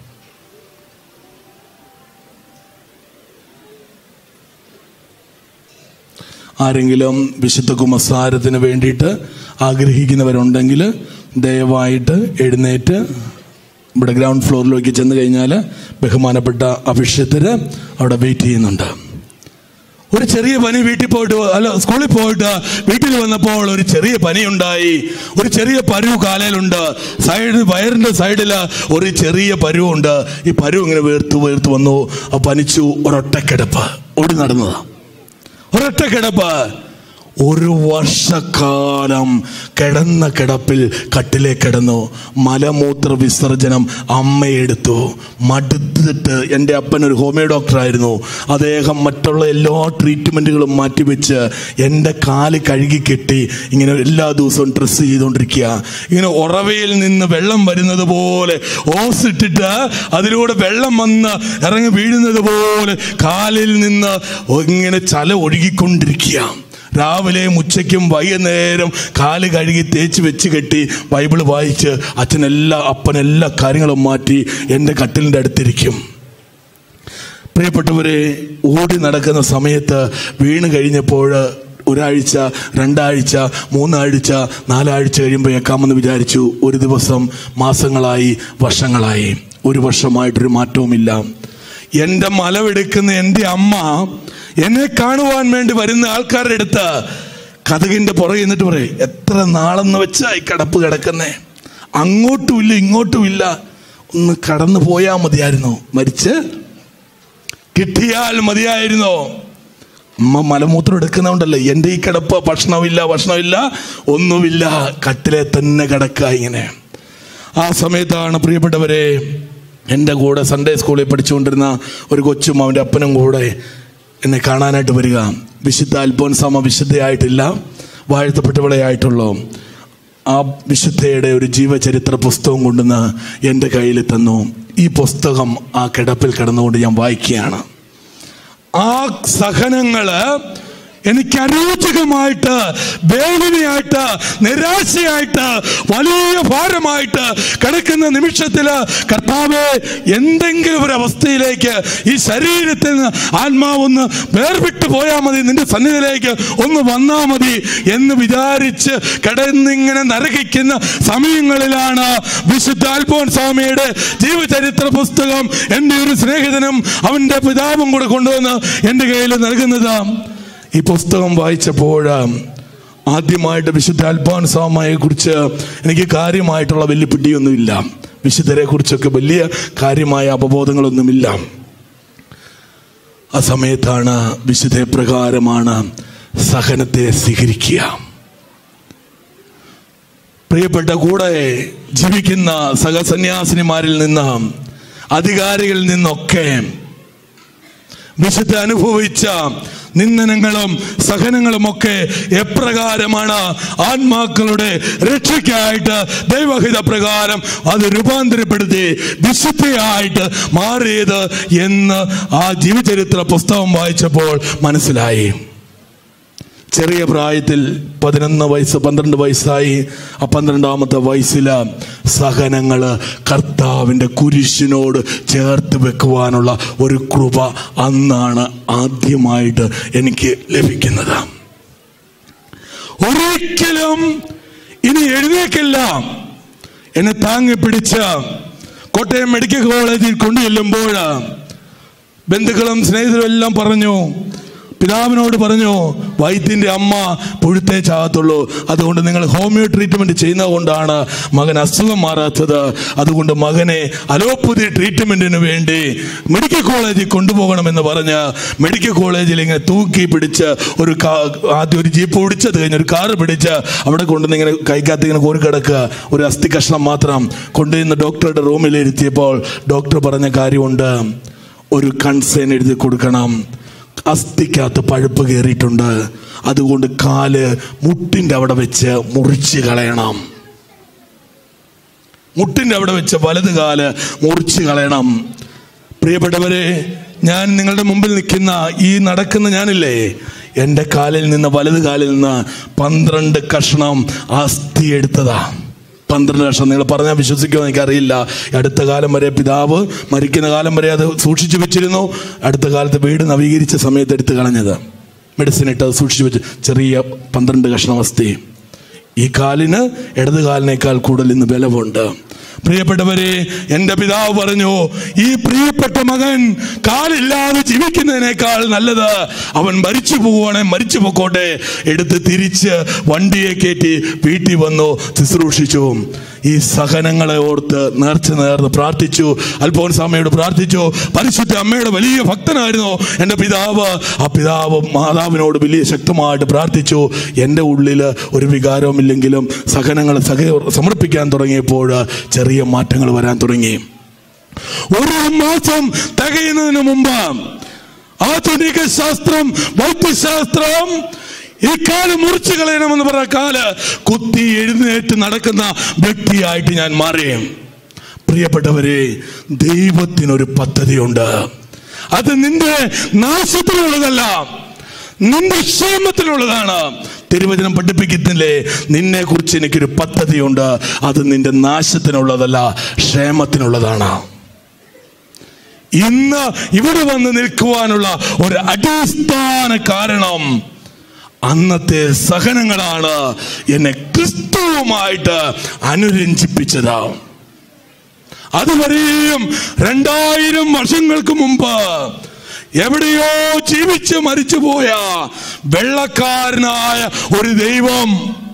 ആരെങ്കിലും വിശുദ്ധ കുമസാരത്തിന് വേണ്ടിയിട്ട് ആഗ്രഹിക്കുന്നവരുണ്ടെങ്കിൽ ദയവായിട്ട് എഴുന്നേറ്റ് ഇവിടെ ഗ്രൗണ്ട് ഫ്ലോറിലേക്ക് ചെന്ന് കഴിഞ്ഞാൽ ബഹുമാനപ്പെട്ട അഭിഷേകര് അവിടെ വെയിറ്റ് ചെയ്യുന്നുണ്ട് ഒരു ചെറിയ പനി വീട്ടിൽ പോയിട്ട് അല്ല സ്കൂളിൽ പോയിട്ട് വീട്ടിൽ വന്നപ്പോൾ ഒരു ചെറിയ പനി ഉണ്ടായി ഒരു ചെറിയ പരുവ് കാലയിലുണ്ട് സൈഡ് വയറിന്റെ സൈഡിൽ ഒരു ചെറിയ പരുവുണ്ട് ഈ പരുവ് ഇങ്ങനെ വേർത്ത് വേർത്ത് വന്നു ആ പനിച്ചു ഒരൊറ്റക്കിടപ്പ് ഓടി നടന്നതാ ഒരൊറ്റക്കിടപ്പ് ഒരു വർഷക്കാലം കിടന്ന കിടപ്പിൽ കട്ടിലേ കിടന്നു മലമൂത്ര വിസർജനം അമ്മയെടുത്തു മടുത്തിട്ട് എൻ്റെ അപ്പൻ ഒരു ഹോമിയോ ഡോക്ടറായിരുന്നു അദ്ദേഹം മറ്റുള്ള എല്ലാ ട്രീറ്റ്മെൻറ്റുകളും മാറ്റിവെച്ച് എൻ്റെ കാല് കഴുകി കെട്ടി ഇങ്ങനെ എല്ലാ ദിവസവും ഡ്രസ്സ് ചെയ്തുകൊണ്ടിരിക്കുക ഇങ്ങനെ ഉറവയിൽ നിന്ന് വെള്ളം വരുന്നത് പോലെ ഓസ് ഇട്ടിട്ട് അതിലൂടെ വെള്ളം വന്ന് ഇറങ്ങി വീഴുന്നത് പോലെ കാലിൽ നിന്ന് ഇങ്ങനെ ചല ഒഴുകിക്കൊണ്ടിരിക്കുക രാവിലെയും ഉച്ചയ്ക്കും വൈകുന്നേരം കാല് കഴുകി തേച്ച് വെച്ച് കെട്ടി ബൈബിൾ വായിച്ച് അച്ഛനെല്ലാ അപ്പനെല്ലാ കാര്യങ്ങളും മാറ്റി എൻ്റെ കട്ടിലിൻ്റെ അടുത്തിരിക്കും പ്രിയപ്പെട്ടവരെ ഓടി നടക്കുന്ന സമയത്ത് വീണ് കഴിഞ്ഞപ്പോൾ ഒരാഴ്ച രണ്ടാഴ്ച മൂന്നാഴ്ച നാലാഴ്ച കഴിയുമ്പോൾ ഏക്കാമെന്ന് വിചാരിച്ചു ഒരു ദിവസം മാസങ്ങളായി വർഷങ്ങളായി ഒരു വർഷമായിട്ടൊരു മാറ്റവുമില്ല എൻ്റെ മലവെടുക്കുന്ന എൻ്റെ അമ്മ എന്നെ കാണുവാൻ വേണ്ടി വരുന്ന ആൾക്കാരുടെ അടുത്ത് കഥകിൻ്റെ പുറകെ എന്നിട്ട് പറയും എത്ര നാളെന്ന് വെച്ചാ ഈ കിടപ്പ് കിടക്കുന്നേ അങ്ങോട്ടും ഇല്ല ഇങ്ങോട്ടും ഇല്ല ഒന്ന് കടന്നു പോയാൽ മതിയായിരുന്നു മരിച്ച് കിട്ടിയാൽ മതിയായിരുന്നോ അമ്മ മലമൂത്രം എടുക്കുന്നതുകൊണ്ടല്ലേ എൻ്റെ ഈ കിടപ്പ് ഭക്ഷണമില്ല ഭക്ഷണമില്ല ഒന്നുമില്ല കട്ടിലെ തന്നെ കിടക്കുക ഇങ്ങനെ ആ സമയത്താണ് പ്രിയപ്പെട്ടവരെ എൻ്റെ കൂടെ സൺഡേ സ്കൂളിൽ പഠിച്ചുകൊണ്ടിരുന്ന ഒരു കൊച്ചും അവൻ്റെ അപ്പനും കൂടെ എന്നെ കാണാനായിട്ട് വരിക വിശുദ്ധ അൽഫോൻസാമ വിശുദ്ധയായിട്ടില്ല വാഴ്ത്തപ്പെട്ടവളെ ആയിട്ടുള്ളൂ ആ വിശുദ്ധയുടെ ഒരു ജീവചരിത്ര പുസ്തകം കൊണ്ടുവന്ന് എൻ്റെ കയ്യിൽ തന്നു ഈ പുസ്തകം ആ കിടപ്പിൽ കിടന്നുകൊണ്ട് ഞാൻ വായിക്കുകയാണ് ആ സഹനങ്ങള് എനിക്ക് അരോചകമായിട്ട് വേദനയായിട്ട് നിരാശയായിട്ട് വലിയ ഭാരമായിട്ട് കിടക്കുന്ന നിമിഷത്തില് കർത്താവ് എന്തെങ്കിലും ഒരു അവസ്ഥയിലേക്ക് ഈ ശരീരത്തിൽ നിന്ന് ആത്മാവൊന്ന് വേർവിട്ട് പോയാൽ മതി നിന്റെ സന്നിധിയിലേക്ക് ഒന്ന് വന്നാൽ മതി എന്ന് വിചാരിച്ച് കിടന്നിങ്ങനെ നരകിക്കുന്ന സമയങ്ങളിലാണ് വിശുദ്ധ അൽഫോൻ സ്വാമിയുടെ ജീവചരിത്ര പുസ്തകം എൻ്റെ ഒരു സ്നേഹിതനും അവൻ്റെ പിതാവും കൂടെ കൊണ്ടുവന്ന് എൻ്റെ കയ്യിൽ നൽകുന്നത് ഈ പുസ്തകം വായിച്ചപ്പോൾ ആദ്യമായിട്ട് വിശുദ്ധ അൽഫോൻ സ്വാമിയെ കുറിച്ച് എനിക്ക് കാര്യമായിട്ടുള്ള വലിയ പിടിയൊന്നുമില്ല വിശുദ്ധരെ കുറിച്ചൊക്കെ വലിയ കാര്യമായ അവബോധങ്ങളൊന്നുമില്ല ആ സമയത്താണ് വിശുദ്ധ പ്രകാരമാണ് സഹനത്തെ സ്വീകരിക്കുക പ്രിയപ്പെട്ട കൂടെ ജീവിക്കുന്ന സഹസന്യാസിനിമാരിൽ നിന്ന് അധികാരികളിൽ നിന്നൊക്കെ വിശുദ്ധ അനുഭവിച്ച നിന്ദനങ്ങളും സഹനങ്ങളുമൊക്കെ എപ്രകാരമാണ് ആത്മാക്കളുടെ രക്ഷയ്ക്കായിട്ട് ദൈവഹിത പ്രകാരം അത് രൂപാന്തരപ്പെടുത്തി വിശുദ്ധയായിട്ട് മാറിയത് എന്ന് ആ ജീവചരിത്ര പുസ്തകം വായിച്ചപ്പോൾ മനസ്സിലായി ചെറിയ പ്രായത്തിൽ പതിനൊന്ന് വയസ്സ് പന്ത്രണ്ട് വയസ്സായി ആ പന്ത്രണ്ടാമത്തെ വയസ്സിൽ സഹനങ്ങൾ കർത്താവിൻ്റെ കുരിശിനോട് ചേർത്ത് വെക്കുവാനുള്ള ഒരു കൃപ അന്നാണ് ആദ്യമായിട്ട് എനിക്ക് ലഭിക്കുന്നത് ഒരിക്കലും ഇനി എഴുന്നേക്കില്ല എന്നെ താങ്ങി പിടിച്ച് കോട്ടയം മെഡിക്കൽ കോളേജിൽ കൊണ്ടുചെല്ലുമ്പോൾ ബന്ധുക്കളും സ്നേഹിതരും എല്ലാം പറഞ്ഞു പിതാവിനോട് പറഞ്ഞു വൈദ്യന്റെ അമ്മ പുഴുത്തേ ചാകത്തുള്ളൂ അതുകൊണ്ട് നിങ്ങൾ ഹോമിയോ ട്രീറ്റ്മെന്റ് ചെയ്യുന്നത് കൊണ്ടാണ് മകൻ അസുഖം മാറാത്തത് അതുകൊണ്ട് മകനെ അലോപ്പതി ട്രീറ്റ്മെന്റിന് വേണ്ടി മെഡിക്കൽ കോളേജിൽ കൊണ്ടുപോകണമെന്ന് പറഞ്ഞ് മെഡിക്കൽ കോളേജിൽ ഇങ്ങനെ തൂക്കി പിടിച്ച് ഒരു കാ ആദ്യം ഒരു ജീപ്പ് ഓടിച്ചത് കഴിഞ്ഞ് ഒരു കാറ് പിടിച്ച് അവിടെ കൊണ്ടുവന്ന് ഇങ്ങനെ കൈക്കകത്ത് ഇങ്ങനെ കോരി കിടക്കുക ഒരു അസ്ഥി കഷ്ണം മാത്രം കൊണ്ടുവന്ന് ഡോക്ടറുടെ റൂമിൽ ഇരുത്തിയപ്പോൾ ഡോക്ടർ പറഞ്ഞ കാര്യമുണ്ട് ഒരു കൺസേൺ എഴുതി കൊടുക്കണം അസ്ഥിക്കകത്ത് പഴുപ്പ് കയറിയിട്ടുണ്ട് അതുകൊണ്ട് കാല് മുട്ടിൻ്റെ അവിടെ വെച്ച് മുറിച്ച് കളയണം മുട്ടിൻ്റെ അവിടെ വെച്ച് വലത് കാല് മുറിച്ച് കളയണം പ്രിയപ്പെട്ടവരെ ഞാൻ നിങ്ങളുടെ മുമ്പിൽ നിൽക്കുന്ന ഈ നടക്കുന്ന ഞാനില്ലേ എൻ്റെ കാലിൽ നിന്ന് വലത് കാലിൽ നിന്ന് പന്ത്രണ്ട് കഷ്ണം അസ്ഥി എടുത്തതാ പന്ത്രണ്ട് കഷ്ണം നിങ്ങൾ പറഞ്ഞാൽ വിശ്വസിക്കുമോ എനിക്കറിയില്ല ഈ അടുത്ത കാലം വരെ പിതാവ് മരിക്കുന്ന കാലം വരെ അത് സൂക്ഷിച്ചു വെച്ചിരുന്നു അടുത്ത കാലത്ത് വീട് നവീകരിച്ച സമയത്ത് എടുത്ത് കളഞ്ഞത് മെഡിസിൻ ഇട്ട് അത് സൂക്ഷിച്ചു വെച്ച് ചെറിയ പന്ത്രണ്ട് കഷ്ണം അസ്ഥി ഈ കാലിന് ഇടത് കാലിനേക്കാൾ കൂടുതൽ ഇന്ന് ബലമുണ്ട് പ്രിയപ്പെട്ടവരെ എൻ്റെ പിതാവ് പറഞ്ഞു ഈ പ്രിയപ്പെട്ട മകൻ കാലില്ലാതെ ജീവിക്കുന്നതിനേക്കാൾ നല്ലത് അവൻ മരിച്ചു പോവുകയാണെ മരിച്ചു പൊക്കോട്ടെ എടുത്ത് തിരിച്ച് വണ്ടിയെ കയറ്റി വീട്ടിൽ വന്നു ശുശ്രൂഷിച്ചു ഈ സഹനങ്ങളെ ഓർത്ത് നേർച്ച നേർന്ന് പ്രാർത്ഥിച്ചു അൽഫോൻസാമ്മയോട് പ്രാർത്ഥിച്ചു പരിശുദ്ധ അമ്മയുടെ വലിയ ഭക്തനായിരുന്നു എൻ്റെ പിതാവ് ആ പിതാവ് മാതാവിനോട് വലിയ ശക്തമായിട്ട് പ്രാർത്ഥിച്ചു എൻ്റെ ഉള്ളിൽ ഒരു വികാരവുമില്ലെങ്കിലും സഹനങ്ങൾ സഹ സമർപ്പിക്കാൻ തുടങ്ങിയപ്പോൾ ചെറിയ മാറ്റങ്ങൾ വരാൻ തുടങ്ങി ഒരു മാസം തികയുന്നതിന് മുമ്പ് ആധുനിക ശാസ്ത്രം വൈദ്യശാസ്ത്രം ഈ കാല് മുറിച്ചു കളയണമെന്ന് പറഞ്ഞ കാല് കുത്തി എഴുന്നേറ്റ് നടക്കുന്ന വ്യക്തിയായിട്ട് ഞാൻ മാറി പ്രിയപ്പെട്ടവരെ ദൈവത്തിനൊരു പദ്ധതിയുണ്ട് അത് നിന്റെ നാശത്തിനുള്ളതല്ല നിന്റെ ക്ഷേമത്തിനുള്ളതാണ് തിരുവചനം പഠിപ്പിക്കുന്നില്ലേ നിന്നെ കുറിച്ച് എനിക്കൊരു പദ്ധതിയുണ്ട് അത് നിന്റെ നാശത്തിനുള്ളതല്ല ക്ഷേമത്തിനുള്ളതാണ് ഇന്ന് ഇവിടെ വന്ന് നിൽക്കുവാനുള്ള ഒരു അടിസ്ഥാന കാരണം അന്നത്തെ സഹനങ്ങളാണ് എന്നെ ക്രിസ്തുവുമായിട്ട് അനുരഞ്ജിപ്പിച്ചത് അതുവരെയും രണ്ടായിരം വർഷങ്ങൾക്ക് മുമ്പ് എവിടെയോ ജീവിച്ച് മരിച്ചുപോയ വെള്ളക്കാരനായ ഒരു ദൈവം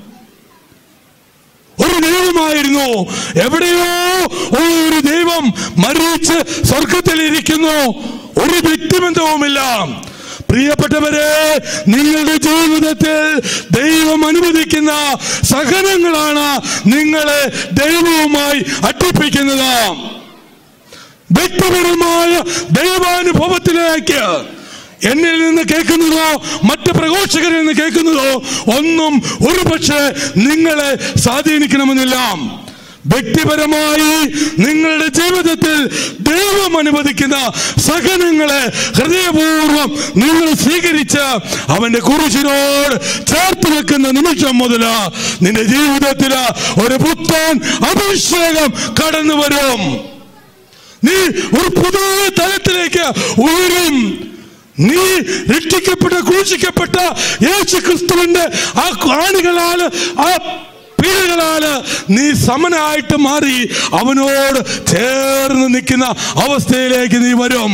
ഒരു ദൈവമായിരുന്നു എവിടെയോ ഒരു ദൈവം മരിച്ച് സ്വർഗത്തിൽ ഇരിക്കുന്നു ഒരു വ്യക്തിബന്ധവുമില്ല പ്രിയപ്പെട്ടവരെ നിങ്ങളുടെ ജീവിതത്തിൽ ദൈവം അനുവദിക്കുന്ന സഹനങ്ങളാണ് നിങ്ങളെ ദൈവവുമായി അടുപ്പിക്കുന്നത് വ്യക്തിപരമായ ദൈവാനുഭവത്തിലേക്ക് എന്നിൽ നിന്ന് കേൾക്കുന്നതോ മറ്റ് പ്രഘോഷകരിൽ നിന്ന് കേൾക്കുന്നതോ ഒന്നും ഒരു പക്ഷേ നിങ്ങളെ സ്വാധീനിക്കണമെന്നില്ല വ്യക്തിപരമായി നിങ്ങളുടെ ജീവിതത്തിൽ ദൈവം അനുവദിക്കുന്ന സഹനങ്ങളെ ഹൃദയപൂർവ്വം നിങ്ങൾ സ്വീകരിച്ച് അവന്റെ കുരിശിനോട് ചേർത്ത് വെക്കുന്ന നിമിഷം മുതൽ നിന്റെ ജീവിതത്തിൽ ഒരു പുത്തൻ അഭിഷേകം കടന്നു വരും നീ ഒരു പുതിയ തലത്തിലേക്ക് ഉയരും നീ രക്ഷിക്കപ്പെട്ട ക്രൂശിക്കപ്പെട്ട യേശു ക്രിസ്തുവിന്റെ ആ ആണികളാല് ആ പീഡകളാല് നീ സമനായിട്ട് മാറി അവനോട് ചേർന്ന് നിൽക്കുന്ന അവസ്ഥയിലേക്ക് നീ വരും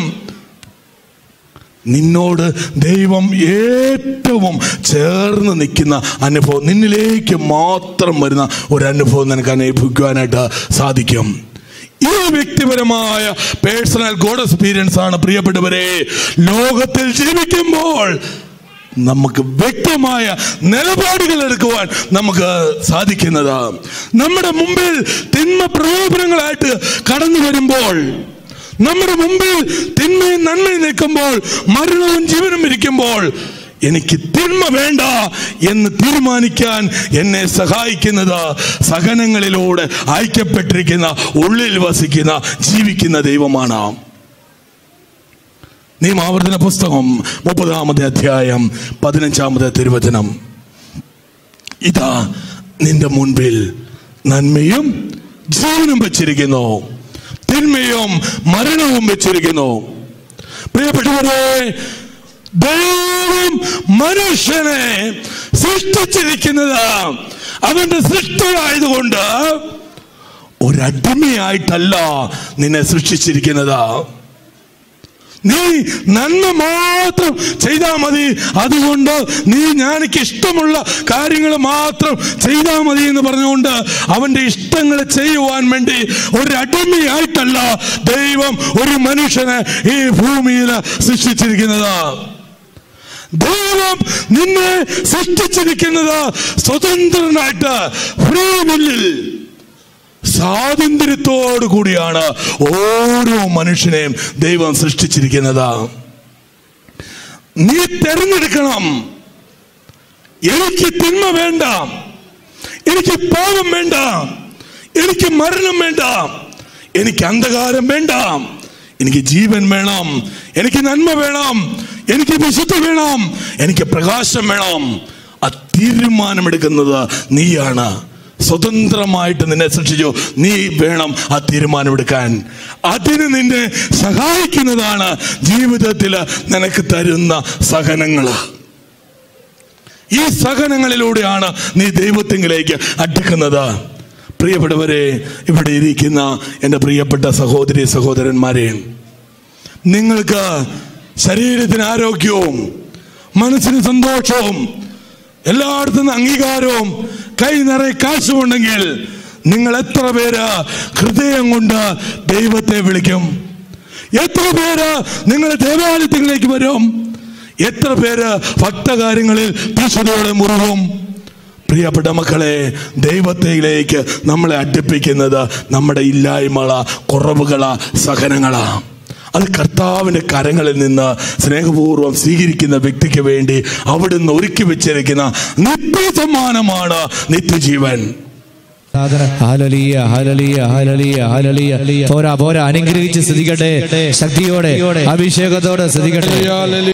നിന്നോട് ദൈവം ഏറ്റവും ചേർന്ന് നിൽക്കുന്ന അനുഭവം നിന്നിലേക്ക് മാത്രം വരുന്ന ഒരു അനുഭവം നിനക്ക് അനുഭവിക്കുവാനായിട്ട് സാധിക്കും ഈ വ്യക്തിപരമായ പേഴ്സണൽ ഗോഡ് എക്സ്പീരിയൻസ് ആണ് പ്രിയപ്പെട്ടവരെ ലോകത്തിൽ ജീവിക്കുമ്പോൾ നമുക്ക് വ്യക്തമായ നിലപാടുകൾ എടുക്കുവാൻ നമുക്ക് സാധിക്കുന്നത് നമ്മുടെ മുമ്പിൽ തിന്മ പ്രലോഭനങ്ങളായിട്ട് കടന്നു വരുമ്പോൾ നമ്മുടെ മുമ്പിൽ തിന്മയും നന്മയും നിൽക്കുമ്പോൾ മരണവും ജീവനും ഇരിക്കുമ്പോൾ എനിക്ക് തിന്മ വേണ്ട എന്ന് തീരുമാനിക്കാൻ എന്നെ സഹായിക്കുന്നത് സഹനങ്ങളിലൂടെ ഐക്യപ്പെട്ടിരിക്കുന്ന ഉള്ളിൽ വസിക്കുന്ന ജീവിക്കുന്ന ദൈവമാണ് നിയമാവർത്തന പുസ്തകം മുപ്പതാമത്തെ അധ്യായം പതിനഞ്ചാമത്തെ തിരുവചനം ഇതാ നിന്റെ മുൻപിൽ നന്മയും ജീവനും വെച്ചിരിക്കുന്നു തിന്മയും മരണവും വെച്ചിരിക്കുന്നു പ്രിയപ്പെട്ടവരെ ദൈവം മനുഷ്യനെ സൃഷ്ടിച്ചിരിക്കുന്നത് അവന്റെ സൃഷ്ടിയായതുകൊണ്ട് ഒരടിമയായിട്ടല്ല നിന്നെ സൃഷ്ടിച്ചിരിക്കുന്നത് നീ നന്മ മാത്രം ചെയ്താൽ മതി അതുകൊണ്ട് നീ ഞാനിക്ക് ഇഷ്ടമുള്ള കാര്യങ്ങൾ മാത്രം ചെയ്താൽ മതി എന്ന് പറഞ്ഞുകൊണ്ട് അവന്റെ ഇഷ്ടങ്ങൾ ചെയ്യുവാൻ വേണ്ടി ഒരു അടിമയായിട്ടല്ല ദൈവം ഒരു മനുഷ്യനെ ഈ ഭൂമിയിൽ സൃഷ്ടിച്ചിരിക്കുന്നത് ദൈവം നിന്നെ സൃഷ്ടിച്ചിരിക്കുന്നത് സ്വതന്ത്രനായിട്ട് ഫ്രീ വില്ലിൽ സ്വാതന്ത്ര്യത്തോടു കൂടിയാണ് ഓരോ മനുഷ്യനെയും ദൈവം സൃഷ്ടിച്ചിരിക്കുന്നത് നീ തെരഞ്ഞെടുക്കണം എനിക്ക് തിന്മ വേണ്ട എനിക്ക് പാപം വേണ്ട എനിക്ക് മരണം വേണ്ട എനിക്ക് അന്ധകാരം വേണ്ട എനിക്ക് ജീവൻ വേണം എനിക്ക് നന്മ വേണം എനിക്ക് വിശുദ്ധ വേണം എനിക്ക് പ്രകാശം വേണം ആ തീരുമാനമെടുക്കുന്നത് നീയാണ് സ്വതന്ത്രമായിട്ട് നിന്നെ സൃഷ്ടിച്ചു നീ വേണം ആ തീരുമാനമെടുക്കാൻ അതിന് നിന്നെ സഹായിക്കുന്നതാണ് ജീവിതത്തിൽ നിനക്ക് തരുന്ന സഹനങ്ങൾ ഈ സഹനങ്ങളിലൂടെയാണ് നീ ദൈവത്തിങ്കിലേക്ക് അടുക്കുന്നത് പ്രിയപ്പെട്ടവരെ ഇവിടെ ഇരിക്കുന്ന എൻ്റെ പ്രിയപ്പെട്ട സഹോദരി സഹോദരന്മാരെ നിങ്ങൾക്ക് ശരീരത്തിന് ആരോഗ്യവും മനസ്സിന് സന്തോഷവും എല്ലായിടത്തു നിന്ന് അംഗീകാരവും കൈ നിറയെ കാശുമുണ്ടെങ്കിൽ നിങ്ങൾ എത്ര പേര് ഹൃദയം കൊണ്ട് ദൈവത്തെ വിളിക്കും എത്ര പേര് നിങ്ങൾ ദേവാലയത്തിലേക്ക് വരും എത്ര പേര് ഭക്തകാര്യങ്ങളിൽ വിശുദ്ധയോടെ മുറുകും പ്രിയപ്പെട്ട മക്കളെ ദൈവത്തിലേക്ക് നമ്മളെ അടുപ്പിക്കുന്നത് നമ്മുടെ ഇല്ലായ്മകള കുറവുകള സഹനങ്ങളാ അത് കർത്താവിൻ്റെ കരങ്ങളിൽ നിന്ന് സ്നേഹപൂർവ്വം സ്വീകരിക്കുന്ന വ്യക്തിക്ക് വേണ്ടി അവിടുന്ന് ഒരുക്കി വെച്ചിരിക്കുന്ന നിത്യസമ്മാനമാണ് നിത്യജീവൻ ഹാലലിയ ഹാലലിയ ഹാലലിയ ഹാലലിയ പോരാ പോരാ അനുഗ്രഹിച്ച് ശ്രദ്ധിക്കട്ടെ ശക്തിയോടെ അഭിഷേകത്തോടെ ശ്രദ്ധിക്കട്ടെ